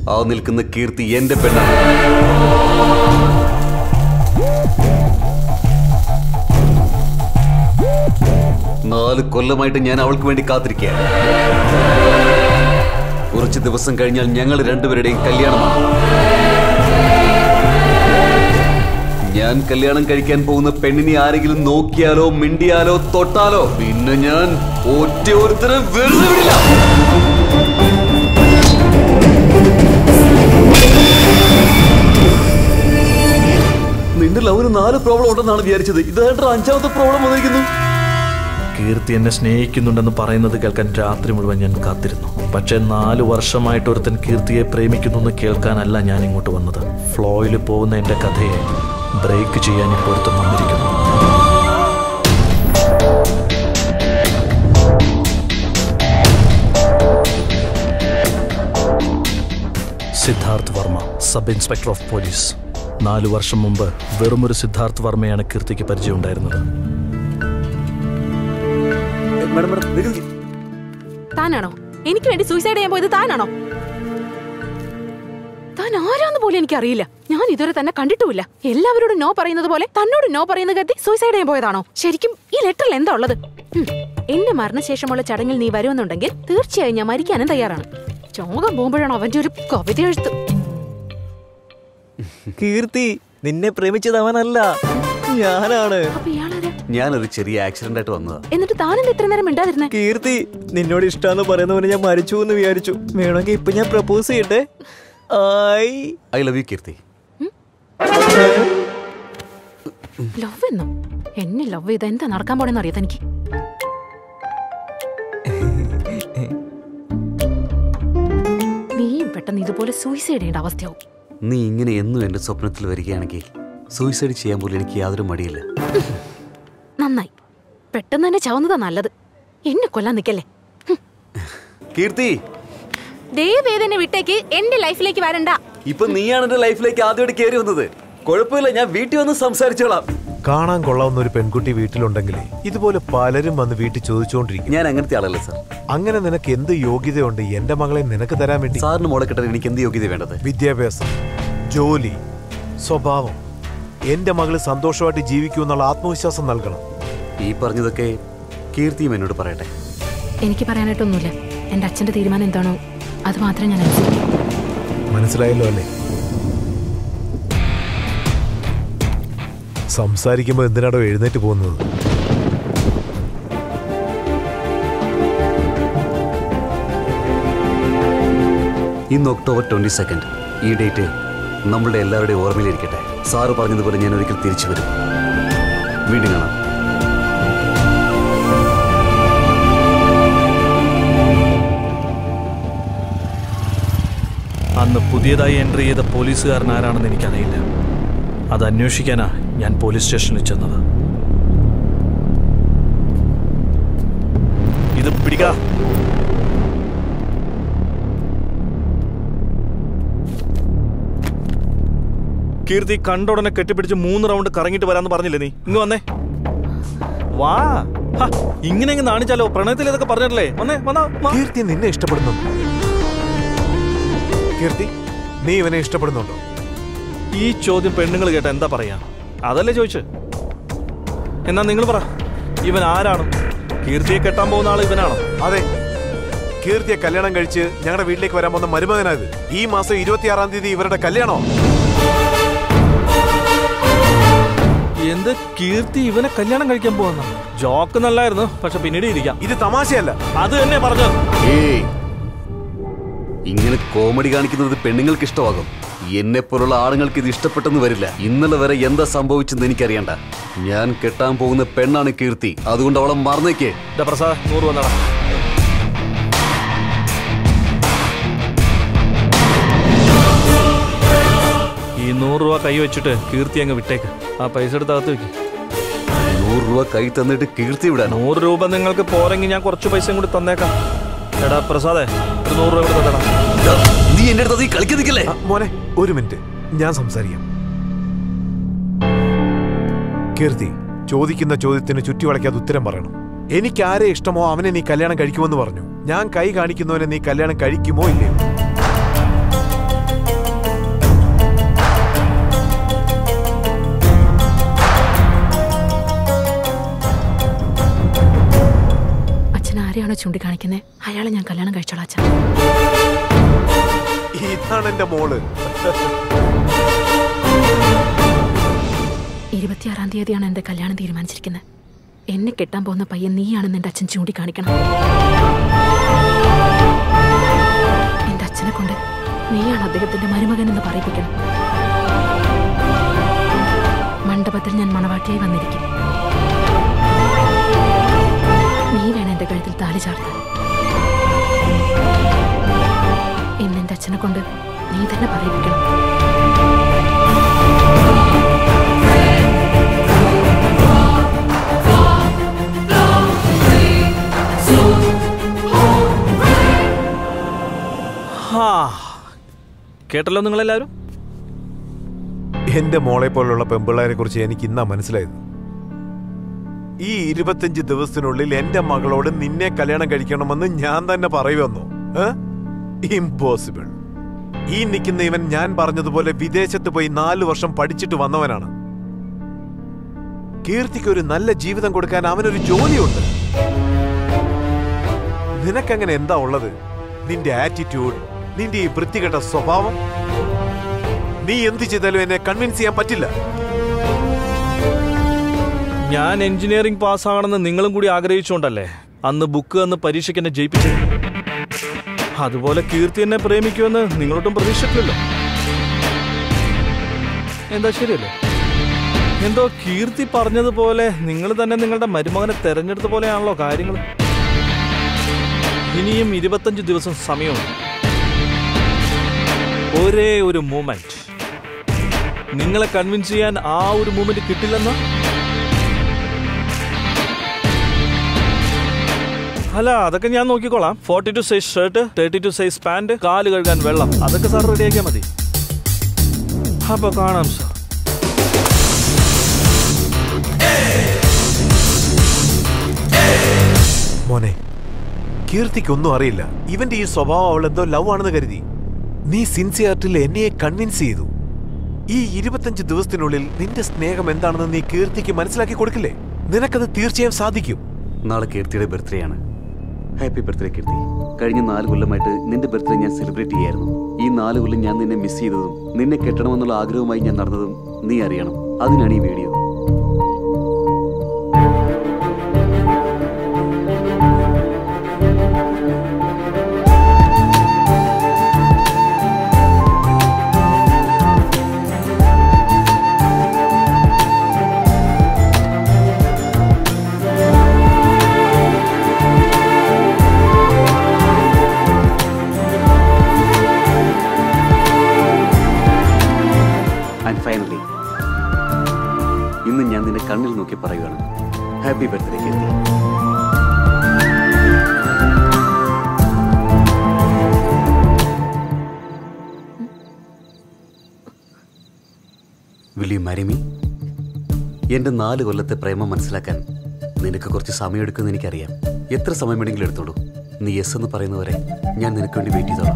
ആ നിൽക്കുന്ന കീർത്തി എന്റെ പെണ്ണാണ് നാല് കൊല്ലമായിട്ട് ഞാൻ അവൾക്ക് വേണ്ടി കാത്തിരിക്കുക കുറച്ച് ദിവസം കഴിഞ്ഞാൽ ഞങ്ങൾ രണ്ടുപേരുടെയും കല്യാണമാണ് ഞാൻ കല്യാണം കഴിക്കാൻ പോകുന്ന പെണ്ണിനെ ആരെങ്കിലും നോക്കിയാലോ മിണ്ടിയാലോ തൊട്ടാലോ പിന്നെ ഞാൻ ഒറ്റ ഒരുത്തരെ വെറുതെ വിടില്ല നിന്റെ ലവിന് നാല് പ്രോബ്ലം ഉണ്ടെന്നാണ് വിചാരിച്ചത് ഇതായിട്ട് അഞ്ചാമത്തെ പ്രോബ്ലം വന്നിരിക്കുന്നു കീർത്തി എന്നെ സ്നേഹിക്കുന്നുണ്ടെന്ന് പറയുന്നത് കേൾക്കാൻ രാത്രി മുഴുവൻ ഞാൻ കാത്തിരുന്നു പക്ഷേ നാല് വർഷമായിട്ട് ഒരുത്തൻ കീർത്തിയെ പ്രേമിക്കുന്നു എന്ന് കേൾക്കാനല്ല ഞാൻ ഇങ്ങോട്ട് വന്നത് ഫ്ലോയിൽ പോകുന്ന എൻ്റെ കഥയെ ബ്രേക്ക് ചെയ്യാൻ ഇപ്പോൾ ഒരുത്തൻ വന്നിരിക്കുന്നു Siddharth Varma sub inspector of police നാലു വർഷം മുമ്പ് വെറുമൊരു സിദ്ധാർത്ഥ് വർമ്മയാണ് കീർത്തിക്ക് പരിചയമുണ്ടായിരുന്നത് താനാണോ എനിക്ക് വേണ്ടി സൂയിസൈഡ് ചെയ്യാൻ പോയത് താനാണോ താൻ ആരാന്ന് പോലും എനിക്കറിയില്ല ഞാൻ ഇതുവരെ തന്നെ കണ്ടിട്ടുമില്ല എല്ലാവരോടും നോ പറയുന്നത് പോലെ തന്നോട് നോ പറയുന്ന കരുതി സൂയിസൈഡ് ചെയ്യാൻ പോയതാണോ ശരിക്കും ഈ ലെറ്ററിൽ എന്താ ഉള്ളത് ഉം, എന്റെ മരണശേഷമുള്ള ചടങ്ങിൽ നീ വരുമെന്നുണ്ടെങ്കിൽ തീർച്ചയായും ഞാൻ മരിക്കാനും തയ്യാറാണ് ചോകം പോകുമ്പോഴാണ് അവന്റെ ഒരു കവിത എഴുത്ത് കീർത്തി നിന്നെ പ്രേമിച്ചത് അവനല്ല ഞാനാണ് അപ്പൊ ഇയാളാരാ ഞാനൊരു ചെറിയ ആക്സിഡന്റ് ആയിട്ട് വന്നതാ എന്നിട്ട് താനെന്ത് ഇത്ര നേരം മിണ്ടാതിരുന്നേ കീർത്തി നിന്നോട് ഇഷ്ടാന്ന് പറയുന്നവന് ഞാൻ മരിച്ചു എന്ന് വിചാരിച്ചു വേണമെങ്കിൽ ഇപ്പൊ ഞാൻ പ്രപ്പോസ് ചെയ്യട്ടെ ആയി I love you Keerthi love എന്നോ എന്നെ ലവ് ചെയ്ത എന്താ നടക്കാൻ പോണെന്ന് അറിയാത്ത എനിക്ക് നീയും പെട്ടെന്ന് ഇതുപോലെ സൂയിസൈഡ് ചെയ്യേണ്ട അവസ്ഥയാവും നീ ഇങ്ങനെ എന്നും എന്റെ സ്വപ്നത്തിൽ വരികയാണെങ്കിൽ സൂയിസൈഡ് ചെയ്യാൻ പോലും എനിക്ക് യാതൊരു മടിയില്ല നന്നായി പെട്ടെന്ന് തന്നെ ചാവുന്നതാ നല്ലത് എന്നെ കൊല്ലാൻ നിക്കല്ലേ കീർത്തി ദയവേദന വിട്ടേക്ക് എന്റെ ലൈഫിലേക്ക് വരണ്ട ഇപ്പൊ നീയാണ് എന്റെ ലൈഫിലേക്ക് ആദ്യമായിട്ട് കയറി വന്നത് കുഴപ്പമില്ല ഞാൻ വീട്ടിൽ വന്ന് സംസാരിച്ചോളാം കാണാൻ കൊള്ളാവുന്ന ഒരു പെൺകുട്ടി വീട്ടിലുണ്ടെങ്കിൽ ഇതുപോലെ പലരും വന്ന് വീട്ടിൽ ചോദിച്ചുകൊണ്ടിരിക്കും ഞാൻ അങ്ങനത്തെ ആളല്ല സാർ അങ്ങനെ നിനക്ക് എന്ത് യോഗ്യതയുണ്ട് എന്റെ മകളെ നിനക്ക് തരാൻ വേണ്ടി സാറിന് മോളെ കിട്ടാൻ എനിക്ക് എന്ത് യോഗ്യത വേണ്ടത് വിദ്യാഭ്യാസം ജോലി സ്വഭാവം എന്റെ മകള് സന്തോഷമായിട്ട് ജീവിക്കുമെന്നുള്ള ആത്മവിശ്വാസം നൽകണം ഈ പറഞ്ഞതൊക്കെ കീർത്തിയും എന്നോട് പറയട്ടെ എനിക്ക് പറയാനായിട്ടൊന്നുമില്ല എന്റെ അച്ഛന്റെ തീരുമാനം എന്താണോ അത് മാത്രമേ ഞാൻ അനുസരിക്കൂ മനസ്സിലായല്ലോ അല്ലേ സംസാരിക്കുമ്പോ എന്തിനാടോ എഴുന്നേറ്റ് പോകുന്നത് ഇന്ന് ഒക്ടോബർ ട്വന്റി സെക്കൻഡ് ഈ ഡേറ്റ് നമ്മളുടെ എല്ലാവരുടെയും ഓർമ്മയിലിരിക്കട്ടെ സാറ് പറഞ്ഞതുപോലെ ഞാൻ ഒരിക്കൽ തിരിച്ചു വരും വീണ്ടും കാണാം അന്ന് പുതിയതായി എൻട്രി ചെയ്ത പോലീസുകാരൻ ആരാണെന്ന് എനിക്കറിയില്ല അത് അന്വേഷിക്കാനാ ഞാൻ പോലീസ് സ്റ്റേഷനിൽ ചെന്നത് ഇത് പിടിക്ക കീർത്തി കണ്ട ഉടനെ കെട്ടിപ്പിടിച്ച് മൂന്ന് റൗണ്ട് കറങ്ങിട്ട് വരാന്ന് പറഞ്ഞില്ലേ നീ ഇങ്ങ് വന്നേ വാ ഹ, ഇങ്ങനെ ഇങ്ങ് നാണിച്ചാലോ പ്രണയത്തിൽ ഇതൊക്കെ പറഞ്ഞിട്ടില്ലേ വന്നേ വന്നാ വാ. കീർത്തി നിന്നെ ഇഷ്ടപ്പെടുന്നു കീർത്തി നീ ഇവനെ ഇഷ്ടപ്പെടുന്നുണ്ടോ ഈ ചോദ്യം പെണ്ണുങ്ങൾ കേട്ട എന്താ പറയാ അതല്ലേ ചോദിച്ചു എന്നാ നിങ്ങൾ പറ ഇവൻ ആരാണ് കീർത്തിയെ കെട്ടാൻ പോകുന്ന ആൾ ഇവനാണോ അതെ കീർത്തിയെ കല്യാണം കഴിച്ച് ഞങ്ങളുടെ വീട്ടിലേക്ക് വരാൻ പോകുന്ന മരുമകനായത് ഈ മാസം ഇരുപത്തിയാറാം തീയതി ഇവരുടെ കല്യാണോ എന്ത് കീർത്തി ഇവനെ കല്യാണം കഴിക്കാൻ പോകുന്ന ജോക്ക് നല്ലായിരുന്നു പക്ഷെ പിന്നീട് ഇരിക്കാം ഇത് തമാശയല്ല അത് തന്നെ പറഞ്ഞത് ഏയ് ഇങ്ങനെ കോമഡി കാണിക്കുന്നത് പെണ്ണുങ്ങൾക്ക് ഇഷ്ടമാകും എന്നെ പോലുള്ള ആണുങ്ങൾക്ക് ഇത് ഇഷ്ടപ്പെട്ടെന്ന് വരില്ല ഇന്നലെ വരെ എന്താ സംഭവിച്ചെന്ന് എനിക്കറിയണ്ട ഞാൻ കെട്ടാൻ പോകുന്ന പെണ്ണാണ് കീർത്തി അതുകൊണ്ട് അവളെ മറന്നേക്കേ ദാ പ്രസാദ് നൂറ് വന്നടാ ഈ നൂറ് രൂപ കൈ വെച്ചിട്ട് കീർത്തി അങ്ങ് വിട്ടേക്ക് ആ പൈസ എടുത്ത് അകത്ത് വെക്ക് നൂറ് രൂപ കൈ തന്നിട്ട് കീർത്തി വിടാൻ നൂറ് രൂപ നിങ്ങൾക്ക് പോരെങ്കിൽ ഞാൻ കുറച്ച് പൈസയും കൂടി തന്നേക്കാം എടാ പ്രസാദേ ഒരു നൂറ് രൂപ കൂടി തന്നടാ നീ എന്റെ അടുത്ത് നീ കളിക്കാൻ നിൽക്കല്ലേ മോനെ ഒരു മിനിറ്റ് ഞാൻ സംസാരിക്കാം കീർത്തി ചോദിക്കുന്ന ചോദ്യത്തിന് ചുറ്റി വളയ്ക്കാതെ ഉത്തരം പറയണം എനിക്ക് ആരെ ഇഷ്ടമോ അവനെ നീ കല്യാണം കഴിക്കുമെന്ന് പറഞ്ഞു ഞാൻ കൈ കാണിക്കുന്നവനെ നീ കല്യാണം കഴിക്കുമോ ഇല്ലയോ ആരെയാണോ ചൂണ്ടിക്കാണിക്കുന്നത് അയാളെ ഞാൻ കല്യാണം കഴിച്ചോളാം അച്ഛാ ഇതാണ് എന്റെ മോള് ഇരുപത്തിയാറാം തീയതിയാണ് എന്റെ കല്യാണം തീരുമാനിച്ചിരിക്കുന്നത് എന്നെ കെട്ടാൻ പോകുന്ന പയ്യൻ നീയാണെന്ന് എന്റെ അച്ഛൻ ചൂണ്ടിക്കാണിക്കണം എന്റെ അച്ഛനെ കൊണ്ട് നീയാണ് അദ്ദേഹത്തിന്റെ മരുമകൻ എന്ന് പറയിപ്പിക്കണം മണ്ഡപത്തിൽ ഞാൻ മണവാട്ടിയായി വന്നിരിക്കും നീ വേണം എന്റെ കഴുത്തിൽ താലി ചാർത്താൻ ഇന്ന് എന്റെ അച്ഛനെ കൊണ്ട് നീ തന്നെ പറയിപ്പിക്കണം ഹാ. കേട്ടല്ലോ നിങ്ങളെല്ലാവരും എന്റെ മോളെ പോലുള്ള പെമ്പിള്ളേരെ കുറിച്ച് എനിക്ക് ഇന്നാ മനസ്സിലായത് ഈ ഇരുപത്തിയഞ്ച് ദിവസത്തിനുള്ളിൽ എന്റെ മകളോട് നിന്നെ കല്യാണം കഴിക്കണമെന്ന് ഞാൻ തന്നെ പറയുമെന്നോ ഇമ്പോസിബിൾ ഈ നിൽക്കുന്ന ഇവൻ ഞാൻ പറഞ്ഞതുപോലെ വിദേശത്ത് പോയി നാലു വർഷം പഠിച്ചിട്ട് വന്നവനാണ് കീർത്തിക്ക് ഒരു നല്ല ജീവിതം കൊടുക്കാൻ അവനൊരു ജോലിയുണ്ട് നിനക്കങ്ങനെ എന്താ ഉള്ളത് നിന്റെ ആറ്റിറ്റ്യൂഡ് നിന്റെ ഈ വൃത്തികെട്ട സ്വഭാവം നീ എന്ത് ചെയ്താലും എന്നെ കൺവിൻസ് ചെയ്യാൻ പറ്റില്ല ഞാൻ എഞ്ചിനീയറിംഗ് പാസ്സാകണമെന്ന് നിങ്ങളും കൂടി ആഗ്രഹിച്ചുകൊണ്ടല്ലേ അന്ന് ബുക്ക് അന്ന് പരീക്ഷയ്ക്ക് എന്നെ ജയിപ്പിച്ചത് അതുപോലെ കീർത്തി എന്നെ പ്രേമിക്കുമെന്ന് നിങ്ങളൊട്ടും പ്രതീക്ഷിച്ചിട്ടില്ലല്ലോ എന്താ ശരിയല്ലേ എന്തോ കീർത്തി പറഞ്ഞതുപോലെ നിങ്ങൾ തന്നെ നിങ്ങളുടെ മരുമകനെ തെരഞ്ഞെടുത്ത പോലെയാണല്ലോ കാര്യങ്ങൾ ഇനിയും ഇരുപത്തഞ്ച് ദിവസം സമയമുണ്ട് ഒരേ ഒരു മൂമെന്റ് നിങ്ങളെ കൺവിൻസ് ചെയ്യാൻ ആ ഒരു മൂമെന്റ് കിട്ടില്ലെന്ന് അല്ല അതൊക്കെ ഞാൻ നോക്കിക്കോളാം forty two size shirt thirty two size pant കാല് കഴുകാൻ വെള്ളം അതൊക്കെ സാർ റെഡിയാക്കിയാൽ മതി അപ്പൊ കാണാം സാർ മോനെ കീർത്തിക്കൊന്നും അറിയില്ല ഇവന്റെ ഈ സ്വഭാവം അവൾ എന്തോ ലവ് ആണെന്ന് കരുതി നീ സിൻസിയറിറ്റിൽ എന്നെ കൺവിൻസ് ചെയ്തു ഈ ഇരുപത്തഞ്ച് ദിവസത്തിനുള്ളിൽ നിന്റെ സ്നേഹം എന്താണെന്ന് നീ കീർത്തിക്ക് മനസ്സിലാക്കി കൊടുക്കില്ലേ നിനക്കത് തീർച്ചയായും സാധിക്കും നാളെ കീർത്തിയുടെ ബർത്ത്ഡേ ആണ് ഹാപ്പി ബർത്ത്ഡേ കീർത്തി കഴിഞ്ഞ നാല് കൊല്ലമായിട്ട് നിന്റെ ബർത്ത്ഡേ ഞാൻ സെലിബ്രേറ്റ് ചെയ്യായിരുന്നു ഈ നാല് കൊല്ലം ഞാൻ നിന്നെ മിസ് ചെയ്തതും നിന്നെ കെട്ടണമെന്നുള്ള ആഗ്രഹവുമായി ഞാൻ നടന്നതും നീ അറിയണം അതിനാണ് ഈ വീഡിയോ ആൻഡ് ഫൈനലി ഇന്ന് ഞാൻ നിന്നെ കണ്ണിൽ നോക്കി പറയുകയാണ് happy birthday Keerthi will you marry me എന്റെ നാല് കൊല്ലത്തെ പ്രേമം മനസ്സിലാക്കാൻ നിനക്ക് കുറച്ച് സമയമെടുക്കുമെന്ന് എനിക്കറിയാം എത്ര സമയം വേണമെങ്കിലും എടുത്തോളൂ നീ യെസ് എന്ന് പറയുന്നവരെ ഞാൻ നിനക്ക് വേണ്ടി വെയിറ്റ് ചെയ്തോളാം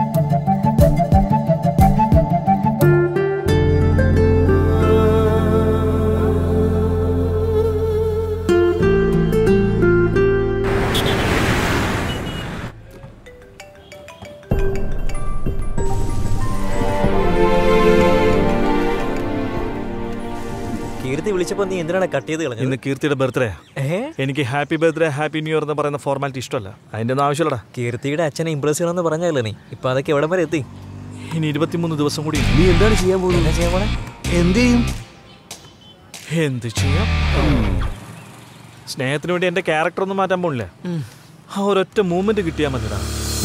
കീർത്തി വിളിച്ചപ്പോ നീ എന്തിനാണ് കട്ട് ചെയ്ത് കളഞ്ഞത് ഇന്ന് കീർത്തിയുടെ ബർത്ത്ഡേ എനിക്ക് happy birthday happy new year എന്ന് പറയുന്ന ഫോർമാലിറ്റി ഇഷ്ടമല്ല അതിന്റെ ഒന്നും ആവശ്യമില്ലടാ കീർത്തിയുടെ അച്ഛനെ ഇംപ്രസ് ചെയ്യണമെന്ന് പറഞ്ഞല്ലേ നീ ഇപ്പൊ അതൊക്കെ എവിടെ വരെ എത്തി ഇനി ഇരുപത്തിമൂന്ന് ദിവസം കൂടി നീ എന്താണ് ചെയ്യാൻ പോകുന്നത് ചെയ്യാൻ പോണേ എന്ത് ചെയ്യും എന്ത് ചെയ്യാം സ്നേഹത്തിന് വേണ്ടി എന്റെ ക്യാരക്ടർ ഒന്നും മാറ്റാൻ പോണില്ല ആ ഒരൊറ്റ മൂവ്മെന്റ് കിട്ടിയാൽ മതിടാ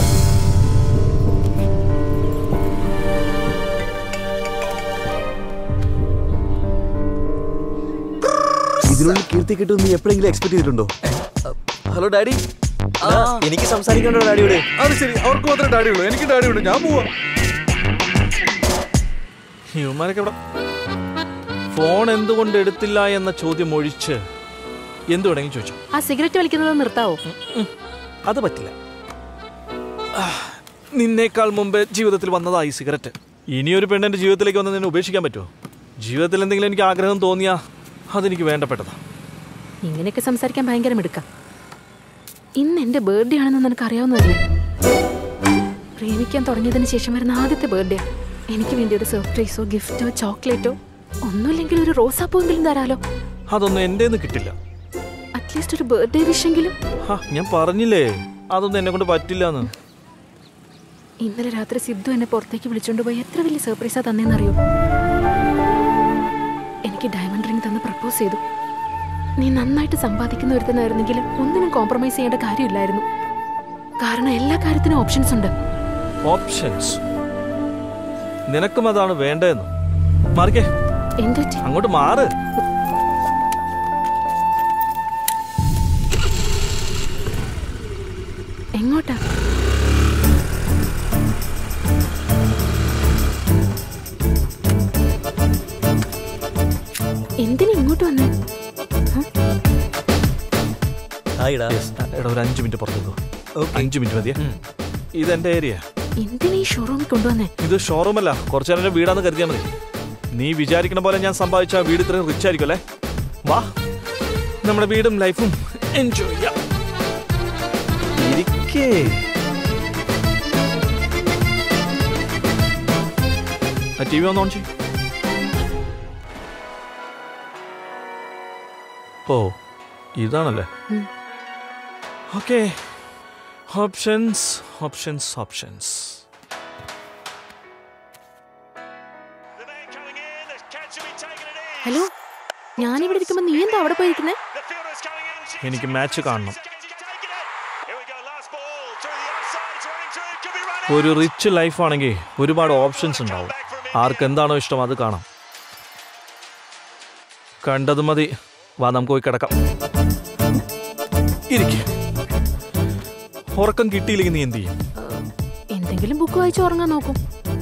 ഇതിനുള്ളിൽ കീർത്തി കിട്ടും നീ എപ്പോഴെങ്കിലും എക്സ്പെക്ട് ചെയ്തിട്ടുണ്ടോ ഹലോ ഡാഡി എനിക്ക് സംസാരിക്കണ്ടോ ഡാഡിയോട് അത് ശരി അവർക്ക് മാത്രമേ ഡാഡി ഉള്ളൂ എനിക്ക് ഡാഡി ഉണ്ട് ഞാൻ പോവാ ഹ്യൂമാനൊക്കെ ഇവിടെ ഫോൺ എന്തുകൊണ്ട് എടുത്തില്ല എന്ന ചോദ്യം ഒഴിച്ച് എന്ത് വേണമെങ്കിൽ ചോദിച്ചു ആ സിഗരറ്റ് വലിക്കുന്നത് നിർത്താവോ അത് പറ്റില്ല ആ, നിന്നേക്കാൾ മുമ്പ് ജീവിതത്തിൽ വന്നതാ ഈ സിഗരറ്റ് ഇനിയൊരു പെണ്ണിന്റെ ജീവിതത്തിലേക്ക് വന്ന് നിന്നെ ഉപേക്ഷിക്കാൻ പറ്റുമോ ജീവിതത്തിൽ എന്തെങ്കിലും എനിക്ക് ആഗ്രഹം തോന്നിയാ അതെനിക്ക് വേണ്ടപ്പെട്ടതാ ഇങ്ങനെയൊക്കെ സംസാരിക്കാൻ ഭയങ്കര മിടുക്ക ഇന്ന് എന്റെ ബർത്ത്ഡേ ആണെന്ന് നിനക്ക് അറിയാവുന്നതല്ലേ പ്രേമിക്കാൻ തുടങ്ങിയതിന് ശേഷം വരുന്ന ആദ്യത്തെ ബർത്ത്ഡേ എനിക്ക് വേണ്ടി ഒരു സർപ്രൈസോ ഗിഫ്റ്റോ ചോക്ലേറ്റോ ഒന്നുമില്ലെങ്കിൽ ഒരു റോസാപ്പൂവെങ്കിലും തരാലോ അതൊന്നും എൻ്റെ കിട്ടില്ല അറ്റ്ലീസ്റ്റ് ഒരു ബർത്ത്ഡേ വിഷെങ്കിലും ഹാ, ഞാൻ പറഞ്ഞില്ലേ അതൊന്നും എന്നെ കൊണ്ട് പറ്റില്ല എന്ന് ഇന്നലെ രാത്രി സിദ്ധു എന്നെ പുറത്തേക്ക് വിളിച്ചോണ്ട് പോയി എത്ര വലിയ സർപ്രൈസാ തന്നേന്നറിയോ എനിക്ക് ഡയമണ്ട് റിംഗ് തന്ന് പ്രപ്പോസ് ചെയ്തു നീ നന്നായിട്ട് സമ്പാദിക്കുന്ന ഒരുത്തനായിരുന്നെങ്കിൽ ഒന്നിനും കോംപ്രമൈസ് ചെയ്യേണ്ട കാര്യമില്ലായിരുന്നു കാരണം എല്ലാ കാര്യത്തിനും ഓപ്ഷൻസ് ഉണ്ട് ഓപ്ഷൻസ് നിനക്കും അതാണ് വേണ്ടതെന്ന് മാറിക്കേ എന്ത് അങ്ങോട്ട് മാറ് എങ്ങോട്ടാ എന്തിനാ ഇങ്ങോട്ട് വന്നേ Yes, എടാ ഒരു അഞ്ചു മിനിറ്റ് പുറത്തേക്കോ അഞ്ചു മിനിറ്റ് മതിയെ ഇതെന്റെ ഏരിയ എന്തിനാ ഈ ഷോറൂമിൽ കൊണ്ടുവന്നേ ഇത് ഷോറൂം അല്ല കുറച്ചു നേരം വീടാന്ന് കരുതിയാൽ മതി നീ വിചാരിക്കണ പോലെ ഞാൻ സമ്പാദിച്ച ആ വീട് ഇത്രയും റിച്ച് ആയിരിക്കും അല്ലേ വാ നമ്മുടെ വീടും ലൈഫും എൻജോയ് ചെയ്യാം ഇരിക്കേ ടി വി ഒന്ന് ഓൺ ചെയ്യും ഓ ഇതാണല്ലേ ഉം. Okay options options options hello ഞാനിവിടെ ഇരിക്കുമ്പോ നീ എന്താ അവിടെ പോയിരിക്കുന്നേ എനിക്ക് മാച്ച് കാണണം ഒരു റിച്ച് ലൈഫാണെങ്കിൽ ഒരുപാട് ഓപ്ഷൻസ് ഉണ്ടാവും ആർക്ക് എന്താണോ ഇഷ്ടം അത് കാണാം കണ്ടത് മതി വാ നമുക്ക് പോയി കിടക്കാം ഇരിക്കെ ഉറക്കം കിട്ടിയില്ലെങ്കിൽ നീ എന്ത് ചെയ്യും എന്തെങ്കിലും ബുക്ക് വായിച്ച് ഉറങ്ങാൻ നോക്കും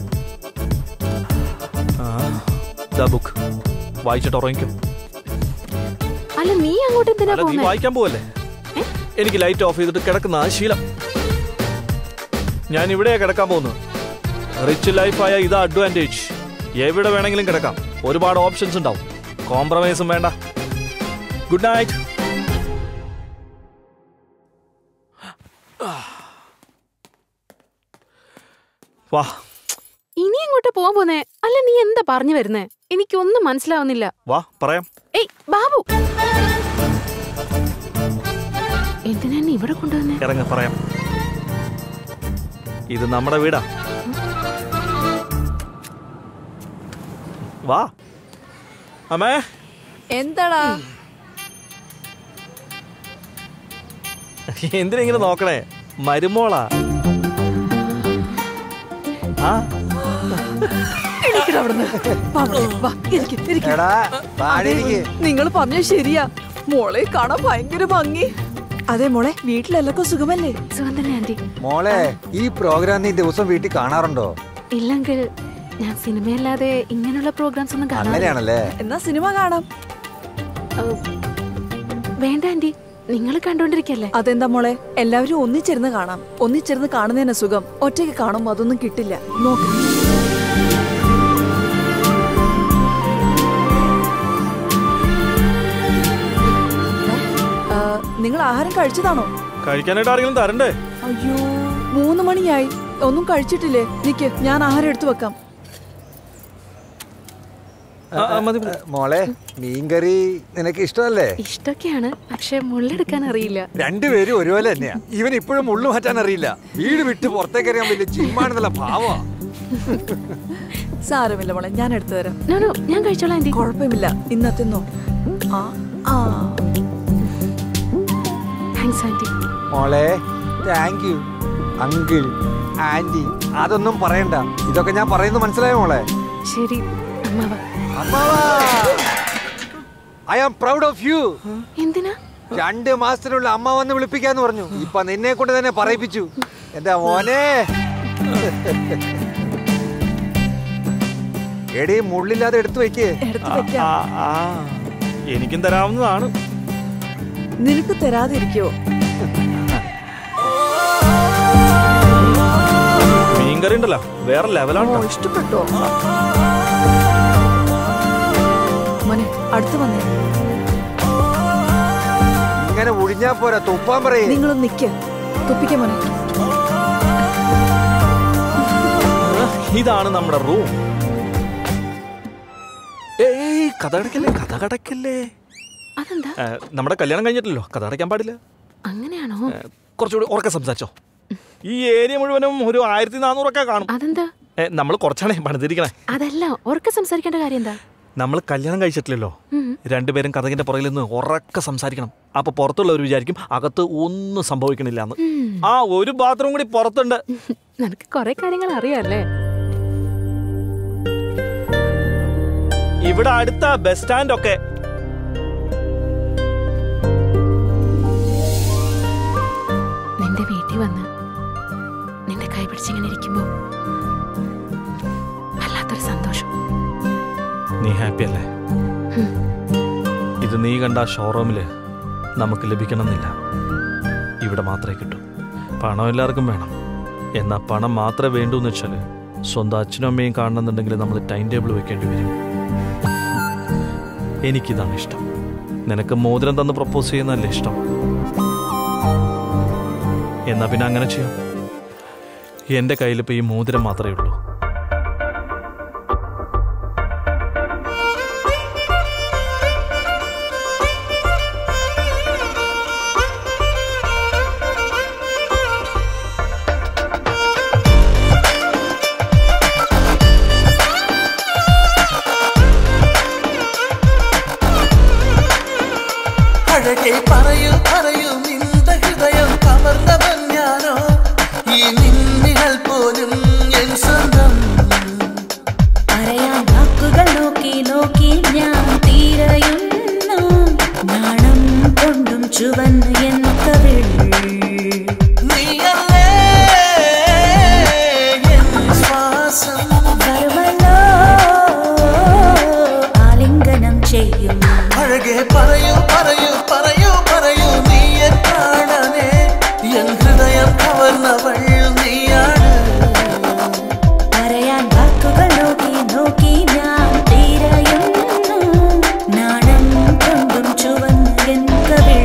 ദ ബുക്ക് വായിച്ചിട്ട് ഉറങ്ങിക്കും അല്ല നീ അങ്ങോട്ട് എന്തിനാ അല്ല നീ പോകുന്നേ വായിക്കാൻ പോവല്ലേ എനിക്ക് ലൈറ്റ് ഓഫ് ചെയ്തിട്ട് കിടക്കുന്ന ആ ശീലം ഞാൻ ഇവിടെയാ കിടക്കാൻ പോകുന്നത് റിച്ച് ലൈഫായ ഇതാ അഡ്വാൻറ്റേജ് എവിടെ വേണമെങ്കിലും കിടക്കാം ഒരുപാട് ഓപ്ഷൻസ് ഉണ്ടാവും കോംപ്രമൈസും വേണ്ട ഗുഡ് നൈറ്റ് വാ ഇനി എങ്ങോട്ട് പോവാൻ പോന്നേ അല്ല നീ എന്താ പറഞ്ഞു വരുന്നേ എനിക്കൊന്നും മനസ്സിലാവുന്നില്ല വാ പറയാം ഏയ് ബാബു എന്തിനാ എന്നെ ഇവിടെ കൊണ്ടുവന്നേ ഇറങ്ങ പറയാം ഇത് നമ്മുടെ വീടാ വാ അമ്മേ എന്താടാ എന്തിനാ ഇങ്ങനെ നോക്കണേ മരുമോളാ ആ നിങ്ങൾ പറഞ്ഞ ശരിയാ മോളെ കാണാൻ ഭയങ്കര ഭംഗി അതെ മോളെ വീട്ടിലെല്ലാവർക്കും സുഖമല്ലേ സുഖം തന്നെ ആന്റി മോളെ ഈ പ്രോഗ്രാം നീ ദിവസം വീട്ടിൽ കാണാറുണ്ടോ ഇല്ലെങ്കിൽ ഞാൻ സിനിമയല്ലാതെ ഇങ്ങനെയുള്ള പ്രോഗ്രാംസ് ഒന്നും കാണാറില്ല അങ്ങനെയാണല്ലേ എന്നാ സിനിമ കാണാം വേണ്ട ആന്റി നിങ്ങൾ കണ്ടോണ്ടിരിക്കല്ലേ അതെന്താ മോളെ എല്ലാവരും ഒന്നിച്ചിരുന്ന് കാണാം ഒന്നിച്ചിരുന്ന് കാണുന്നതിന് സുഖം ഒറ്റയ്ക്ക് കാണുമ്പോ അതൊന്നും കിട്ടില്ല നോക്ക് ആ, നിങ്ങൾ ആഹാരം കഴിച്ചതാണോ കഴിക്കാനായിട്ട് ആരെങ്കിലും തരണ്ടേ അയ്യോ മൂന്ന് മണിയായി ഒന്നും കഴിച്ചിട്ടില്ലേ നിക്ക് ഞാൻ ആഹാരം എടുത്തു വെക്കാം മോളെ മീൻകറി നിനക്ക് ഇഷ്ടമല്ലേ ഇഷ്ടൊക്കെയാണ് പക്ഷെ മുള്ളെടുക്കാൻ അറിയില്ല രണ്ടുപേരും ഒരുപോലെ തന്നെയാ ഇവൻ ഇപ്പോഴും മുള്ളു മാറ്റാൻ അറിയില്ല വീട് വിട്ട് പുറത്തേക്ക് അറിയാൻ വലിയ ജിമ്മാണെന്നുള്ള ഭാവമാ സാരമില്ല മോളെ ഞാൻ എടുത്തു തരാം നോ നോ ഞാൻ കഴിച്ചോളാം ആന്റി കുഴപ്പമില്ല ഇന്നത്തെന്നോ ആ ആ താങ്ക്സ് ആന്റി മോളെ താങ്ക് യു അങ്കിൾ ആന്റി അതൊന്നും പറയണ്ട ഇതൊക്കെ ഞാൻ പറയുന്നത് മനസ്സിലായോ മോളെ ശരി അമ്മാവ I am proud of you എന്തിനാ രണ്ട് മാസത്തിനുള്ള അമ്മ വന്ന് വിളിപ്പിക്കാന്ന് പറഞ്ഞു ഇപ്പൊ നിന്നെ കൊണ്ട് തന്നെ പറയിപ്പിച്ചു എന്താ മോനെ എടി മുള്ളില്ലാതെ എടുത്തു വെക്കേ എടുത്തു ആ, വെക്കാം ആ, എനിക്കും തരാവുന്നതാണ് നിനക്ക് തരാതിരിക്കോ മീൻകറി ഉണ്ടല്ലോ വേറെ ലെവലാണ് ഓ ഇഷ്ടപ്പെട്ടോ മോനെ അടുത്ത് വന്നേ ഇങ്ങനെ ഒഴിഞ്ഞാ പോരാ തുപ്പാൻ പറയേ നിങ്ങളൊന്ന് നിക്ക് തുപ്പിക്കാൻ മോനെ ഇതാണ് നമ്മുടെ റൂം ഏയ് കഥ അടക്കല്ലേ കഥ കടക്കല്ലേ അതെന്താ ഏ, നമ്മുടെ കല്യാണം കഴിഞ്ഞിട്ടില്ലല്ലോ കഥ അടയ്ക്കാൻ പാടില്ല അങ്ങനെയാണോ കുറച്ചുകൂടി ഉറക്കെ സംസാരിച്ചോ ഈ ഏരിയ മുഴുവനും ഒരു ആയിരത്തി നാനൂറൊക്കെ കാണും അതെന്താ നമ്മൾ കുറച്ചാണേ പണിതിരിക്കണേ അതല്ല ഉറക്കെ സംസാരിക്കേണ്ട കാര്യം എന്താ നമ്മൾ കല്യാണം കഴിച്ചിട്ടില്ലല്ലോ ഉം. രണ്ടുപേരും കഥകിന്റെ പുറകിൽ നിന്ന് ഉറക്കെ സംസാരിക്കണം അപ്പൊ പുറത്തുള്ളവർ വിചാരിക്കും അകത്ത് ഒന്നും സംഭവിക്കണില്ല എന്ന് ഉം. ആ ഒരു ബാത്റൂം കൂടി പുറത്തുണ്ട് നിനക്ക് കുറെ കാര്യങ്ങൾ അറിയാല്ലേ ഇവിടെ അടുത്ത ബസ് സ്റ്റാൻഡ് ഒക്കെ നിന്റെ വീട്ടിൽ വന്ന് നിന്റെ കൈ പിടിച്ചിങ്ങനെ ഇരിക്കുമ്പോ വല്ലാത്തൊരു സന്തോഷം നീ ഹാപ്പി അല്ലേ ഉം. ഇത് നീ കണ്ട ഷോറൂമില് നമുക്ക് ലഭിക്കണമെന്നില്ല ഇവിടെ മാത്രമേ കിട്ടൂ പണം എല്ലാവർക്കും വേണം എന്നാൽ പണം മാത്രമേ വേണ്ടൂ എന്ന് വെച്ചാൽ സ്വന്തം അച്ഛനും അമ്മയും കാണണമെന്നുണ്ടെങ്കിൽ നമ്മൾ ടൈം ടേബിൾ വെക്കേണ്ടി വരും എനിക്കിതാണ് ഇഷ്ടം നിനക്ക് മോതിരം തന്ന് പ്രപ്പോസ് ചെയ്യുന്നതല്ലേ ഇഷ്ടം എന്നാ പിന്നെ അങ്ങനെ ചെയ്യാം എൻ്റെ കയ്യിൽ ഇപ്പോൾ ഈ മോതിരം മാത്രമേ ഉള്ളൂ അഴകെ പറയൂ പറയൂ നിന്റെ ഹൃദയം കവർന്നവൻ ഞാനോ ഈ നിന്നികൾ പോലും എൻ സ്വന്തം പറയാൻ വാക്കുകൾ നോക്കി നോക്കി ഞാൻ തീരയുന്നു നാണം കൊണ്ടും ചുവന്ന് എൻ കവിൾ നീയല്ലേ എൻ ശ്വാസം വരുമല്ലോ ആലിംഗനം ചെയ്യും അഴകെ പറയൂ പറയൂ പറയൂ പറയൂ നീ എൻ പ്രാണനെ എൻ ഹൃദയം കവർന്നവൾ നീയാണ് പറയാൻ വാക്കുകൾ നോക്കി നോക്കി ഞാൻ തീരയുന്നു നാണം കൊണ്ടും ചുവന്ന് എൻ കവിൾ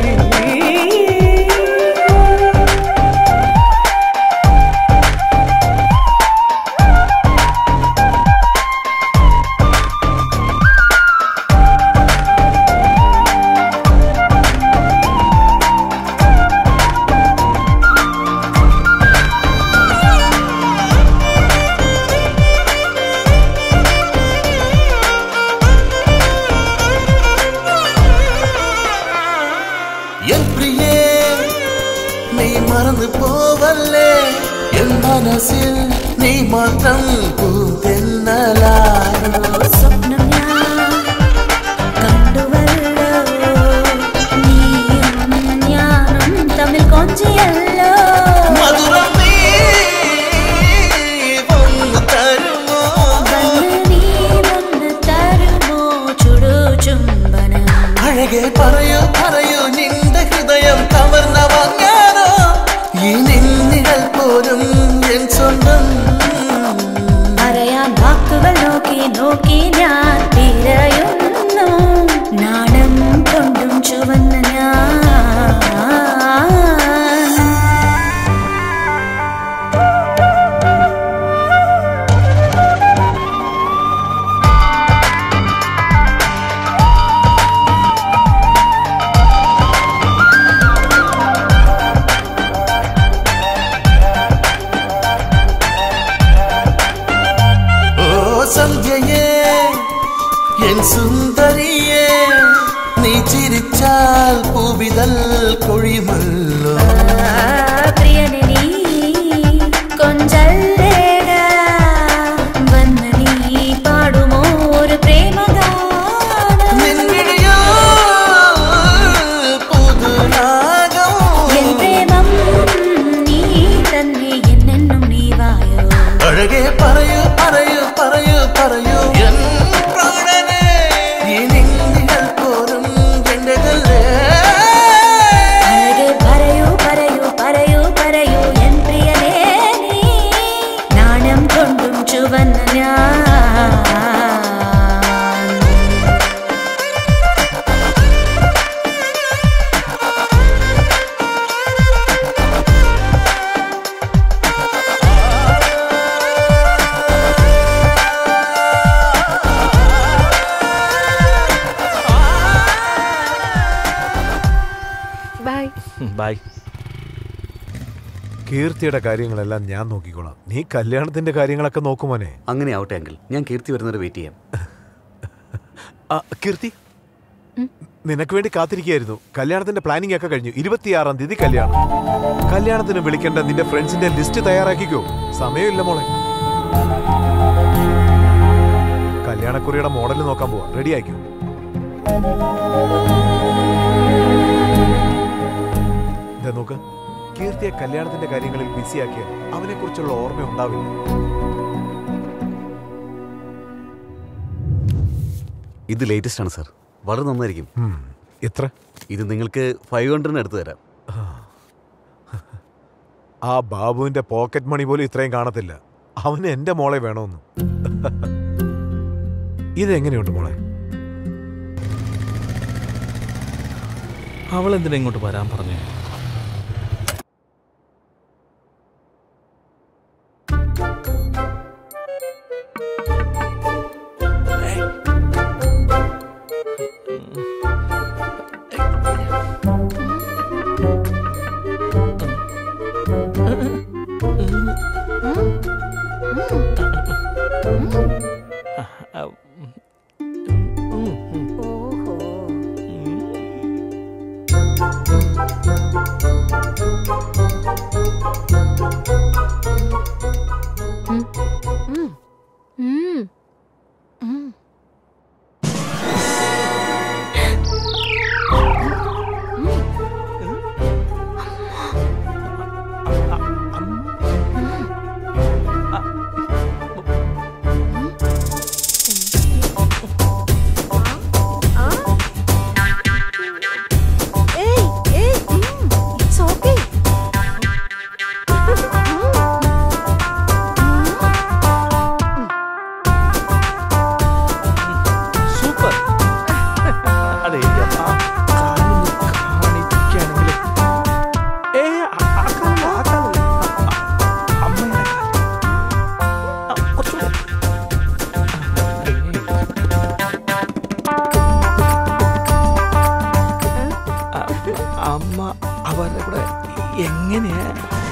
എൻ പ്രിയേ നീ മറന്നു പോവല്ലേ എൻ മനസ്സിൽ നീ മാത്രം പൂതെന്നലാരോ സ്വപ്നം ഞാൻ കണ്ടുവല്ലോ നീയും ഞാനും തമ്മിൽ കൊഞ്ചിയല്ലോ മധുരം നീ വന്നു തരുമോ വന്ന് നീ വന്ന് തരുമോ ചുടു ചുംബനം അഴകെ പറയൂ പറയൂ നിന്റെ ഹൃദയം കവർന്നവ ഞാനോ ഈ നിന്നികൾ പോലും എൻ സ്വന്തം അറിയാൻ വാക്കുകൾ നോക്കി നോക്കി ഞാൻ തിരയുന്നു നാണം കൊണ്ടും ചുവന്ന ഞാൻ ഓ സന്ധ്യയേ എൻ സുന്ദരിയേ നീ ചിരിച്ചാൽ പൂവിതൽ കൊഴിമല്ലോ പ്രിയനെ നീ കൊഞ്ചല്ലേടാ വന്ന് നീ പാടുമോ ഒരു പ്രേമഗാനം നിൻവിളിയോ പുതുരാഗം എൻ പ്രേമം നീ തന്നെ എന്നെന്നും നീ വായോ അഴകെ പറയൂ പറയൂ പറയൂ പറയൂ എൻ പ്രാണനെ ഈ നിന്നികൾ പോലും എന്റേതല്ലേ അഴകെ പറയൂ പറയൂ പറയൂ പറയൂ എൻ പ്രിയനേ നീ നാണം കൊണ്ടും ചുവന്ന ഞാൻ ബൈ കീർത്തിയുടെ കാര്യങ്ങളെല്ലാം ഞാൻ നോക്കിക്കോളാം നീ കല്യാണത്തിന്റെ കാര്യങ്ങളൊക്കെ നോക്കുമോനെ അങ്ങനെ ആവട്ടെ അങ്കിൾ ഞാൻ കീർത്തി വരുന്നവരെ വെയിറ്റ് ചെയ്യാം ആ, കീർത്തി നിനക്ക് വേണ്ടി കാത്തിരിക്കുകയായിരുന്നു കല്യാണത്തിന്റെ പ്ലാനിംഗ് ഒക്കെ കഴിഞ്ഞു ഇരുപത്തിയാറാം തീയതി കല്യാണം കല്യാണത്തിന് വിളിക്കേണ്ട നിന്റെ ഫ്രണ്ട്സിന്റെ ലിസ്റ്റ് തയ്യാറാക്കിക്കോ സമയമില്ല മോളെ കല്യാണക്കുറിയുടെ മോഡൽ നോക്കാൻ പോവാ റെഡി ആയിക്കോ ദേ നോക്ക് കീർത്തിയെ കല്യാണത്തിന്റെ കാര്യങ്ങളിൽ ബിസിയാക്കിയാൽ അവനെ കുറിച്ചുള്ള ഓർമ്മ ഉണ്ടാവില്ല ഇത് ലേറ്റസ്റ്റ് ആണ് സാർ വളരെ നന്നായിരിക്കും എത്ര ഇത് നിങ്ങൾക്ക് ഫൈവ് ഹൺഡ്രഡിന് എടുത്തു തരാം ആ ബാബുവിന്റെ പോക്കറ്റ് മണി പോലും ഇത്രയും കാണത്തില്ല അവന് എന്റെ മോളെ വേണമെന്ന് ഇതെങ്ങനെയുണ്ട് മോളെ അവൾ എന്തിനാ ഇങ്ങോട്ട് വരാൻ പറഞ്ഞു ഏയ് ഏയ് ഇറ്റ്സ് ഓക്കേ സൂപ്പർ അതെ ആ കാലൊന്ന് കാണിക്കുകയാണെങ്കിൽ ഏ ആ കാലം ആ കാലം അമ്മയുടെ കാലം കുറച്ചുകൂടെ അമ്മ അവരുടെ കൂടെ എങ്ങനെയാ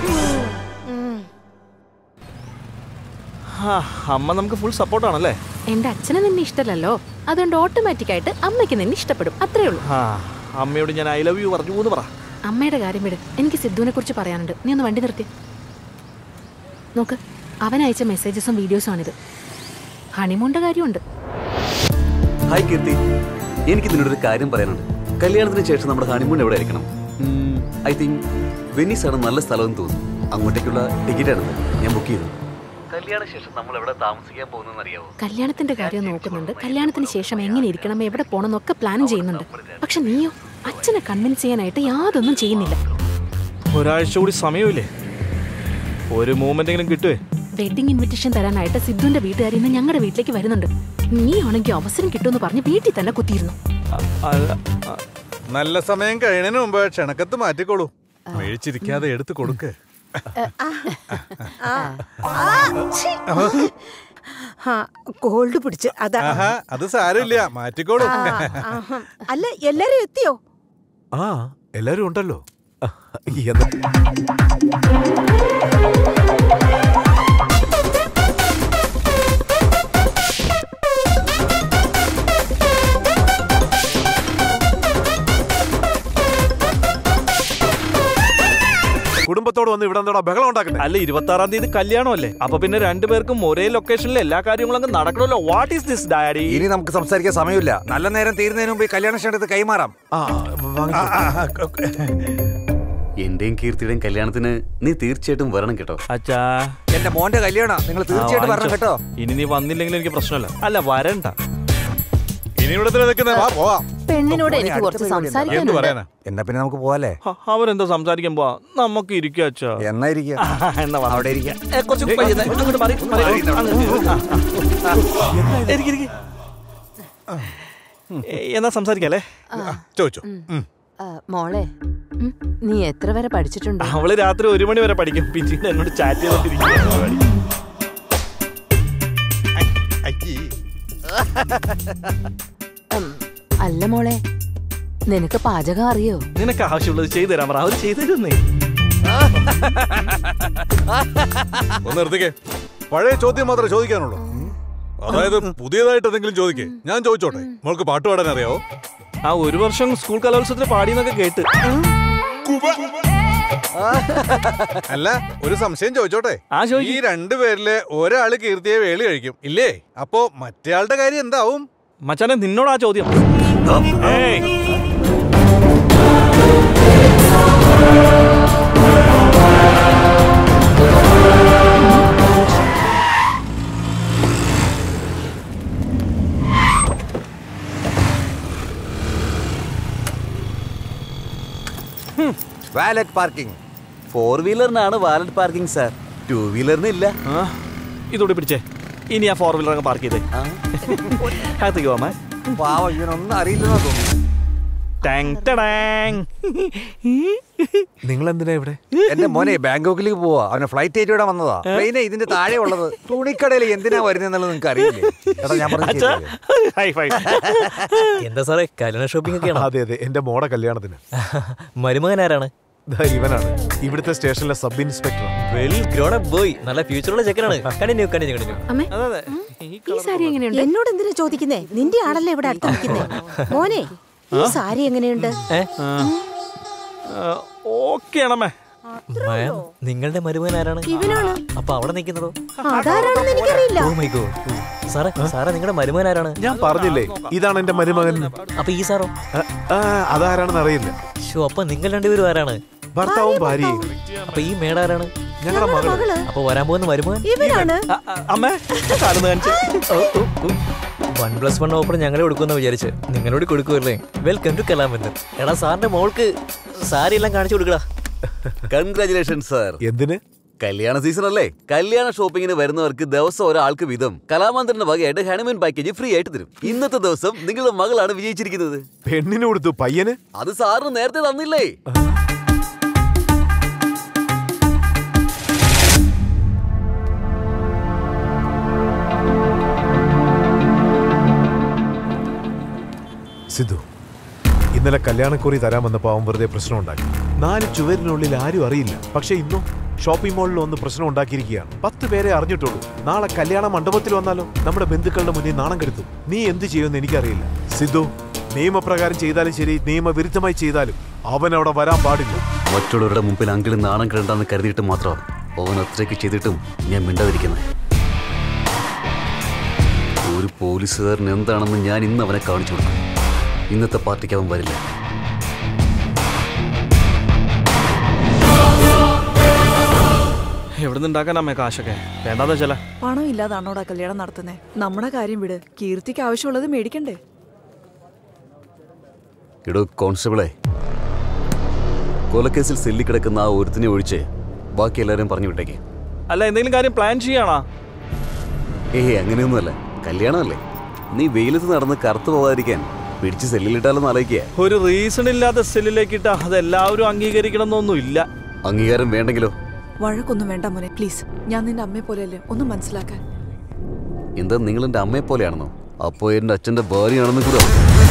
ആ, അമ്മ നമുക്ക് ഫുൾ സപ്പോർട്ടാണല്ലേ എന്റെ അച്ഛന് നിന്നെ ഇഷ്ടമല്ലല്ലോ അതുകൊണ്ട് ഓട്ടോമാറ്റിക് ആയിട്ട് അമ്മയ്ക്ക് നിന്നെ ഇഷ്ടപ്പെടും അത്രേ ഉള്ളൂ ആ അമ്മയോട് ഞാൻ ഐ ലവ് യു പറഞ്ഞു എന്ന് പറ അമ്മയുടെ കാര്യം വിട് എനിക്ക് സിദ്ധുവിനെ കുറിച്ച് പറയാനുണ്ട് നീ ഒന്ന് വണ്ടി നിർത്തി നോക്ക് അവൻ അയച്ച മെസ്സേജസും വീഡിയോസും ആണിത് ഹണിമൂണിന്റെ കാര്യമുണ്ട് ഹായ് കീർത്തി എനിക്ക് നിന്നോടൊരു കാര്യം പറയാനുണ്ട് കല്യാണത്തിന് ശേഷം നമ്മുടെ ഹണിമൂൺ എവിടെ ആയിരിക്കണം ഐ തിങ്ക് വെനീസ് ആണ് നല്ല സ്ഥലമെന്ന് തോന്നുന്നു അങ്ങോട്ടേക്കുള്ള ടിക്കറ്റ് ആണത് ഞാൻ ബുക്ക് ചെയ്തു കല്യാണ ശേഷം നമ്മൾ എവിടെ താമസിക്കാൻ പോകുന്നതെന്ന് അറിയാവോ കല്യാണത്തിന്റെ കാര്യം നോക്കുന്നുണ്ട് കല്യാണത്തിന് ശേഷം എങ്ങനെ ഇരിക്കണം എവിടെ പോകണം എന്നൊക്കെ പ്ലാൻ ചെയ്യുന്നുണ്ട് പക്ഷെ നീയോ അച്ഛനെ കൺവിൻസ് ചെയ്യാനായിട്ട് യാതൊന്നും ചെയ്യുന്നില്ല ഒരാഴ്ച കൂടി സമയമില്ലേ ഒരു മൂമെന്റെങ്കിലും കിട്ടുവേ വെഡിങ് ഇൻവിറ്റേഷൻ തരാനായിട്ട് സിദ്ധുവിന്റെ വീട്ടുകാരിൽ നിന്ന് ഞങ്ങളുടെ വീട്ടിലേക്ക് വരുന്നുണ്ട് നീ ആണെങ്കിൽ അവസരം കിട്ടുമെന്ന് പറഞ്ഞ് വീട്ടിൽ തന്നെ കുത്തിയിരുന്നു നല്ല സമയം കഴിയണതിന് മുമ്പ് ക്ഷണക്കത്ത് മാറ്റിക്കോളൂ മേഴിച്ചിരിക്കാതെ എടുത്തു കൊടുക്ക് കോൾഡ് പിടിച്ച് അതാ ആഹാ അത് സാരമില്ല മാറ്റിക്കോളൂ ആ, ആഹാ. അല്ല എല്ലാരും എത്തിയോ ആ എല്ലാരും ഉണ്ടല്ലോ എന്താ കുടുംബത്തോട് വന്ന് ഇവിടെ എന്തോടാ ബഹളം ഉണ്ടാക്കുന്നത് അല്ല ഇരുപത്തി ആറാം തീയതി കല്യാണമല്ലേ അപ്പൊ പിന്നെ രണ്ടുപേർക്കും ഒരേ ലൊക്കേഷനിൽ എല്ലാ കാര്യങ്ങളും അങ്ങ് നടക്കണമല്ലോ വാട്ട് ഈസ് ദിസ് ഡാഡി ഇനി നമുക്ക് സംസാരിക്കാൻ സമയമില്ല നല്ല നേരം തീരുന്നതിന് മുമ്പ് ഈ കല്യാണ ക്ഷണത്ത് കൈമാറാം എന്റെയും കീർത്തിയുടെയും കല്യാണത്തിന് നീ തീർച്ചയായിട്ടും വരണം കേട്ടോ അച്ഛാ എന്റെ മോന്റെ കല്യാണം നിങ്ങൾ തീർച്ചയായിട്ടും ആ, വരണം വാങ്ങിച്ചോ. കേട്ടോ ഇനി നീ വന്നില്ലെങ്കിൽ എനിക്ക് പ്രശ്നമല്ല അല്ല വരണ്ട ഇനി ഇവിടെ തന്നെ നിൽക്കുന്ന വാ പോവാം പെണ്ണിനോട് എനിക്ക് കുറച്ച് എന്ത് സംസാരിക്കാനുണ്ട് പറയാനാ എന്നാ പിന്നെ നമുക്ക് പോവാല്ലേ ഹ, അവരെന്താ സംസാരിക്കാൻ പോവാ നമുക്ക് ഇരിക്കാം അച്ഛാ എന്നാ ഇരിക്കാം എന്നാ വാ. അവിടെ ഇരിക്കാം ഏ, കുറച്ച് വഴി തന്നെ. അങ്ങോട്ട് മാറി, മാറി. അങ്ങ് ആ, ആ, ആ. ഇരിക്ക്, ഇരിക്ക്. ഏ, എന്നാ സംസാരിക്കാല്ലേ ചോദിച്ചോ ആ, മോളെ നീ എത്ര വരെ പഠിച്ചിട്ടുണ്ട് അവള് രാത്രി ഒരു മണി വരെ പഠിക്കും പിന്നീട് എന്നോട് ചാറ്റ് ചെയ്തോണ്ടിരിക്കും ഉം, അല്ല മോളെ നിനക്ക് പാചകം അറിയോ നിനക്ക് ആവശ്യമുള്ളത് ചെയ്തു തരാൻ പറ അവർ ചെയ്തു തരുന്നേ ഒന്ന് നിർത്തിക്കേ പഴയ ചോദ്യം മാത്രമേ ചോദിക്കാനുള്ളൂ അതായത് പുതിയതായിട്ട് എന്തെങ്കിലും ചോദിക്കേ ഞാൻ ചോദിച്ചോട്ടെ മോൾക്ക് പാട്ട് പാടാൻ അറിയാവോ ആ ഒരു വർഷം സ്കൂൾ കലോത്സവത്തിൽ പാടിയെന്നൊക്കെ കേട്ട് അല്ല ഒരു സംശയം ചോദിച്ചോട്ടെ ഈ രണ്ടുപേരിലെ ഒരാള് കീർത്തിയെ വേളി കഴിക്കും ഇല്ലേ അപ്പോ മറ്റേയാളുടെ കാര്യം എന്താവും മച്ചാനെ നിന്നോടാ ചോദ്യം ഏയ് വാലറ്റ് പാർക്കിംഗ് ഫോർ വീലറിനാണ് വാലറ്റ് പാർക്കിംഗ് സാർ ടു വീലറിന് ഇല്ല ഇതോടെ പിടിച്ചേ ഇനി ആ ഫോർ വീലർ അങ്ങ് പാർക്ക് ചെയ്തേ അകത്തേക്ക് പോവാമേ പാവം ഇവനൊന്നും അറിയില്ലെന്നാ തോന്നുന്നു ടാങ് ടടാങ്. നിങ്ങൾ എന്തിനാ ഇവിടെ എന്റെ മോനെ ബാങ്കോക്കിലേക്ക് പോവാ അവനെ ഫ്ലൈറ്റ് ആയിട്ട് ഇവിടെ വന്നതാ ട്രെയിനെ ഇതിന്റെ താഴെ ഉള്ളത് തുണിക്കടയിൽ എന്തിനാ വരുന്നെന്നുള്ളത് നിങ്ങൾക്ക് അറിയില്ലേ എടാ ഞാൻ പറഞ്ഞു അച്ഛാ. ഹൈ ഫൈ എന്താ സാറേ കല്യാണ ഷോപ്പിംഗ് ഒക്കെയാണോ അതെ അതെ എന്റെ മോടെ കല്യാണത്തിന് മരുമകൻ ആരാണ് ദാ ഇവനാണ് ഇവിടുത്തെ സ്റ്റേഷനിലെ sub inspector well grown up boy നല്ല ഫ്യൂച്ചറുള്ള ചെക്കനാണ് കണ്ടിന്യൂ കണ്ടിന്യൂ കണ്ടിന്യൂ അമ്മേ ഈ സാരി എങ്ങനെയുണ്ട് എന്നോട് എന്തിനാ ചോദിക്കുന്നേ നിന്റെ ആളല്ലേ ഇവിടെ അടുത്ത് നിൽക്കുന്നേ മോനെ ഈ സാരി എങ്ങനെയുണ്ട് ഓക്കെ ആണമ്മേ മാം നിങ്ങളുടെ മരുമകൻ ആരാണ് ഇവനാണ്. അപ്പൊ അവിടെ നിൽക്കുന്നതോ അതാരാണെന്ന് എനിക്കറിയില്ല ഓ മൈ ഗോഡ് സാറേ സാറേ നിങ്ങളുടെ മരുമകൻ ആരാണ് ഞാൻ പറഞ്ഞില്ലേ ഇതാണ് എന്റെ മരുമകൻ അപ്പൊ ഈ സാറോ ആ, അതാരാണെന്ന് അറിയില്ല ഷോ അപ്പൊ നിങ്ങൾ രണ്ടുപേരും ആരാണ് ഭർത്താവും ഭാര്യയും അപ്പൊ ഈ മേടാരാണ് ഞങ്ങളുടെ മകള് അപ്പൊ വരാൻ പോകുന്ന മരുമകൻ ഇവനാണ് അമ്മേ കാലൊന്ന് കാണിച്ച് വൺ പ്ലസ് വൺ ഓഫർ ഞങ്ങളെ കൊടുക്കുമെന്ന് വിചാരിച്ച് നിങ്ങളോട് കൊടുക്കുമല്ലേ വെൽക്കം ടു കലാമന്ദർ എടാ സാറിന്റെ മോൾക്ക് സാരി എല്ലാം കാണിച്ചു കൊടുക്കടാ കൺഗ്രാചുലേഷൻ സാർ എന്തിന് കല്യാണ സീസൺ അല്ലേ കല്യാണ ഷോപ്പിങ്ങിന് വരുന്നവർക്ക് ദിവസം ഒരാൾക്ക് വീതം കലാമന്ത്രിന്റെ വകയായിട്ട് ഹണിമൂൺ പാക്കേജ് ഫ്രീ ആയിട്ട് തരും ഇന്നത്തെ ദിവസം നിങ്ങളുടെ മകളാണ് വിജയിച്ചിരിക്കുന്നത് പെണ്ണിന് കൊടുത്തു പയ്യന് അത് സാറിന് നേരത്തെ തന്നില്ലേ സിദ്ധു ഇന്നലെ കല്യാണക്കുറി തരാൻ വന്നപ്പോ അവൻ വെറുതെ പ്രശ്നം ഉണ്ടാക്കി നാല് ചുവരിനുള്ളിൽ ആരും അറിയില്ല പക്ഷെ ഇന്നോ ഷോപ്പിംഗ് മാളിൽ ഒന്ന് പ്രശ്നം ഉണ്ടാക്കിയിരിക്കുകയാണ് പത്ത് പേരെ അറിഞ്ഞിട്ടുള്ളൂ നാളെ കല്യാണ മണ്ഡപത്തിൽ വന്നാലോ നമ്മുടെ ബന്ധുക്കളുടെ മുന്നിൽ നാണം കെടുത്തും നീ എന്ത് ചെയ്യുമെന്ന് എനിക്കറിയില്ല സിദ്ധു നിയമപ്രകാരം ചെയ്താലും ശരി നിയമവിരുദ്ധമായി ചെയ്താലും അവൻ അവിടെ വരാൻ പാടില്ല മറ്റുള്ളവരുടെ മുമ്പിൽ അങ്കിളി നാണം കിടണ്ടെന്ന് കരുതിയിട്ട് മാത്രം അവൻ അത്രയ്ക്ക് ചെയ്തിട്ടും ഞാൻ മിണ്ടാതിരിക്കുന്നത് ഒരു പോലീസുകാരൻ എന്താണെന്ന് ഞാൻ ഇന്ന് അവനെ കാണിച്ചു കൊടുക്കും ഇന്നത്തെ പാർട്ടിക്ക് അവൻ വരില്ല എവിടെ നിന്ന് ഉണ്ടാക്കാനമ്മേ കാശൊക്കെ വേണ്ടാന്ന് വെച്ചാല പണം ഇല്ലാതാണോടാ കല്യാണം നടത്തുന്നേ നമ്മുടെ കാര്യം വിട് കീർത്തിക്ക് ആവശ്യമുള്ളത് മേടിക്കണ്ടേ ഇടോ കോൺസ്റ്റബിളെ കൊലക്കേസിൽ സെല്ലി കിടക്കുന്ന ആ ഒരുത്തിനെ ഒഴിച്ച് ബാക്കി എല്ലാവരും പറഞ്ഞു വിട്ടേക്ക് അല്ല എന്തെങ്കിലും കാര്യം പ്ലാൻ ചെയ്യാണോ ഏയ് അങ്ങനെയൊന്നുമല്ല കല്യാണമല്ലേ നീ വെയിലത്ത് നടന്ന് കറുത്തു പോകാതിരിക്കാൻ പിടിച്ച് സെല്ലിലിട്ടാലെന്ന് ആലോചിക്കുക ഒരു റീസൺ ഇല്ലാത്ത സെല്ലിലേക്ക് ഇട്ടാ അത് എല്ലാവരും അംഗീകരിക്കണമെന്നൊന്നും ഇല്ല അംഗീകാരം വേണ്ടെങ്കിലോ വഴക്കൊന്നും വേണ്ട മോനെ പ്ലീസ് ഞാൻ നിന്റെ അമ്മയെ പോലെയല്ലേ ഒന്ന് മനസ്സിലാക്കാൻ എന്താ നിങ്ങൾ എന്റെ അമ്മയെ പോലെയാണെന്നോ അപ്പോ എന്റെ അച്ഛന്റെ ഭാര്യയാണെന്ന് കൂടെ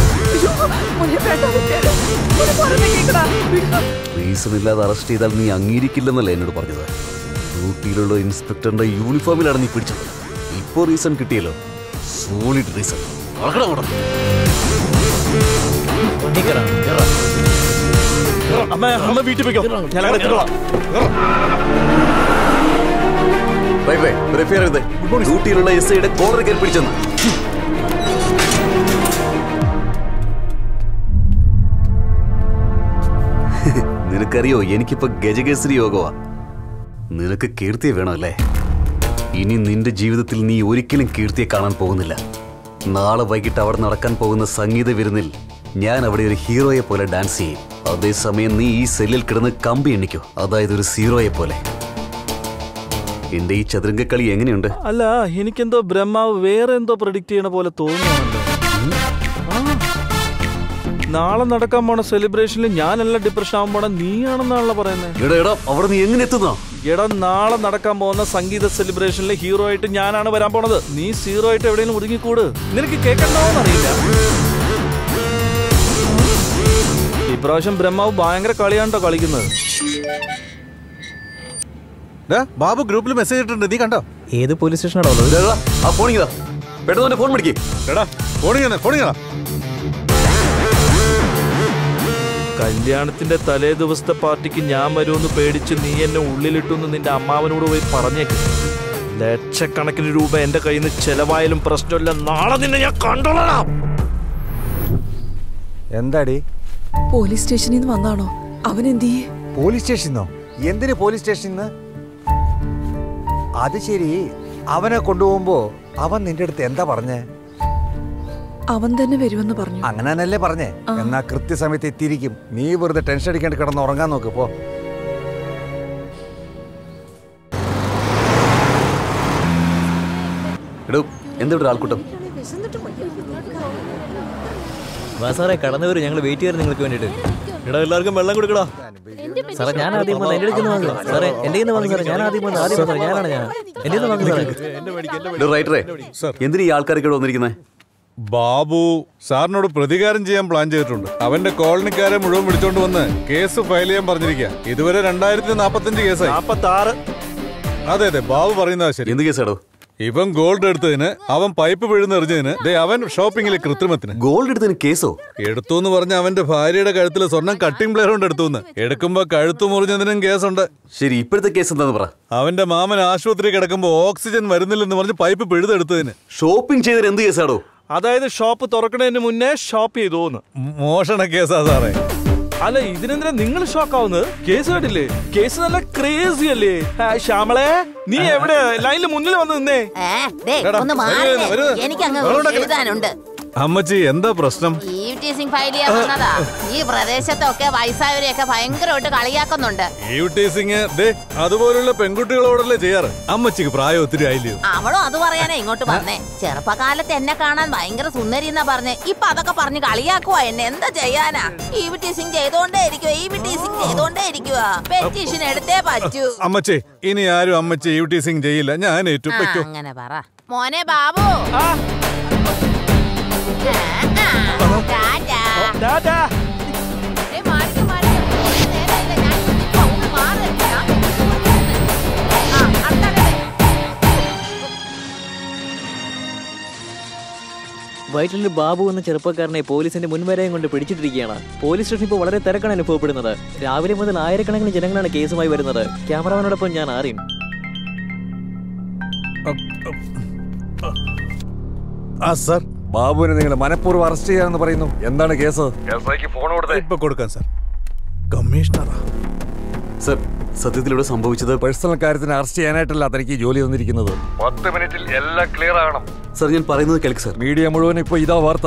റീസൺ ഇല്ലാതെ അറസ്റ്റ് ചെയ്താൽ നീ അംഗീകരിക്കില്ലെന്നല്ല എന്നോട് പറഞ്ഞത് ഡ്യൂട്ടിയിലുള്ള ഇൻസ്പെക്ടറിന്റെ യൂണിഫോമിലാണ് നീ പിടിച്ചത് ഇപ്പോ റീസൺ കിട്ടിയല്ലോ സോളിഡ് റീസൺ അമ്മ അമ്മ വീട്ടിൽ പോയിക്കോ ഞാൻ അങ്ങനെ എത്തിക്കോളാം ഡ്യൂട്ടിയിലുള്ള എസ് ഐയുടെ കോളർ കയറി പിടിച്ചെന്ന് നിനക്കറിയോ എനിക്കിപ്പോ ഗജകേസരി യോഗമാ നിനക്ക് കീർത്തിയെ വേണമല്ലേ ഇനി നിന്റെ ജീവിതത്തിൽ നീ ഒരിക്കലും കീർത്തിയെ കാണാൻ പോകുന്നില്ല നാളെ വൈകിട്ട് അവിടെ നടക്കാൻ പോകുന്ന സംഗീത വിരുന്നിൽ ഞാൻ അവിടെ ഒരു ഹീറോയെ പോലെ ഡാൻസ് ചെയ്യും അതേസമയം നീ ഈ സെല്ലിൽ കിടന്ന് കമ്പി എണ്ണിക്കോ അതായത് ഒരു സീറോയെ പോലെ എന്റെ ഈ ചതുരംഗക്കളി എങ്ങനെയുണ്ട് അല്ല എനിക്കെന്തോ ബ്രഹ്മാവ് വേറെ എന്തോ പ്രഡിക്റ്റ് ചെയ്യണ പോലെ തോന്നുന്നുണ്ടല്ലോ ആ. നാളെ നടക്കാൻ പോണ സെലിബ്രേഷനിൽ ഞാനല്ല ഡിപ്രഷൻ ആവാൻ പോണ നീയാണെന്നാണല്ലോ പറയുന്നത് എടാ എടാ അവിടെ നീ എങ്ങനെ എത്തുന്നോ എടാ നാളെ നടക്കാൻ പോകുന്ന സംഗീത സെലിബ്രേഷനിൽ ഹീറോ ആയിട്ട് ഞാനാണ് വരാൻ പോണത് നീ സീറോ ആയിട്ട് എവിടെയെങ്കിലും ഒതുങ്ങിക്കൂട് നിനക്ക് കേൾക്കണ്ടോന്ന് അറിയില്ല ഇപ്രാവശ്യം ബ്രഹ്മാവ് ഭയങ്കര കളിയാണ്ടോ കളിക്കുന്നത് ബാബു ഗ്രൂപ്പിൽ മെസ്സേജ് ഇട്ടിട്ടുണ്ട് നീ കണ്ടോ ഏത് പോലീസ് സ്റ്റേഷനാണോ ഉള്ളത് ആ ഫോണിങ്ങതാ പെട്ടെന്ന് ഫോൺ മേടിക്കേ എടാ ഫോണിങ്ങനെ ഫോണിങ്ങടാ കല്യാണത്തിന്റെ തലേ ദിവസത്തെ പാർട്ടിക്ക് ഞാൻ വരുമെന്ന് പേടിച്ച് നീ എന്നെ ഉള്ളിലിട്ടെന്ന് നിന്റെ അമ്മാവനോട് പോയി പറഞ്ഞേക്ക് ലക്ഷക്കണക്കിന് രൂപ എന്റെ കയ്യിൽ നിന്ന് ചെലവായാലും പ്രശ്നമില്ല നാളെ നിന്നെ ഞാൻ കണ്ടോളാം എന്താടി പോലീസ് സ്റ്റേഷനിൽ നിന്ന് വന്നാണോ അവൻ എന്ത് ചെയ്യേ പോലീസ് സ്റ്റേഷനോ എന്തിന് പോലീസ് സ്റ്റേഷനിൽ അത് ശരി അവനെ കൊണ്ടുപോകുമ്പോ അവൻ നിന്റെ അടുത്ത് എന്താ പറഞ്ഞേ അവൻ തന്നെ വരുമെന്ന് പറഞ്ഞു അങ്ങനെ തന്നെയല്ലേ പറഞ്ഞേ എന്നാ കൃത്യസമയത്ത് എത്തിയിരിക്കും നീ വെറുതെ ടെൻഷൻ അടിക്കാണ്ട് കിടന്ന് ഉറങ്ങാൻ നോക്ക് പോ എടോ എന്താ ഇവിടെ ആൾക്കൂട്ടം വാ സാറേ കടന്നു വരും ഞങ്ങൾ വെയിറ്റ് ചെയ്യാറ് നിങ്ങൾക്ക് വേണ്ടിയിട്ട് എടാ എല്ലാവർക്കും വെള്ളം കൊടുക്കടാ സാറേ ഞാൻ ആദ്യം വന്ന് എൻ്റെ അടുത്ത് വാങ്ങുക സാറേ എൻ്റെ നിന്ന് വാങ്ങും സാറേ ഞാൻ ആദ്യം വന്ന് ആദ്യം വന്ന് സാറേ ഞാനാണ് ഞാൻ എൻ്റെ നിന്ന് വാങ്ങും സാറേ എടോ റൈറ്ററേ എന്തിനാ ഈ ആൾക്കാരൊക്കെ ഇവിടെ വന്നിരിക്കുന്നത് ബാബു സാറിനോട് പ്രതികാരം ചെയ്യാൻ പ്ലാൻ ചെയ്തിട്ടുണ്ട് അവന്റെ കോളനിക്കാരെ മുഴുവൻ വിളിച്ചോണ്ട് വന്ന് കേസ് ഫയൽ ചെയ്യാൻ പറഞ്ഞിരിക്കുക ഇതുവരെ രണ്ടായിരത്തി നാപ്പത്തഞ്ച് കേസായി അതെ അതെ ബാബു പറയുന്നതാ ശരി എന്ത് കേസാടോ ഇവൻ ഗോൾഡ് എടുത്തതിന് അവൻ പൈപ്പ് പിഴുന്നെറിഞ്ഞതിന് ദേ അവൻ ഷോപ്പിംഗിലെ കൃത്രിമത്തിന് ഗോൾഡ് എടുത്തതിന് കേസോ എടുത്തു എന്ന് പറഞ്ഞ അവന്റെ ഭാര്യയുടെ കഴുത്തിലെ സ്വർണം കട്ടിംഗ് പ്ലെയർ കൊണ്ട് എടുത്തു എടുക്കുമ്പോ കഴുത്തു മുറിഞ്ഞതിനും കേസുണ്ട് ശരി ഇപ്പോഴത്തെ കേസ് എന്താന്ന് പറ അവന്റെ മാമൻ ആശുപത്രി കിടക്കുമ്പോ ഓക്സിജൻ വരുന്നില്ലെന്ന് പറഞ്ഞ് പൈപ്പ് പിഴുതെടുത്തതിന് ഷോപ്പിംഗ് ചെയ്തതിന് എന്ത് കേസാടോ അതായത് ഷോപ്പ് തുറക്കുന്നതിന് മുന്നേ ഷോപ്പ് ചെയ്തോന്ന് മോഷണ കേസാ സാറേ അല്ല ഇതിനെന്തിനാ നിങ്ങൾ ഷോക്ക് ആവുന്നത് കേസ് കേട്ടില്ലേ കേസ് നല്ല ക്രേസി അല്ലേ ആ, ശ്യാമളെ നീ എവിടെ ലൈനിൽ മുന്നിൽ വന്ന് നിന്നേ ഏ, ദേ, എടാ, ഒന്ന് വരുന്നു, മാറി വരുന്നു. എനിക്ക് അങ്ങ് വെള്ളം ഉണ്ടാക്കല്ലേ? എഴുതാനുണ്ട് അമ്മച്ചി എന്താ പ്രശ്നം ഈ ടീസിംഗ് ഫയൽ ചെയ്യാൻ വന്നതാ ഈ പ്രദേശത്തൊക്കെ വയസ്സായവരെയൊക്കെ ഭയങ്കരമായിട്ട് കളിയാക്കുന്നുണ്ട് ഈവിറ്റീസിങ് ദേ അതുപോലുള്ള പെൺകുട്ടികളോടല്ലേ ചെയ്യാറ് അമ്മച്ചിക്ക് പ്രായം ഒത്തിരി ആയില്ലയോ അവളും അത് പറയാനാ ഇങ്ങോട്ട് വന്നേ ചെറുപ്പകാലത്ത് എന്നെ കാണാൻ ഭയങ്കര സുന്ദരി എന്നാ പറഞ്ഞേ ഇപ്പൊ അതൊക്കെ പറഞ്ഞ് കളിയാക്കുവാ എന്നെ എന്താ ചെയ്യാനാ ഈ ടീസിംഗ് ചെയ്തോണ്ടേ ഇരിക്കുവാ ഈ ടീസിംഗ് ചെയ്തോണ്ടേ ഇരിക്കുവാ പെറ്റീഷൻ എടുത്തേ പറ്റൂ അമ്മച്ചി ഇനി ആരും അമ്മച്ചി ഈവിറ്റീസിങ് ചെയ്യില്ല ഞാൻ ഏറ്റു ആ, വെക്കും അങ്ങനെ പറ മോനെ ബാബു ആ, ആ, ടാറ്റാ. ഏയ്, മാറിക്ക്, മാറിക്ക്. കുറേ നേരമായില്ലേ, ഞാൻ ഇപ്പൊ ഒന്ന് മാറ്. ഞാൻ ആ, അടുത്താളെ വേ. വയറ്റിൽ ബാബു എന്ന ചെറുപ്പക്കാരനെ പോലീസിന്റെ മുൻവരയും കൊണ്ട് പിടിച്ചിട്ടിരിക്കുകയാണ് പോലീസ് സ്റ്റേഷൻ ഇപ്പോൾ വളരെ തിരക്കാണ് അനുഭവപ്പെടുന്നത് രാവിലെ മുതൽ ആയിരക്കണക്കിന് ജനങ്ങളാണ് കേസുമായി വരുന്നത് ക്യാമറമാനോടൊപ്പം ഞാൻ ആറിയും ആ സർ ബാബുവിനെ നിങ്ങൾ മനഃപൂർവ്വം അറസ്റ്റ് ചെയ്യാന്ന് പറയുന്നു എന്താണ് കേസ് ഇപ്പൊ കൊടുക്കാൻ സർ കമ്മീഷണറാ സർ സത്യത്തിലൂടെ സംഭവിച്ചത് പേഴ്സണൽ കാര്യത്തിന് അറസ്റ്റ് ചെയ്യാനായിട്ടല്ല തനിക്ക് ജോലി തന്നിരിക്കുന്നത് പത്ത് മിനിറ്റിൽ എല്ലാം ക്ലിയർ ആകണം സർ ഞാൻ പറയുന്നത് കേൾക്ക് സർ മീഡിയ മുഴുവൻ ഇപ്പൊ ഇതാ വാർത്ത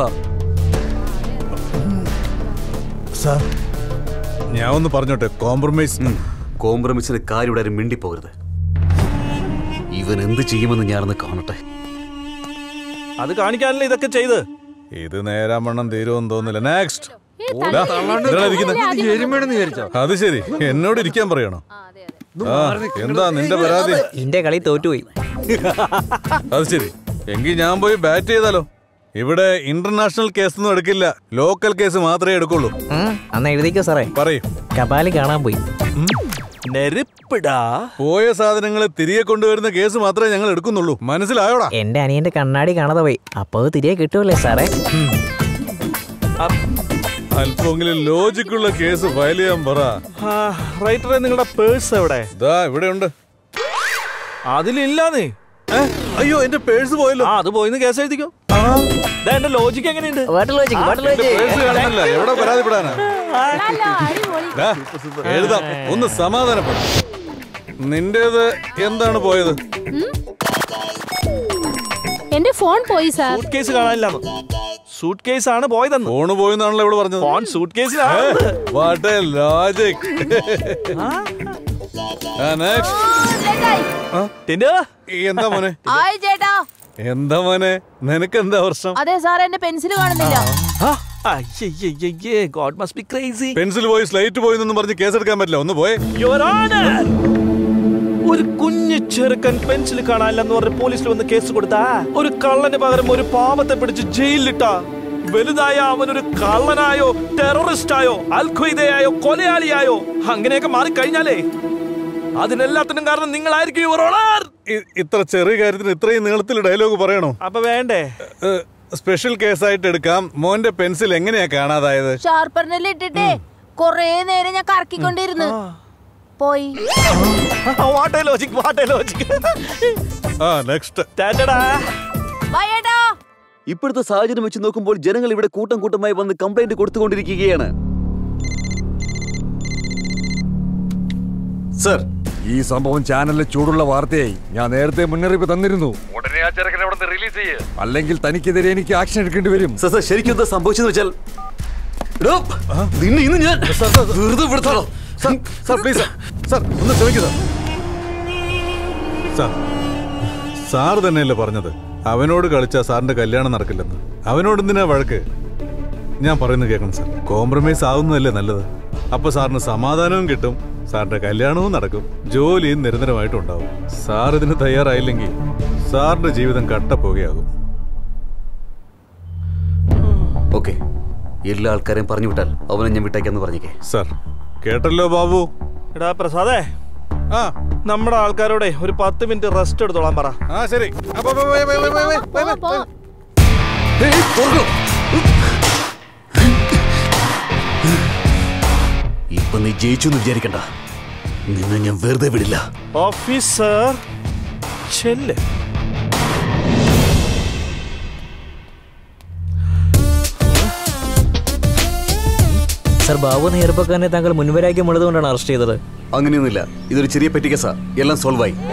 സാർ ഞാൻ ഒന്ന് പറഞ്ഞോട്ടെ കോംപ്രമൈസ് കോംപ്രമൈസിന് കാര്യം ഇവിടെ ആരും മിണ്ടിപ്പോകരുത് ഇവൻ എന്ത് ചെയ്യുമെന്ന് ഞാനൊന്ന് കാണട്ടെ അത് കാണിക്കാനല്ലേ ഇതൊക്കെ ചെയ്ത് ഇത് നേരാമണ്ണം തീരുമെന്ന് തോന്നുന്നില്ല നെക്സ്റ്റ് വിചാരിച്ചോ അത് ശരി എന്നോട് ഇരിക്കാൻ പറയണോ ആ എന്താ നിന്റെ പരാതി ഇന്റെ കളി തോറ്റുപോയി അത് ശരി എങ്കിൽ ഞാൻ പോയി ബാറ്റ് ചെയ്താലോ ഇവിടെ ഇന്റർനാഷണൽ കേസ് ഒന്നും എടുക്കില്ല ലോക്കൽ കേസ് മാത്രമേ എടുക്കുള്ളൂ അന്ന് എഴുതിക്കോ സാറേ പറയൂ കപാലി കാണാൻ പോയി നെരുപ്പിടാ പോയ സാധനങ്ങൾ തിരികെ കൊണ്ടുവരുന്ന കേസ് മാത്രമേ ഞങ്ങൾ എടുക്കുന്നുള്ളൂ മനസ്സിലായോടാ എന്റെ അനിയന്റെ കണ്ണാടി കാണാതെ പോയി അപ്പൊ അത് തിരികെ കിട്ടൂലേ സാറേ അല്പമെങ്കിലും ലോജിക്കുള്ള കേസ് ഫയൽ ചെയ്യാൻ പറ റൈറ്ററെ നിങ്ങളുടെ പേഴ്സ് എവിടെ ഇതാ ഇവിടെ ഉണ്ട് അതിലില്ലാന്നേ അയ്യോ എന്റെ പേഴ്സ് പോയല്ലോ ആ അത് പോയിന്ന് കേസ് എഴുതിക്കോ ദാ, എന്റെ ലോജിക്ക് എങ്ങനെയുണ്ട് എന്റെ പേഴ്സ് കാണുന്നില്ല എവിടെ പരാതിപ്പെടാനാ ദാ, എഴുതാം ഒന്ന് സമാധാനപ്പെടും നിന്റേത് എന്താണ് പോയത് എന്റെ ഫോൺ പോയി സാർ സൂട്ട് കേസ് കാണാനില്ലാന്ന് സൂട്ട് കേസ് ആണ് പോയതെന്ന് ഫോണ് പോയെന്നാണല്ലോ ഇവിടെ പറഞ്ഞത് ഫോൺ സൂട്ട് കേസിലാണ് വാട്ട് എ ലോജിക് എന്താ മോനെ ആയ് ചേട്ടാ എന്താ മോനെ നിനക്ക് എന്താ പ്രശ്നം അതെ സാർ എന്റെ പെൻസിൽ കാണുന്നില്ല God must be crazy pencil പോയി സ്ലൈറ്റ് പോയി എന്നൊന്നും പറഞ്ഞ് കേസെടുക്കാൻ പറ്റില്ല ഒന്ന് പോയെ യുവർ ഓണർ ഒരു കുഞ്ഞു ചെറുക്കൻ പെൻസിൽ കാണാനില്ലെന്ന് പറഞ്ഞ് പോലീസിൽ വന്ന് കേസ് കൊടുത്താ ഒരു കള്ളന് പകരം ഒരു പാപത്തെ പിടിച്ച് ജയിലിലിട്ടാ വലുതായ അവനൊരു കള്ളനായോ ടെററിസ്റ്റായോ അൽഖ്വയ്ദയായോ കൊലയാളിയായോ അങ്ങനെയൊക്കെ മാറിക്കഴിഞ്ഞാലേ അതിനെല്ലാത്തിനും കാരണം നിങ്ങളായിരിക്കും യുവർ ഓണർ ഇ- ഇത്ര ചെറിയ കാര്യത്തിന് ഇത്രയും നീളത്തിൽ ഡയലോഗ് പറയണോ അപ്പൊ വേണ്ടേ സ്പെഷ്യൽ കേസായിട്ട് എടുക്കാം മോന്റെ പെൻസിൽ എങ്ങനെയാ കാണാതായത് ഷാർപ്പറിനെല്ലാം ഇട്ടിട്ടേ കൊറേ നേരം ഞാൻ കറക്കിക്കൊണ്ടിരുന്നു പോയി വാട്ടേ ലോജിക് വാട്ടേ ലോജിക് ആ നെക്സ്റ്റ് വയ്യേട്ടോ ഇപ്പോഴത്തെ സാഹചര്യം വെച്ച് നോക്കുമ്പോൾ ജനങ്ങൾ ഇവിടെ കൂട്ടം കൂട്ടമായി വന്ന് കംപ്ലൈന്റ് കൊടുത്തുകൊണ്ടിരിക്കുകയാണ് സർ ഈ സംഭവം ചാനലിൽ ചൂടുള്ള വാർത്തയായി ഞാൻ നേരത്തെ മുന്നറിയിപ്പ് തന്നിരുന്നു ഉടനെ ആ ചെറുക്കനെ അവിടെ റിലീസ് ചെയ്യ് അല്ലെങ്കിൽ തനിക്കെതിരെ എനിക്ക് ആക്ഷൻ എടുക്കേണ്ടി വരും സർ സർ ശരിക്കും എന്താ സംഭവിച്ചെന്ന് വെച്ചാൽ എടോ, നിന്നെ ഇന്ന് ഞാൻ വെറുതെ വിടുത്താലോ സാർ പ്ലീസ് സാർ ഒന്ന് ക്ഷമിക്കൂ സാർ സാർ സാർ തന്നെയല്ലേ പറഞ്ഞത് അവനോട് കളിച്ചാൽ സാറിന്റെ കല്യാണം നടക്കില്ലെന്ന് അവനോട് എന്തിനാ വഴക്ക് ഞാൻ പറയുന്നത് കേൾക്കണം സാർ കോംപ്രമൈസ് ആവുന്നതല്ലേ നല്ലത് അപ്പൊ സാറിന് സമാധാനവും കിട്ടും സാറിന്റെ കല്യാണവും നടക്കും ജോലിയും നിരന്തരമായിട്ടും ഉണ്ടാവും സാർ ഇതിന് തയ്യാറായില്ലെങ്കിൽ സാറിന്റെ ജീവിതം കട്ടപ്പോകയാകും ഓക്കെ എല്ലാ ആൾക്കാരെയും പറഞ്ഞു വിട്ടാൽ അവനെ ഞാൻ വിട്ടേക്കാന്ന് പറഞ്ഞേക്കേ സാർ കേട്ടല്ലോ ബാബു എടാ പ്രസാദേ ആ നമ്മുടെ ആൾക്കാരോടെ ഒരു പത്ത് മിനിറ്റ് റെസ്റ്റ് എടുത്തോളാൻ പറ ആ ശരി അപ്പൊ bye, bye, bye, bye, bye, bye, bye. ഇപ്പൊ നീ ജയിച്ചു എന്ന് വിചാരിക്കണ്ട നിന്നെ ഞാൻ വെറുതെ വിടില്ല ഓഫീസർ ചെല്ല് സർ ബാബു എന്ന ചെറുപ്പക്കാരനെ താങ്കൾ മുൻവരാഗ്യം ഉള്ളതുകൊണ്ടാണ് അറസ്റ്റ് ചെയ്തത് അങ്ങനെയൊന്നുമില്ല ഇതൊരു ചെറിയ പെറ്റി കേസാ എല്ലാം സോൾവ് ആയി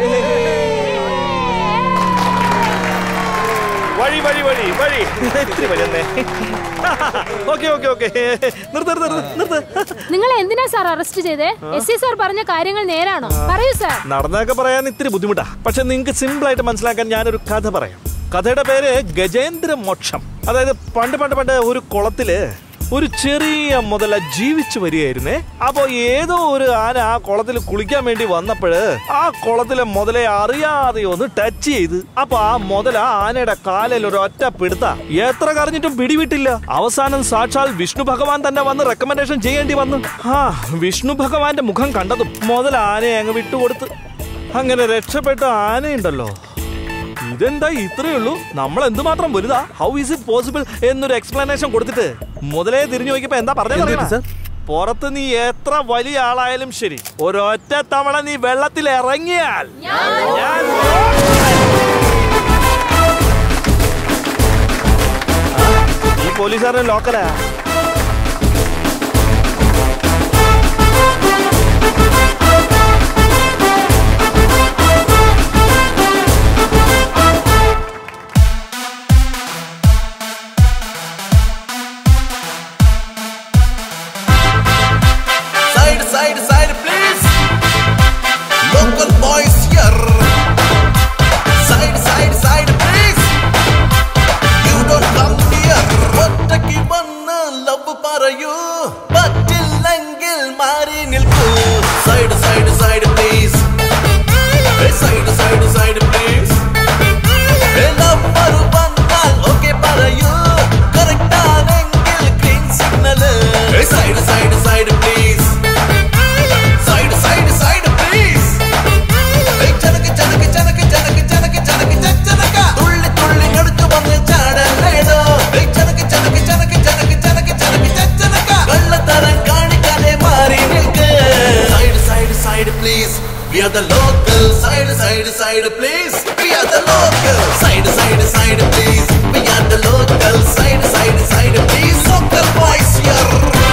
വഴി വഴി വഴി വഴി ഇത്തിരി വഴി തന്നെ ഓക്കെ ഓക്കെ ഓക്കെ നിർത്ത് നിർത്ത് നിർത്ത് നിർത്ത് നിങ്ങൾ എന്തിനാ സാർ അറസ്റ്റ് ചെയ്തേ എസ് സി സാർ പറഞ്ഞ കാര്യങ്ങൾ നേരാണോ പറയൂ സാർ നടന്നൊക്കെ പറയാൻ ഇത്തിരി ബുദ്ധിമുട്ടാ പക്ഷെ നിങ്ങൾക്ക് സിമ്പിൾ ആയിട്ട് മനസ്സിലാക്കാൻ ഞാനൊരു കഥ പറയാം കഥയുടെ പേര് ഗജേന്ദ്ര മോക്ഷം അതായത് പണ്ട് പണ്ട് പണ്ട് ഒരു കുളത്തില് ഒരു ചെറിയ മുതല ജീവിച്ചു വരികയായിരുന്നേ അപ്പോ ഏതോ ഒരു ആന ആ കുളത്തിൽ കുളിക്കാൻ വേണ്ടി വന്നപ്പോഴ് ആ കുളത്തിലെ മുതലെ അറിയാതെ ഒന്ന് ടച്ച് ചെയ്ത് അപ്പൊ ആ മുതല ആനയുടെ കാലിൽ ഒരു ഒറ്റ പിടുത്ത എത്ര കറിഞ്ഞിട്ടും പിടിവിട്ടില്ല അവസാനം സാക്ഷാൽ വിഷ്ണു ഭഗവാൻ തന്നെ വന്ന് റെക്കമെൻഡേഷൻ ചെയ്യേണ്ടി വന്നു ആ വിഷ്ണു ഭഗവാന്റെ മുഖം കണ്ടതും മുതൽ ആനയെ അങ്ങ് വിട്ടുകൊടുത്ത് അങ്ങനെ രക്ഷപ്പെട്ട ആനയുണ്ടല്ലോ ഇതെന്താ ഇത്രയേ ഉള്ളൂ നമ്മൾ എന്തുമാത്രം വലുതാ ഹൗ ഈസ് ഇറ്റ് പോസിബിൾ എന്നൊരു എക്സ്പ്ലനേഷൻ കൊടുത്തിട്ട് മുതലേ തിരിഞ്ഞു നോക്കിയപ്പോ എന്താ പറഞ്ഞത് പുറത്ത് നീ എത്ര വലിയ ആളായാലും ശരി ഒരൊറ്റ തവണ നീ വെള്ളത്തിൽ ഇറങ്ങിയാൽ ഞാൻ ഈ പോലീസുകാരൻ ലോക്കലാ Side, side, side, please. Local boys here. Side, side, side, please. You don't come here. ഒറ്റയ്ക്ക് വന്ന് ലവ് പറയൂ പറ്റില്ലെങ്കിൽ മാറി നിൽക്കൂ side side side please side side side please love വന്നാൽ ഓക്കെ പറയൂ കറക്റ്റ് ആണെങ്കിൽ green signal side side side please side side side please ചനക്ക് ചനക്ക് ചനക്ക് ചനക്ക് ചനക്ക് ചനക്ക് ചനക്ക തുള്ളി തുള്ളി എടുത്തു വന്ന് ചാടലേടോ ചനക്ക് ചനക്ക് ചനക്ക് ചനക്ക് ചനക്ക് ചനക്ക് ചനക്ക കള്ളത്തരം കാണിക്കാതെ മാറി നിൽക്ക് side side side please We are the local side side side please We are the local side side side please We are the local side side side please Local boys here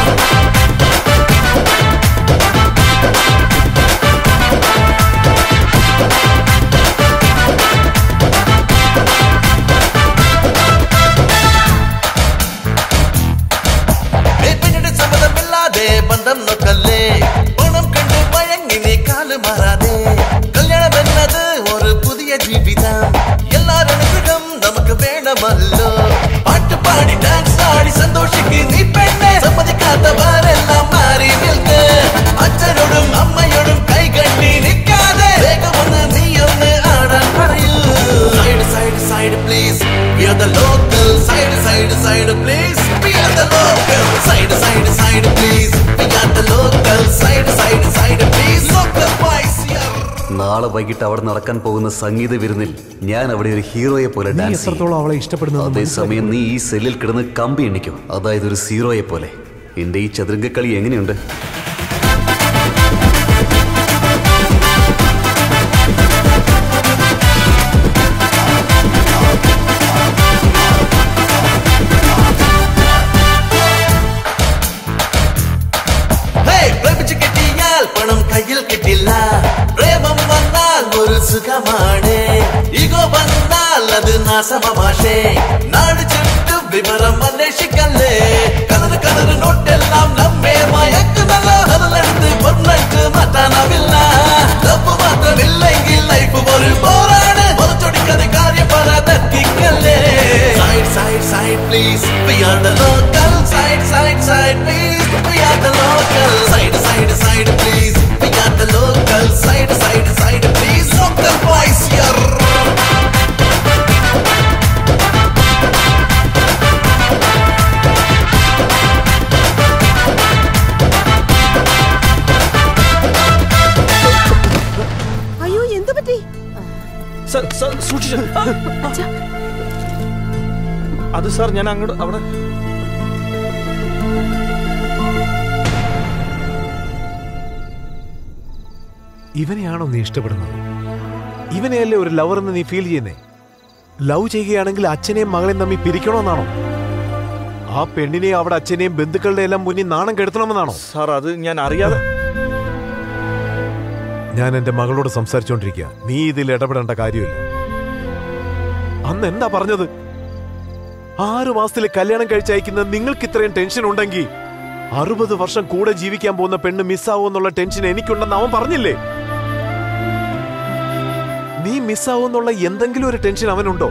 പിന്നീട് സമ്മതമില്ലാതെ ബന്ധം നോക്കല്ലേ പണം കണ്ട് മയങ്ങി നീ കാല് മാറാതെ കല്യാണം എന്നത് ഒരു പുതിയ ജീവിതം എല്ലാരും അനുഗ്രഹം നമുക്ക് വേണമല്ലോ പാട്ട് പാടി ഡാൻസ് ആടി സന്തോഷിക്ക് നീ പെണ്ണെ സമ്മതിക്കാത്തവരെല്ലാം മാറി നിൽക്ക് അച്ഛനോടും അമ്മയോടും കൈ കണ്ടി നിൽക്കാതെ വേഗം ഒന്ന് നീ ഒന്ന് ആടാൻ പറയൂ side side side please we are the local side side, side, please. We are the local. Side, side, side, please. We are the local. Side, side, side, please. Local boys here. നാളെ വൈകിട്ട് അവിടെ നടക്കാൻ പോകുന്ന സംഗീത വിരുന്നിൽ ഞാൻ അവിടെ ഒരു ഹീറോയെ പോലെ നീ ഡാൻസ് എത്രത്തോളം അവളെ ഇഷ്ടപ്പെടുന്നു അതേസമയം നീ ഈ സെല്ലിൽ കിടന്ന് കമ്പി എണ്ണിക്കും അതായത് ഒരു സീറോയെ പോലെ എന്റെ ഈ ചതുരംഗക്കളി എങ്ങനെയുണ്ട് Hey, പ്രേമിച്ച് കിട്ടിയാൽ പണം കയ്യിൽ കിട്ടില്ല പ്രേമം വന്നാൽ ഒരു സുഖമാണ് ഇഗോ വന്നാൽ അത് നാശമാഷേ നാട് ചുറ്റും വിവരം അന്വേഷിക്കല്ലേ കലറ് കലറ് നോട്ടെല്ലാം നമ്മെ മയക്കുന്നല്ല അതിലെടുത്ത് പൊന്നക്ക് മാറ്റാനാവില്ല തപ്പ് മാത്രമില്ലെങ്കിൽ ലൈഫ് ഒരു പോരാണ് പൊറച്ചൊടിക്കാതെ കാര്യം പറയാതെ side side side please We are the local side side side please We are the local side side side please We are the local side side side please Local boys here അയ്യോ എന്തു പറ്റി sir sir സൂക്ഷിച്ചു അത് sir ഞാൻ അങ്ങോട്ട് അവിടെ ഇവനെയാണോ നീ ഇഷ്ടപ്പെടുന്നത് ഇവനെയല്ലേ ഒരു ലവർ എന്ന് നീ ഫീൽ ചെയ്യുന്നേ ലവ് ചെയ്യുകയാണെങ്കിൽ അച്ഛനെയും മകളെയും തമ്മിൽ പിരിക്കണമെന്നാണോ ആ പെണ്ണിനെയും അവിടെ അച്ഛനെയും ബന്ധുക്കളുടെ എല്ലാം മുന്നിൽ നാണം കെടുത്തണമെന്നാണോ സാർ അത് ഞാൻ അറിയാതെ ഞാൻ എന്റെ മകളോട് സംസാരിച്ചുകൊണ്ടിരിക്കുക നീ ഇതിൽ ഇടപെടേണ്ട കാര്യമില്ല അന്ന് എന്താ പറഞ്ഞത് ആറു മാസത്തിൽ കല്യാണം കഴിച്ചയക്കുന്ന നിങ്ങൾക്ക് ഇത്രയും ടെൻഷൻ ഉണ്ടെങ്കിൽ അറുപത് വർഷം കൂടെ ജീവിക്കാൻ പോകുന്ന പെണ്ണ് മിസ്സാവുമെന്നുള്ള ടെൻഷൻ എനിക്കുണ്ടെന്ന് അവൻ പറഞ്ഞില്ലേ നീ മിസ്സാവുമെന്നുള്ള എന്തെങ്കിലും ഒരു ടെൻഷൻ അവനുണ്ടോ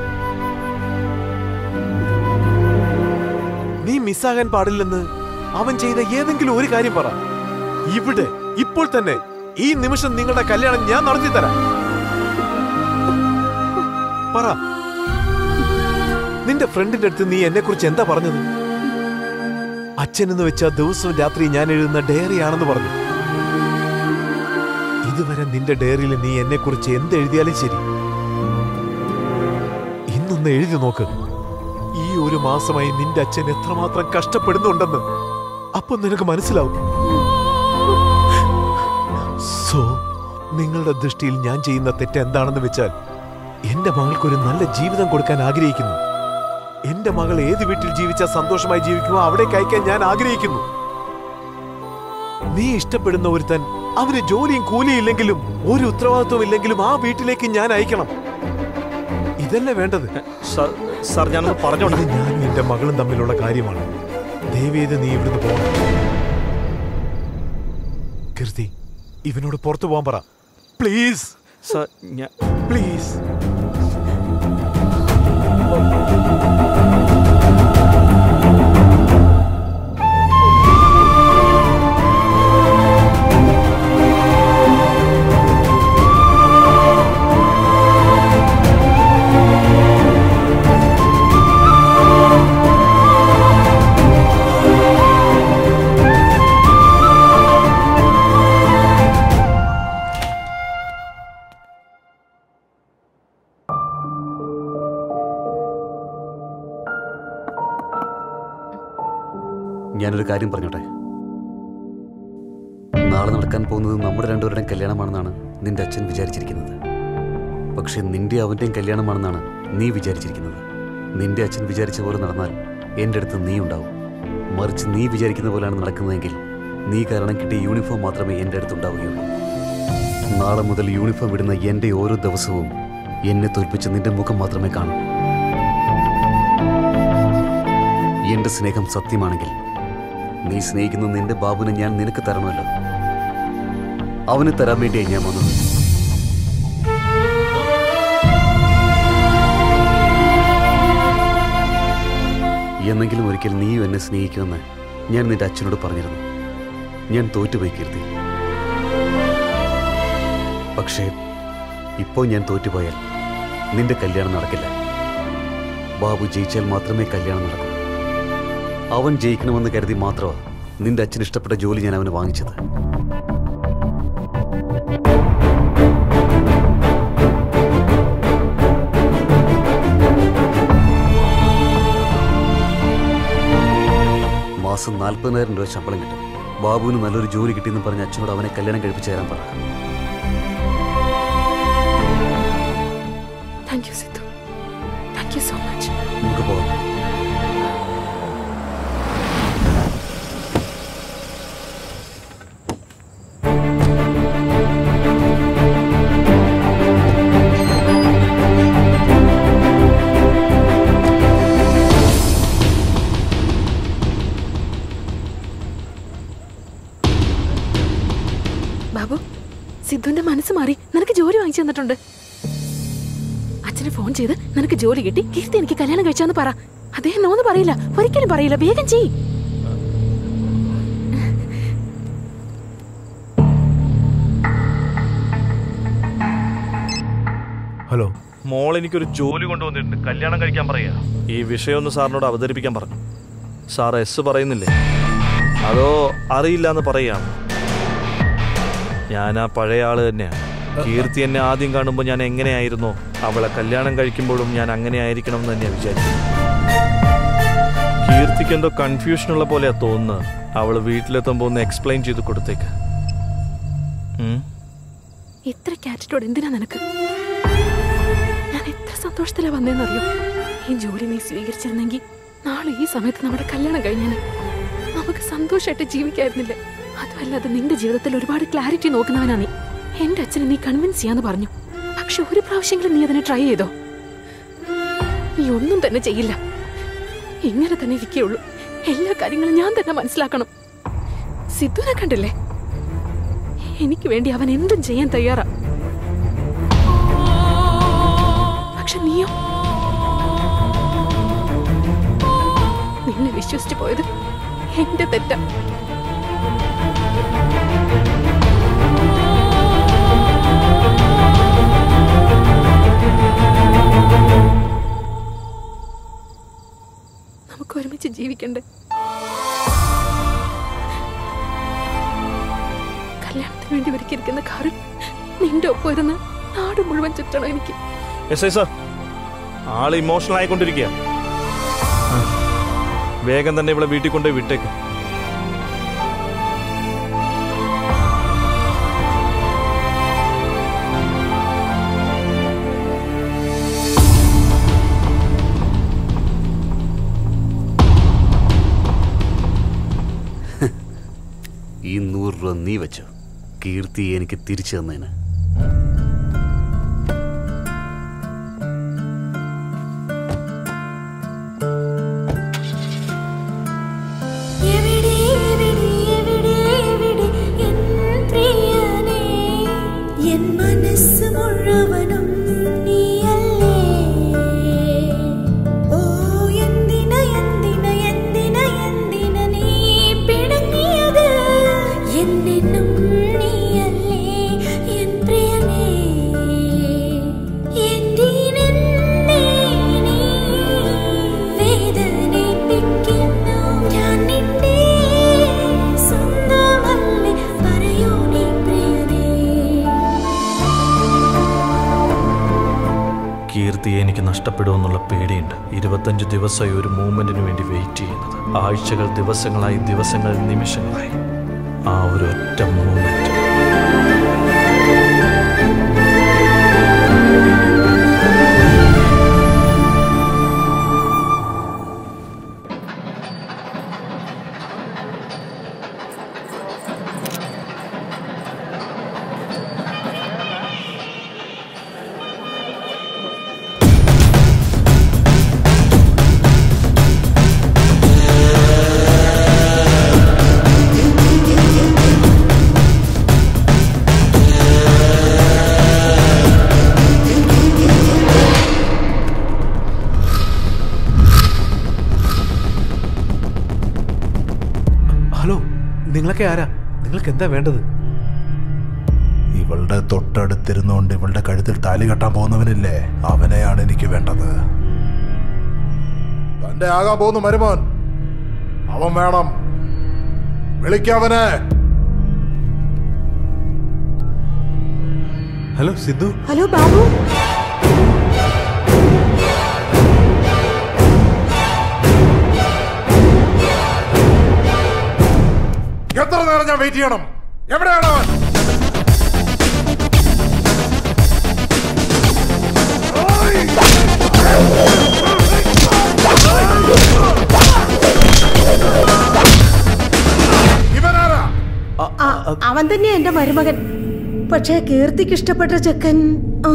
നീ മിസ്സാകാൻ പാടില്ലെന്ന് അവൻ ചെയ്ത ഏതെങ്കിലും ഒരു കാര്യം പറ ഇവിടെ ഇപ്പോൾ തന്നെ ഈ നിമിഷം നിങ്ങളുടെ കല്യാണം ഞാൻ നടത്തി തരാം പറ നിന്റെ ഫ്രണ്ടിന്റെ അടുത്ത് നീ എന്നെ കുറിച്ച് എന്താ പറഞ്ഞത് അച്ഛൻ എന്ന് വെച്ചാൽ ദിവസവും രാത്രി ഞാൻ എഴുതുന്ന ഡയറി ആണെന്ന് പറഞ്ഞു ഇതുവരെ നിന്റെ ഡയറിയിൽ നീ എന്നെ കുറിച്ച് എന്ത് എഴുതിയാലും ശരി ഇന്നൊന്ന് എഴുതി നോക്ക് ഈ ഒരു മാസമായി നിന്റെ അച്ഛൻ എത്രമാത്രം കഷ്ടപ്പെടുന്നുണ്ടെന്ന് അപ്പൊ നിനക്ക് മനസ്സിലാവും സോ നിങ്ങളുടെ ദൃഷ്ടിയിൽ ഞാൻ ചെയ്യുന്ന തെറ്റ് എന്താണെന്ന് വെച്ചാൽ എന്റെ മകൾക്കൊരു നല്ല ജീവിതം കൊടുക്കാൻ ആഗ്രഹിക്കുന്നു എന്റെ മകൾ ഏത് വീട്ടിൽ ജീവിച്ചാൽ സന്തോഷമായി ജീവിക്കുമോ അവിടേക്ക് അയക്കാൻ ഞാൻ ആഗ്രഹിക്കുന്നു നീ ഇഷ്ടപ്പെടുന്ന ഒരുത്തൻ അവന് ജോലിയും കൂലിയും ഇല്ലെങ്കിലും ഒരു ഉത്തരവാദിത്വം ഇല്ലെങ്കിലും ആ വീട്ടിലേക്ക് ഞാൻ അയക്കണം ഇതല്ലേ വേണ്ടത് സാർ ഞാനൊന്ന് പറഞ്ഞോട്ടെ ഇത് ഞാനും എന്റെ മകളും തമ്മിലുള്ള കാര്യമാണ് ദയവേത് നീ ഇവിടുന്ന് പോകണം കീർത്തി ഇവനോട് പുറത്തു പോകാൻ പറ പ്ലീസ് സാർ ഞാൻ പ്ലീസ് ഞാനൊരു കാര്യം പറഞ്ഞോട്ടെ നാളെ നടക്കാൻ പോകുന്നത് നമ്മുടെ രണ്ടുപേരുടെയും കല്യാണമാണെന്നാണ് നിന്റെ അച്ഛൻ വിചാരിച്ചിരിക്കുന്നത് പക്ഷെ നിന്റെ അവൻ്റെയും കല്യാണമാണെന്നാണ് നീ വിചാരിച്ചിരിക്കുന്നത് നിന്റെ അച്ഛൻ വിചാരിച്ച പോലെ നടന്നാൽ എൻ്റെ അടുത്ത് നീ ഉണ്ടാവും മറിച്ച് നീ വിചാരിക്കുന്ന പോലെയാണ് നടക്കുന്നതെങ്കിൽ നീ കാരണം കിട്ടിയ യൂണിഫോം മാത്രമേ എൻ്റെ അടുത്ത് ഉണ്ടാവുകയുള്ളൂ നാളെ മുതൽ യൂണിഫോം ഇടുന്ന എൻ്റെ ഓരോ ദിവസവും എന്നെ തോൽപ്പിച്ച് നിന്റെ മുഖം മാത്രമേ കാണൂ എന്റെ സ്നേഹം സത്യമാണെങ്കിൽ നീ സ്നേഹിക്കുന്ന നിന്റെ ബാബുവിനെ ഞാൻ നിനക്ക് തരണമല്ലോ അവന് തരാൻ വേണ്ടിയാണ് ഞാൻ വന്നത് എന്നെങ്കിലും ഒരിക്കൽ നീയും എന്നെ സ്നേഹിക്കുമെന്ന് ഞാൻ നിന്റെ അച്ഛനോട് പറഞ്ഞിരുന്നു ഞാൻ തോറ്റുപോയി കീർത്തി പക്ഷേ ഇപ്പോൾ ഞാൻ തോറ്റുപോയാൽ നിന്റെ കല്യാണം നടക്കില്ല ബാബു ജയിച്ചാൽ മാത്രമേ കല്യാണം നടക്കൂ അവൻ ജയിക്കണമെന്ന് കരുതി മാത്രമാണ് നിന്റെ അച്ഛൻ ഇഷ്ടപ്പെട്ട ജോലി ഞാൻ അവന് വാങ്ങിച്ചത് മാസം നാൽപ്പതിനായിരം രൂപ ശമ്പളം കിട്ടും ബാബുവിന് നല്ലൊരു ജോലി കിട്ടിയെന്ന് പറഞ്ഞ് അച്ഛനോട് അവനെ കല്യാണം കഴിപ്പിച്ചു തരാൻ പറ thank you Sidhu thank you so much നമുക്ക് പോകാം ബാബു സിദ്ധുവിന്റെ മനസ്സ് മാറി നിനക്ക് ജോലി വാങ്ങിച്ചു തന്നിട്ടുണ്ട് അച്ഛന് ഫോൺ ചെയ്ത് നിനക്ക് ജോലി കിട്ടി കീർത്തി എനിക്ക് കല്യാണം കഴിച്ചാന്ന് പറ അദ്ദേഹം നോന്ന് പറയില്ല ഒരിക്കലും പറയില്ല വേഗം ചെയ് ഹലോ മോൾ എനിക്കൊരു ജോലി കൊണ്ടുവന്നിട്ടുണ്ട് കല്യാണം കഴിക്കാൻ പറയാ ഈ വിഷയം ഒന്ന് സാറിനോട് അവതരിപ്പിക്കാൻ പറഞ്ഞു സാർ എസ് പറയുന്നില്ലേ അതോ അറിയില്ല എന്ന് പറയുകയാണ് ഞാൻ ആ പഴയ ആള് തന്നെയാണ് കീർത്തി എന്നെ ആദ്യം കാണുമ്പോൾ ഞാൻ എങ്ങനെയായിരുന്നോ അവളെ കല്യാണം കഴിക്കുമ്പോഴും ഞാൻ അങ്ങനെ ആയിരിക്കണം എന്ന് തന്നെയാണ് വിചാരിച്ചത് കീർത്തിക്ക് എന്തോ കൺഫ്യൂഷൻ ഉള്ള പോലെയാ തോന്നുന്നത് അവള് വീട്ടിലെത്തുമ്പോൾ ഒന്ന് എക്സ്പ്ലെയിൻ ചെയ്ത് കൊടുത്തേക്ക് ഉം? ഇത്ര കാറ്ററ്റോട് എന്തിനാ നിനക്ക് ഞാൻ എത്ര സന്തോഷത്തിലാ വന്നേന്നറിയോ ഈ ജോലി നീ സ്വീകരിച്ചിരുന്നെങ്കിൽ നാളെ ഈ സമയത്ത് നമ്മുടെ കല്യാണം കഴിഞ്ഞേനെ നമുക്ക് സന്തോഷമായിട്ട് ജീവിക്കായിരുന്നില്ല അതുമല്ലാതെ നിന്റെ ജീവിതത്തിൽ ഒരുപാട് ക്ലാരിറ്റി നോക്കുന്നവനാ നീ എന്റെ അച്ഛനെ നീ കൺവിൻസ് ചെയ്യാന്ന് പറഞ്ഞു പക്ഷെ ഒരു പ്രാവശ്യമെങ്കിലും നീ അതിനെ ട്രൈ ചെയ്തോ നീ ഒന്നും തന്നെ ചെയ്യില്ല ഇങ്ങനെ തന്നെ ഇരിക്കുകയുള്ളൂ എല്ലാ കാര്യങ്ങളും ഞാൻ തന്നെ മനസ്സിലാക്കണം സിദ്ധുനെ കണ്ടില്ലേ എനിക്ക് വേണ്ടി അവൻ എന്തും ചെയ്യാൻ തയ്യാറാ പക്ഷെ നീയോ നിന്നെ വിശ്വസിച്ചു പോയത് എന്റെ തെറ്റാ നമുക്ക് ഒരുമിച്ച് ജീവിക്കണ്ടേ കല്യാണത്തിന് വേണ്ടി ഒരുക്കിയിരിക്കുന്ന കാറിൽ നിന്റെ ഒപ്പം ഇരുന്ന് നാട് മുഴുവൻ ചുറ്റണം എനിക്ക് എസ് ഐ സാർ ആള് ഇമോഷണൽ ആയിക്കൊണ്ടിരിക്കുക വേഗം തന്നെ ഇവിടെ വീട്ടിൽ കൊണ്ടുപോയി വിട്ടേക്ക് ഈ നൂറ് രൂപ നീ വെച്ചോ കീർത്തി എനിക്ക് തിരിച്ചു തന്നതിന് എവിടെ എവിടെ എവിടെ എവിടെ എൻ പ്രിയനേ എൻ മനസ്സ് മുഴുവനും നീയല്ലേ ഓ എന്തിന എന്തിന എന്തിന എന്തിന നീ പിണങ്ങിയത് എന്നെന്നും നീയല്ലേ എൻ പ്രിയനേ എന്തിനെന്നെ നീ വേദനിപ്പിക്കുന്നു ഞാൻ നിന്റെ സ്വന്തമല്ലേ പറയൂ നീ പ്രിയനേ കീർത്തിയെ എനിക്ക് നഷ്ടപ്പെടുമെന്നുള്ള പേടിയുണ്ട് ഇരുപത്തഞ്ച് ദിവസമായി ഒരു മൂവ്മെന്റിന് വേണ്ടി വെയിറ്റ് ചെയ്യുന്നത് ആഴ്ചകൾ ദിവസങ്ങളായി ദിവസങ്ങൾ നിമിഷങ്ങളായി ആ ഒരു ഒറ്റ മൂവ്മെന്റ് ഹലോ നിങ്ങളൊക്കെ ആരാ നിങ്ങൾക്ക് എന്താ വേണ്ടത് ഇവളുടെ തൊട്ടടുത്തിരുന്നുകൊണ്ട് ഇവളുടെ കഴുത്തിൽ താലി കെട്ടാൻ പോകുന്നവനില്ലേ അവനെയാണ് എനിക്ക് വേണ്ടത് തന്റെ ആകാൻ പോകുന്ന മരുമോൻ അവൻ വേണം വിളിക്കവനെ ഹലോ സിദ്ധു ഹലോ ബാബു എത്ര നേരം ഞാൻ വെയിറ്റ് ചെയ്യണം എവിടെയാണ് അവൻ ഇവനാരാ ആ, അവൻ തന്നെയാ എന്റെ മരുമകൻ പക്ഷേ കീർത്തിക്ക് ഇഷ്ടപ്പെട്ട ചെക്കൻ ആ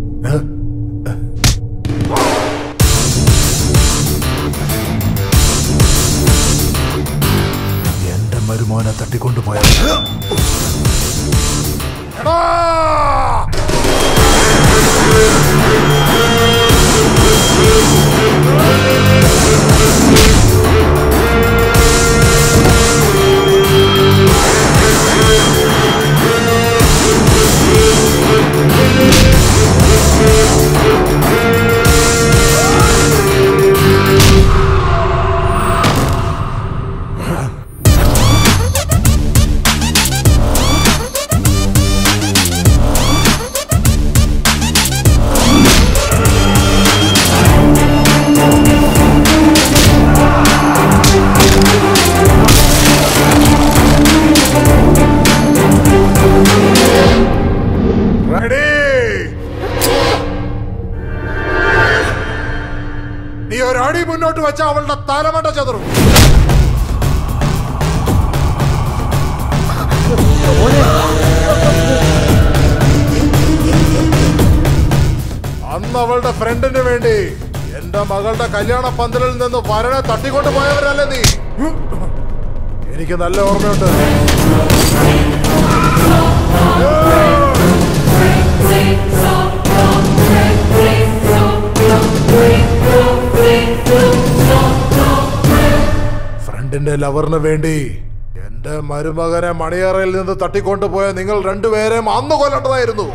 എന്റെ മരുമോനെ തട്ടിക്കൊണ്ടുപോയ റെഡി നീ ഒരടി മുന്നോട്ട് വെച്ച അവളുടെ തലമണ്ട ചതുറും അന്ന് അവളുടെ ഫ്രണ്ടിന് വേണ്ടി എന്റെ മകളുടെ കല്യാണ പന്തലിൽ നിന്ന് വരനെ തട്ടിക്കൊണ്ട് പോയവരല്ലേ നീ എനിക്ക് നല്ല ഓർമ്മയുണ്ട് ഫ്രണ്ടിന്റെ ലവറിന് വേണ്ടി എന്റെ മരുമകനെ മണിയറയിൽ നിന്ന് തട്ടിക്കൊണ്ടുപോയ നിങ്ങൾ രണ്ടുപേരെയും അന്ന് കൊല്ലണ്ടതായിരുന്നു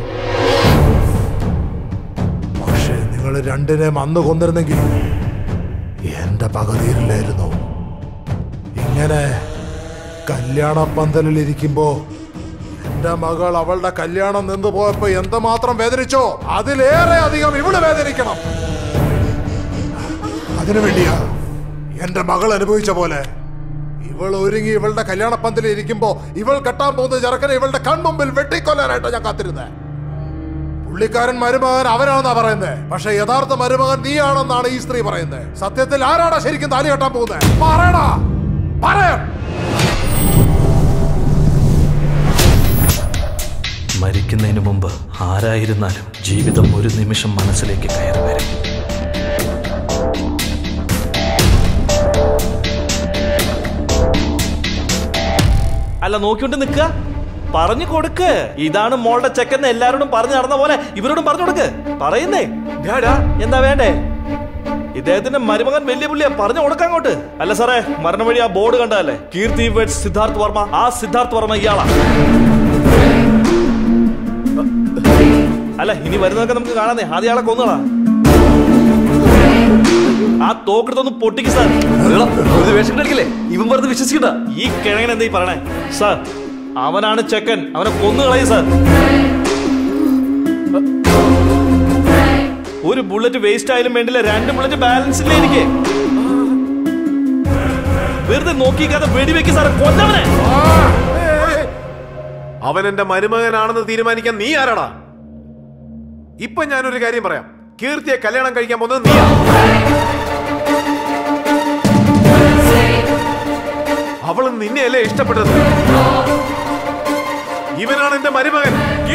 പക്ഷേ നിങ്ങൾ രണ്ടിനെയും അന്ന് കൊന്നിരുന്നെങ്കിൽ എന്റെ പകതീരില്ലായിരുന്നു ഇങ്ങനെ കല്യാണ പന്തലിൽ ഇരിക്കുമ്പോ എന്റെ മകൾ അവളുടെ കല്യാണം നിന്ന് പോയപ്പോ എന്തുമാത്രം വേദനിച്ചോ അതിലേറെ അധികം ഇവള് വേദനിക്കണം അതിനു വേണ്ടിയാ എന്റെ മകൾ അനുഭവിച്ച പോലെ ഇവൾ ഒരുങ്ങി ഇവളുടെ കല്യാണ പന്തലിൽ ഇരിക്കുമ്പോ ഇവൾ കെട്ടാൻ പോകുന്ന ചെറുക്കനെ ഇവളുടെ കൺമുമ്പിൽ വെട്ടിക്കൊല്ലാനായിട്ടാ ഞാൻ കാത്തിരുന്നത് പുള്ളിക്കാരൻ മരുമകൻ അവനാണെന്നാ പറയുന്നത് പക്ഷെ യഥാർത്ഥ മരുമകൻ നീയാണെന്നാണ് ഈ സ്ത്രീ പറയുന്നത് സത്യത്തിൽ ആരാടാ ശരിക്കും താലി കെട്ടാൻ പോകുന്നത് പറയടാ പറയാം മരിക്കുന്നതിന് മുമ്പ് ആരായിരുന്നാലും ജീവിതം ഒരു നിമിഷം മനസ്സിലേക്ക് കയറി വരും അല്ല നോക്കിക്കൊണ്ട് നിൽക്കുക പറഞ്ഞു കൊടുക്ക് ഇതാണ് മോളുടെ ചെക്കെന്ന് എല്ലാരോടും പറഞ്ഞു നടന്ന പോലെ ഇവരോടും പറഞ്ഞു കൊടുക്ക് പറയുന്നേ ഡാടാ, എന്താ വേണ്ടേ ഇദ്ദേഹത്തിന്റെ മരുമകൻ വലിയ പുള്ളിയാ പറഞ്ഞു കൊടുക്കാൻ അങ്ങോട്ട് അല്ല സാറേ മരണ വഴി ആ ബോർഡ് കണ്ടതല്ലേ കീർത്തി വെഡ്സ് സിദ്ധാർത്ഥ് വർമ്മ ആ സിദ്ധാർത്ഥ് വർമ്മ ഇയാളാ അല്ല ഇനി വരുന്നതൊക്കെ നമുക്ക് കാണാന്നേ ആദ്യം ആളെ കൊന്നോളാ ആ തോക്കെടുത്തൊന്ന് പൊട്ടിക്ക് സാർ വേഷം കളിക്കില്ലേ ഇവൻ വെറുതെ വിശ്വസിക്കണ്ട ഈ കിഴങ്ങൻ എന്താ ഈ പറയണേ സാർ അവനാണ് ചെക്കൻ അവനെ കൊന്നു കളയും സാർ ഒരു ബുള്ളറ്റ് വേസ്റ്റ് ആയാലും വേണ്ടില്ല രണ്ട് ബുള്ളറ്റ് ബാലൻസ് ഇല്ലേ എനിക്ക് വെറുതെ നോക്കിക്കാതെ വെടിവെക്ക് സാർ കൊന്നവനെ അവൻ എന്റെ മരുമകനാണെന്ന് തീരുമാനിക്കാൻ നീ ആരാടാ ഇപ്പൊ ഞാനൊരു കാര്യം പറയാം കീർത്തിയെ കല്യാണം കഴിക്കാൻ പോകുന്നത് നീയാ അവള് നിന്നെയല്ലേ ഇഷ്ടപ്പെട്ടത് ഇവനാണ് എന്റെ മരുമകൻ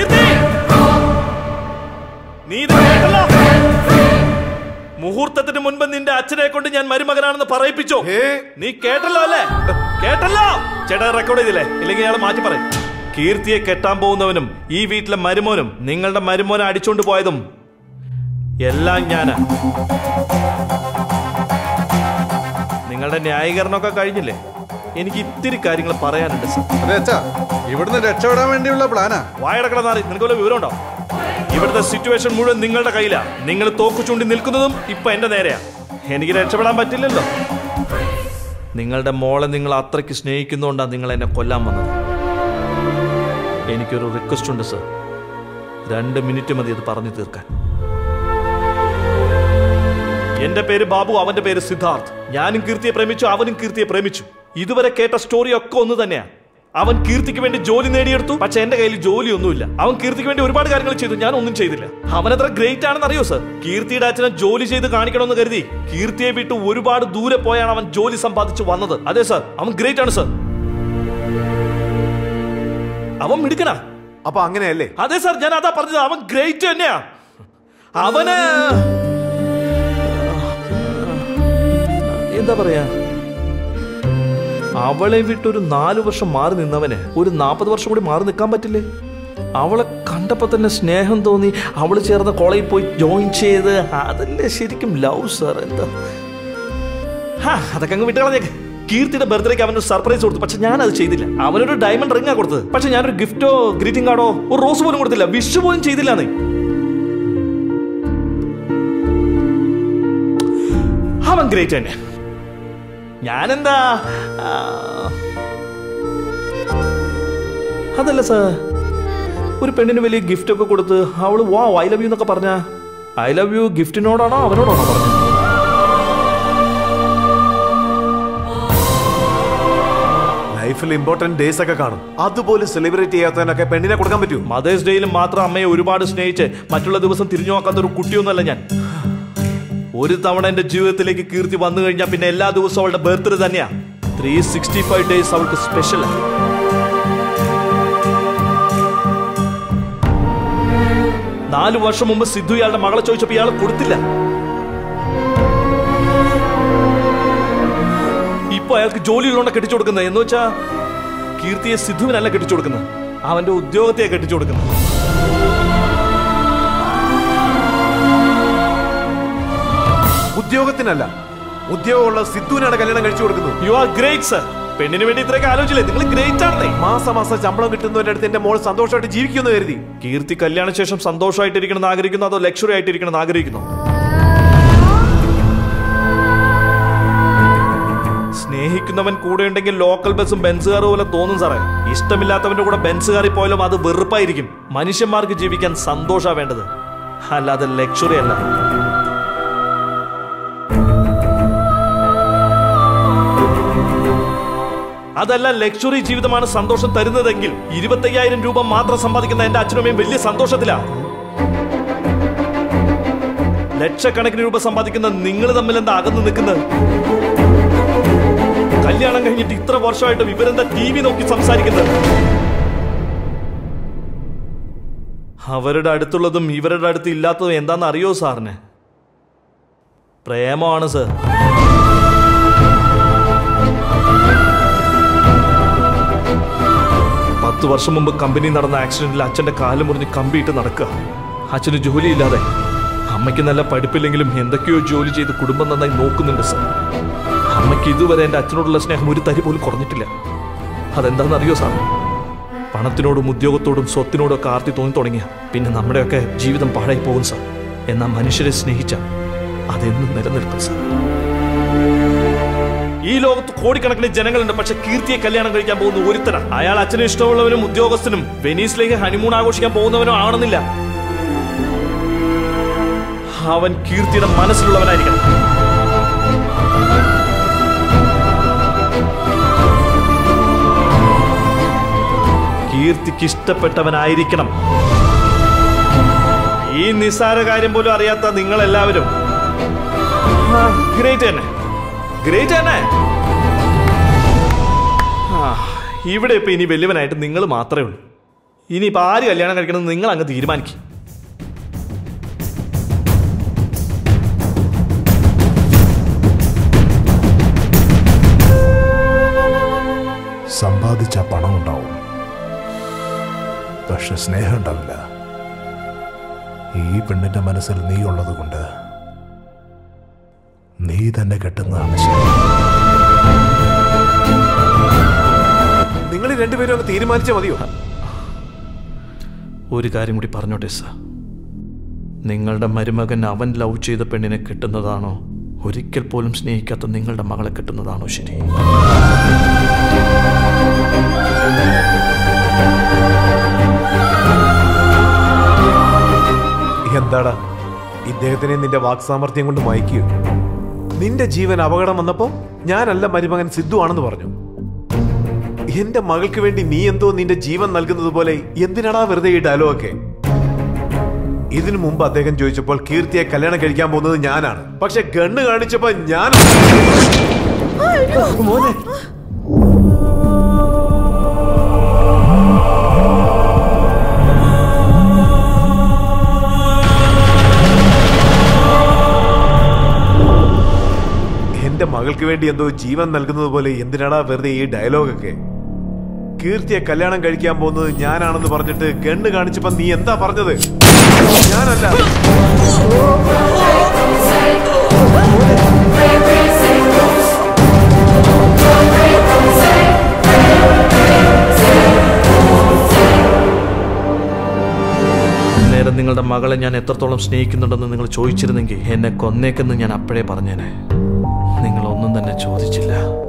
നീ ഇത് കേട്ടല്ലോ മുഹൂർത്തത്തിന് മുൻപ് നിന്റെ അച്ഛനെ കൊണ്ട് ഞാൻ മരുമകനാണെന്ന് പറയിപ്പിച്ചോ നീ കേട്ടല്ലോ അല്ലേ കേട്ടല്ലോ ചേട്ടാ റെക്കോർഡ് ചെയ്തില്ലേ ഇല്ലെങ്കിൽ ഇയാൾ മാറ്റി പറയും കീർത്തിയെ കെട്ടാൻ പോകുന്നവനും ഈ വീട്ടിലെ മരുമോനും നിങ്ങളുടെ മരുമോനെ അടിച്ചോണ്ട് പോയതും എല്ലാം ഞാനാ നിങ്ങളുടെ ന്യായീകരണമൊക്കെ കഴിഞ്ഞില്ലേ എനിക്ക് ഇത്തിരി കാര്യങ്ങൾ പറയാനുണ്ട് സർ അതെ അച്ഛാ ഇവിടുന്ന് രക്ഷപ്പെടാൻ വേണ്ടിയുള്ള പ്ലാനാ വായടക്കട നാറി നിനക്ക് വല്ല വിവരം ഉണ്ടോ ഇവിടുത്തെ സിറ്റുവേഷൻ മുഴുവൻ നിങ്ങളുടെ കയ്യിലാ നിങ്ങൾ തോക്ക് ചൂണ്ടി നിൽക്കുന്നതും ഇപ്പൊ എന്റെ നേരെയാ എനിക്ക് രക്ഷപ്പെടാൻ പറ്റില്ലല്ലോ നിങ്ങളുടെ മോളെ നിങ്ങൾ അത്രയ്ക്ക് സ്നേഹിക്കുന്നതുകൊണ്ടാണ് നിങ്ങൾ എന്നെ കൊല്ലാൻ വന്നത് എനിക്കൊരു റിക്വസ്റ്റ് ഉണ്ട് സർ രണ്ട് മിനിറ്റ് മതി അത് പറഞ്ഞു തീർക്കാൻ എന്റെ പേര് ബാബു അവന്റെ പേര് സിദ്ധാർത്ഥ് ഞാനും കീർത്തിയെ പ്രേമിച്ചു അവനും കീർത്തിയെ പ്രേമിച്ചു ഇതുവരെ കേട്ട സ്റ്റോറി ഒക്കെ ഒന്ന് തന്നെയാ അവൻ കീർത്തിക്ക് വേണ്ടി ജോലി നേടിയെടുത്തു പക്ഷെ എന്റെ കയ്യിൽ ജോലിയൊന്നുമില്ല അവൻ കീർത്തിക്ക് വേണ്ടി ഒരുപാട് കാര്യങ്ങൾ ചെയ്തു ഞാൻ ഒന്നും ചെയ്തില്ല അവൻ അത്ര ഗ്രേറ്റ് ആണെന്ന് അറിയോ സർ കീർത്തിയുടെ അച്ഛനെ ജോലി ചെയ്ത് കാണിക്കണമെന്ന് കരുതി കീർത്തിയെ വിട്ട് ഒരുപാട് ദൂരെ പോയാണ് അവൻ ജോലി സമ്പാദിച്ചു വന്നത് അതെ സർ അവൻ ഗ്രേറ്റ് ആണ് സർ അവൻ മിടുക്കനാ അപ്പൊ അങ്ങനെയല്ലേ അതെ സർ ഞാൻ അതാ പറഞ്ഞത് അവൻ ഗ്രേറ്റ് തന്നെയാ അവന് എന്താ പറയാ അവളെ വിട്ടൊരു നാലു വർഷം മാറി നിന്നവന് ഒരു നാൽപ്പത് വർഷം കൂടി മാറി നിൽക്കാൻ പറ്റില്ലേ അവളെ കണ്ടപ്പോ തന്നെ സ്നേഹം തോന്നി അവള് ചേർന്ന കോളേജിൽ പോയി ജോയിൻ ചെയ്ത് അതല്ലേ ശരിക്കും ലവ് സാർ എന്താ ഹാ, അതൊക്കെ അങ്ങ് വിട്ടുകളഞ്ഞേക്ക് കീർത്തിയുടെ ബർത്ത്ഡേക്ക് അവനൊരു സർപ്രൈസ് കൊടുത്തു പക്ഷെ ഞാൻ അത് ചെയ്തില്ല അവനൊരു ഡയമണ്ട് റിംഗാ കൊടുത്തത് പക്ഷെ ഞാനൊരു ഗിഫ്റ്റോ ഗ്രീറ്റിംഗ് കാർഡോ ഒരു റോസ് പോലും കൊടുത്തില്ല വിഷ് പോലും ചെയ്തില്ല നീ അവൻ ഗ്രേറ്റ് തന്നെ ഞാനെന്താ ആ, അതല്ല സാർ ഒരു പെണ്ണിന് വലിയ ഗിഫ്റ്റ് ഒക്കെ കൊടുത്ത് അവള് വാ ഐ ലവ് യു എന്നൊക്കെ പറഞ്ഞ ഐ ലവ് യു ഗിഫ്റ്റിനോടാണോ അവനോടാണോ പറഞ്ഞത് ലൈഫിൽ ഇമ്പോർട്ടന്റ് ഡേയ്സ് ഒക്കെ കാണും അതുപോലെ സെലിബ്രേറ്റ് ചെയ്യാത്തതിനൊക്കെ പെണ്ണിനെ കൊടുക്കാൻ പറ്റൂ മദേഴ്സ് ഡേയിലും മാത്രം അമ്മയെ ഒരുപാട് സ്നേഹിച്ച് മറ്റുള്ള ദിവസം തിരിഞ്ഞു നോക്കാത്ത ഒരു കുട്ടിയൊന്നുമല്ല ഞാൻ ഒരു തവണ എന്റെ ജീവിതത്തിലേക്ക് കീർത്തി വന്നു കഴിഞ്ഞാൽ പിന്നെ എല്ലാ ദിവസവും അവളുടെ ബർത്ത്ഡേ തന്നെയാ ത്രീ സിക്സ്റ്റി ഫൈവ് ഡേയ്സ് അവൾക്ക് സ്പെഷ്യലാണ് നാല് വർഷം മുമ്പ് സിദ്ധു ഇയാളുടെ മകളെ ചോദിച്ചപ്പോ ഇയാൾ കൊടുത്തില്ല ഇപ്പൊ അയാൾക്ക് ജോലിയുള്ളതുകൊണ്ട് കെട്ടിച്ചു കൊടുക്കുന്നത് എന്ന് വെച്ചാ കീർത്തിയെ സിദ്ധുവിനല്ല കെട്ടിച്ചു കൊടുക്കുന്നത് അവന്റെ ഉദ്യോഗത്തെ കെട്ടിച്ചു കൊടുക്കുന്നത് ഉദ്യോഗത്തിനല്ല ഉദ്യോഗമുള്ള സിദ്ധുവിനാണ് കല്യാണം കഴിച്ചു കൊടുക്കുന്നത് യു ആർ ഗ്രേറ്റ് സർ പെണ്ണിന് വേണ്ടി ഇത്രയൊക്കെ ആലോചിച്ചില്ലേ നിങ്ങൾ ഗ്രേറ്റ് ആണെന്നേ മാസം മാസം ശമ്പളം കിട്ടുന്നവരുടെ അടുത്ത് എന്റെ മോൾ സന്തോഷമായിട്ട് ജീവിക്കുമെന്ന് കരുതി കീർത്തി കല്യാണ ശേഷം സന്തോഷമായിട്ടിരിക്കണം ആഗ്രഹിക്കുന്നു അതോ ലക്ഷറി ആയിട്ടിരിക്കണം ആഗ്രഹിക്കുന്നു സ്നേഹിക്കുന്നവൻ കൂടെ ഉണ്ടെങ്കിൽ ലോക്കൽ ബസ്സും ബെൻസുകാർ പോലെ തോന്നും സാറേ ഇഷ്ടമില്ലാത്തവന്റെ കൂടെ ബെൻസുകാരിൽ പോയാലും അത് വെറുപ്പായിരിക്കും മനുഷ്യന്മാർക്ക് ജീവിക്കാൻ സന്തോഷാ വേണ്ടത് അല്ലാതെ ലക്ഷറി അല്ല അതല്ല ലക്ഷറി ജീവിതമാണ് സന്തോഷം തരുന്നതെങ്കിൽ ഇരുപത്തയ്യായിരം രൂപ മാത്രം സമ്പാദിക്കുന്ന എന്റെ അച്ഛനമ്മയും വലിയ സന്തോഷത്തിലാ ലക്ഷക്കണക്കിന് രൂപ സമ്പാദിക്കുന്ന നിങ്ങൾ തമ്മിൽ എന്താ അകന്നു നിൽക്കുന്നത് കല്യാണം കഴിഞ്ഞിട്ട് ഇത്ര വർഷമായിട്ടും ഇവരെന്താ ടി വി നോക്കി സംസാരിക്കുന്നത് അവരുടെ അടുത്തുള്ളതും ഇവരുടെ അടുത്ത് ഇല്ലാത്തതും എന്താണെന്ന് അറിയോ സാറിന് പ്രേമമാണ് സർ പത്ത് വർഷം മുമ്പ് കമ്പനി നടന്ന ആക്സിഡന്റിൽ അച്ഛന്റെ കാല് മുറിഞ്ഞ് കമ്പിയിട്ട് നടക്കുക അച്ഛന് ജോലിയില്ലാതെ അമ്മയ്ക്ക് നല്ല പഠിപ്പില്ലെങ്കിലും എന്തൊക്കെയോ ജോലി ചെയ്ത് കുടുംബം നന്നായി നോക്കുന്നുണ്ട് സർ അമ്മയ്ക്ക് ഇതുവരെ എൻ്റെ അച്ഛനോടുള്ള സ്നേഹം ഒരു തരി പോലും കുറഞ്ഞിട്ടില്ല അതെന്താണെന്ന് അറിയോ സാർ പണത്തിനോടും ഉദ്യോഗത്തോടും സ്വത്തിനോടും ഒക്കെ ആർത്തി തോന്നി തുടങ്ങിയ പിന്നെ നമ്മുടെയൊക്കെ ജീവിതം പാഴായി പോകും സാർ എന്നാൽ മനുഷ്യരെ സ്നേഹിച്ച അതെന്നും നിലനിൽക്കും സാർ ഈ ലോകത്ത് കോടിക്കണക്കിന് ജനങ്ങളുണ്ട് പക്ഷെ കീർത്തിയെ കല്യാണം കഴിക്കാൻ പോകുന്ന ഒരുത്തന അയാൾ അച്ഛന് ഇഷ്ടമുള്ളവനും ഉദ്യോഗസ്ഥനും വെനീസിലേക്ക് ഹണിമൂൺ ആഘോഷിക്കാൻ പോകുന്നവനും ആണെന്നില്ല അവൻ കീർത്തിയുടെ മനസ്സിലുള്ളവനായിരിക്കണം കീർത്തിക്ക് ഇഷ്ടപ്പെട്ടവനായിരിക്കണം ഈ നിസ്സാര കാര്യം പോലും അറിയാത്ത നിങ്ങൾ എല്ലാവരും ഗ്രേറ്റ് തന്നെ ഗ്രേറ്റ് തന്നെ ആ, ഇവിടെ ഇപ്പൊ ഇനി വലിയവനായിട്ട് നിങ്ങൾ മാത്രമേ ഉള്ളൂ ഇനി ഇപ്പൊ ആര് കല്യാണം കഴിക്കണം നിങ്ങൾ അങ്ങ് തീരുമാനിക്കും സമ്പാദിച്ച പണം ഉണ്ടാവും പക്ഷെ സ്നേഹം ഉണ്ടാവില്ല ഈ പെണ്ണിന്റെ മനസ്സിൽ നീ ഉള്ളത് കൊണ്ട് നീ തന്നെ കെട്ടുന്നതാണ് ശരി നിങ്ങൾ രണ്ടുപേരും അങ്ങ് തീരുമാനിച്ചാൽ മതിയോ ഒരു കാര്യം കൂടി പറഞ്ഞോട്ടെ സാർ നിങ്ങളുടെ മരുമകൻ അവൻ ലവ് ചെയ്ത പെണ്ണിനെ കിട്ടുന്നതാണോ ഒരിക്കൽ പോലും സ്നേഹിക്കാത്ത നിങ്ങളുടെ മകളെ കിട്ടുന്നതാണോ ശരി എന്താടാ ഇദ്ദേഹത്തിനെ നിന്റെ വാക്സാമർത്ഥ്യം കൊണ്ട് മയക്കിയോ നിന്റെ ജീവൻ അപകടം വന്നപ്പോ ഞാനല്ല മരുമകൻ സിദ്ധു ആണെന്ന് പറഞ്ഞു എന്റെ മകൾക്ക് വേണ്ടി നീ എന്തോ നിന്റെ ജീവൻ നൽകുന്നത് പോലെ എന്തിനാടാ വെറുതെ ഈ ഡയലോഗൊക്കെ ഇതിനു മുമ്പ് അദ്ദേഹം ചോദിച്ചപ്പോൾ കീർത്തിയെ കല്യാണം കഴിക്കാൻ പോകുന്നത് ഞാനാണ് പക്ഷെ ഗണ്ണ് കാണിച്ചപ്പോ ഞാൻ മോനെ എന്റെ മകൾക്ക് വേണ്ടി എന്തോ ജീവൻ നൽകുന്നത് പോലെ എന്തിനാടാ വെറുതെ ഈ ഡയലോഗൊക്കെ കീർത്തിയെ കല്യാണം കഴിക്കാൻ പോകുന്നത് ഞാനാണെന്ന് പറഞ്ഞിട്ട് ഗണ്ണ് കാണിച്ചപ്പോ നീ എന്താ പറഞ്ഞത് ഞാനല്ല നേരം നിങ്ങളുടെ മകളെ ഞാൻ എത്രത്തോളം സ്നേഹിക്കുന്നുണ്ടെന്ന് നിങ്ങൾ ചോദിച്ചിരുന്നെങ്കിൽ എന്നെ കൊന്നേക്കെന്ന് ഞാൻ അപ്പോഴേ പറഞ്ഞേനെ നിങ്ങളൊന്നും തന്നെ ചോദിച്ചില്ല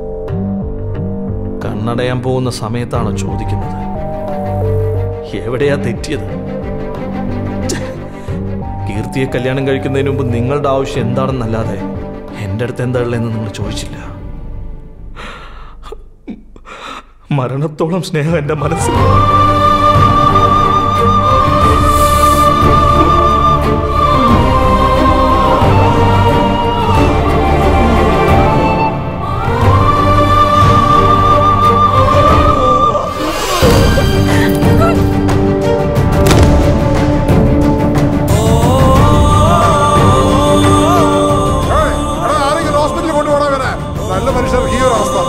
കണ്ണടയാൻ പോകുന്ന സമയത്താണോ ചോദിക്കുന്നത് എവിടെയാ തെറ്റിയത് ഛെ, കീർത്തിയെ കല്യാണം കഴിക്കുന്നതിന് മുമ്പ് നിങ്ങളുടെ ആവശ്യം എന്താണെന്നല്ലാതെ എൻ്റെ അടുത്ത് എന്താ ഉള്ളതെന്ന് നിങ്ങൾ ചോദിച്ചില്ല മരണത്തോളം സ്നേഹം എൻ്റെ മനസ്സിൽ എടാ, ആരെങ്കിലും ഹോസ്പിറ്റലിൽ കൊണ്ടുപോകണം ഇവനെ നല്ല മനുഷ്യർക്ക് ഈ ഒരു അവസ്ഥ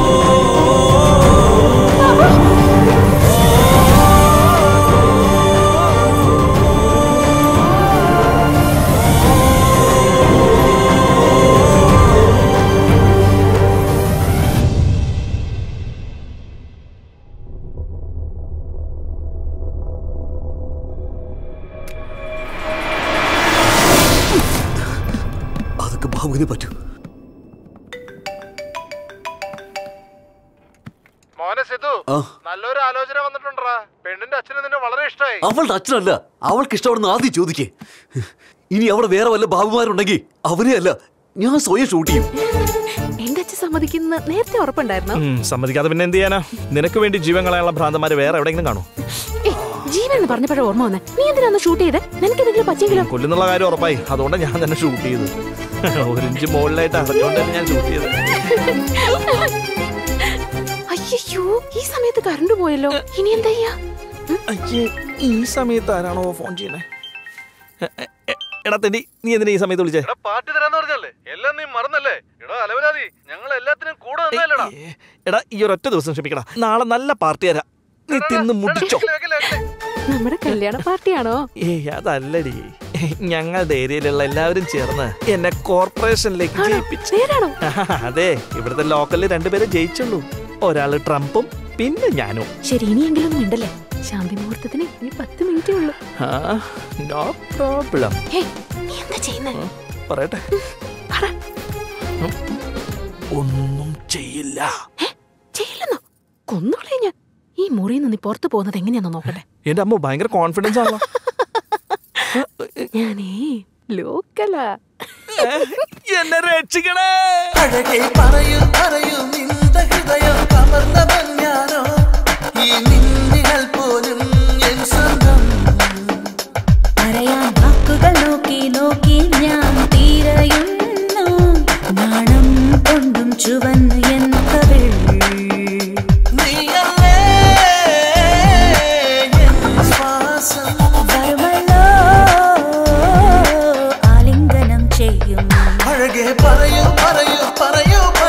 അതൊക്കെ ബാബുവിന് പറ്റൂ മോനെ സിദ്ധു ആ. നല്ലൊരു ആലോചന വന്നിട്ടുണ്ടാ പെണ്ണിന്റെ അച്ഛന് നിന്നെ വളരെ ഇഷ്ടമായി അവളുടെ അച്ഛനല്ല അവൾക്ക് ഇഷ്ടമാണെന്ന് ആദ്യം ചോദിക്കേ ഇനി അവിടെ വേറെ വല്ല ബാബുമാരുണ്ടെങ്കിൽ അവനെ അല്ല ഞാൻ സ്വയം ഷൂട്ട് ചെയ്യും എന്റെ അച്ഛൻ സമ്മതിക്കുന്ന നേരത്തെ ഉറപ്പുണ്ടായിരുന്നു ഉം, സമ്മതിക്കാതെ പിന്നെ എന്ത് ചെയ്യാനാ നിനക്ക് വേണ്ടി ജീവൻ കളയാനുള്ള ഭ്രാന്തമാര് വേറെ എവിടെയെങ്കിലും കാണും ജീവൻ എന്ന് പറഞ്ഞപ്പോഴേ ഓർമ്മ വന്നേ നീ എന്തിനാ ഷൂട്ട് ചെയ്തേ നിനക്ക് എന്തെങ്കിലും പറ്റിയെങ്കിലോ കൊല്ലുന്നുള്ള കാര്യം ഉറപ്പായി അതുകൊണ്ട് ഞാൻ തന്നെ ഷൂട്ട് ചെയ്തു ഒരു ഇഞ്ച് മുകളിലായിട്ട് അറിഞ്ഞുകൊണ്ട് തന്നെ ഞാൻ ഷൂട്ട് ചെയ്തത് അയ്യോ ഈ സമയത്ത് കറണ്ട് പോയല്ലോ ഇനി എന്താ ചെയ്യാ അയ്യേ ഈ സമയത്ത് ആരാണോ ഫോൺ ചെയ്യണേ എ- എ- എ- എടാ തെണ്ടി നീ എന്തിനാ ഈ സമയത്ത് വിളിച്ചേ പാർട്ടി തരാന്ന് പറഞ്ഞല്ലേ എല്ലാം നീ മറന്നല്ലേ എടാ അലവരാതി ഞങ്ങൾ എല്ലാത്തിനും കൂടെ വന്നല്ലേടാ എടാ ഈ ഒരൊറ്റ ദിവസം ക്ഷമിക്കടാ നാളെ നല്ല പാർട്ടി തരാം നീ തിന്ന് മുടിച്ചോ നമ്മുടെ കല്യാണ പാർട്ടിയാണോ ഏയ് അതല്ലടി ഞങ്ങളുടെ ഏരിയയിലുള്ള എല്ലാവരും ചേർന്ന് എന്നെ കോർപ്പറേഷനിലേക്ക് ജയിപ്പിച്ചു അതെ ഇവിടുത്തെ ലോക്കലിൽ രണ്ടുപേരെ ജയിച്ചുള്ളൂ ഒരാള് ട്രംപും പിന്നെ ഞാനും ശരി ഇനിയെങ്കിലും മിണ്ടല്ലേ ശാന്തി മുഹൂർത്തത്തിന് ഇനി പത്ത് മിനിറ്റേ ഉള്ളൂ നോ പ്രോബ്ലം ഹേ നീ എന്താ ചെയ്യുന്നേ പറയട്ടെ ഒന്നും ചെയ്യില്ല ചെയ്യില്ലെന്നോ കൊന്നുകളേ ഞാൻ ഈ മുറിയിൽ നിന്ന് നീ പുറത്തു പോകുന്നത് എങ്ങനെയാന്ന് നോക്കട്ടെ എന്റെ അമ്മ ഭയങ്കര കോൺഫിഡൻസ് ആണല്ലോ ഞാനേ ലോക്കലാ എന്നെ രക്ഷിക്കണേ അഴകെ പറയൂ പറയൂ നിന്റെ ഹൃദയം കവർന്നവൻ ഞാനോ ഈ നിന്നികൾ പോലും എൻ സ്വന്തം പറയാൻ വാക്കുകൾ നോക്കി നോക്കി ഞാൻ തീരയുന്നു നാണം കൊണ്ടും ചുവന്നു എൻ കവിൾ നീയല്ലേ എൻ ശ്വാസം വരുമല്ലോ ആലിംഗനം ചെയ്യും അഴകെ പറയൂ പറയൂ പറയൂ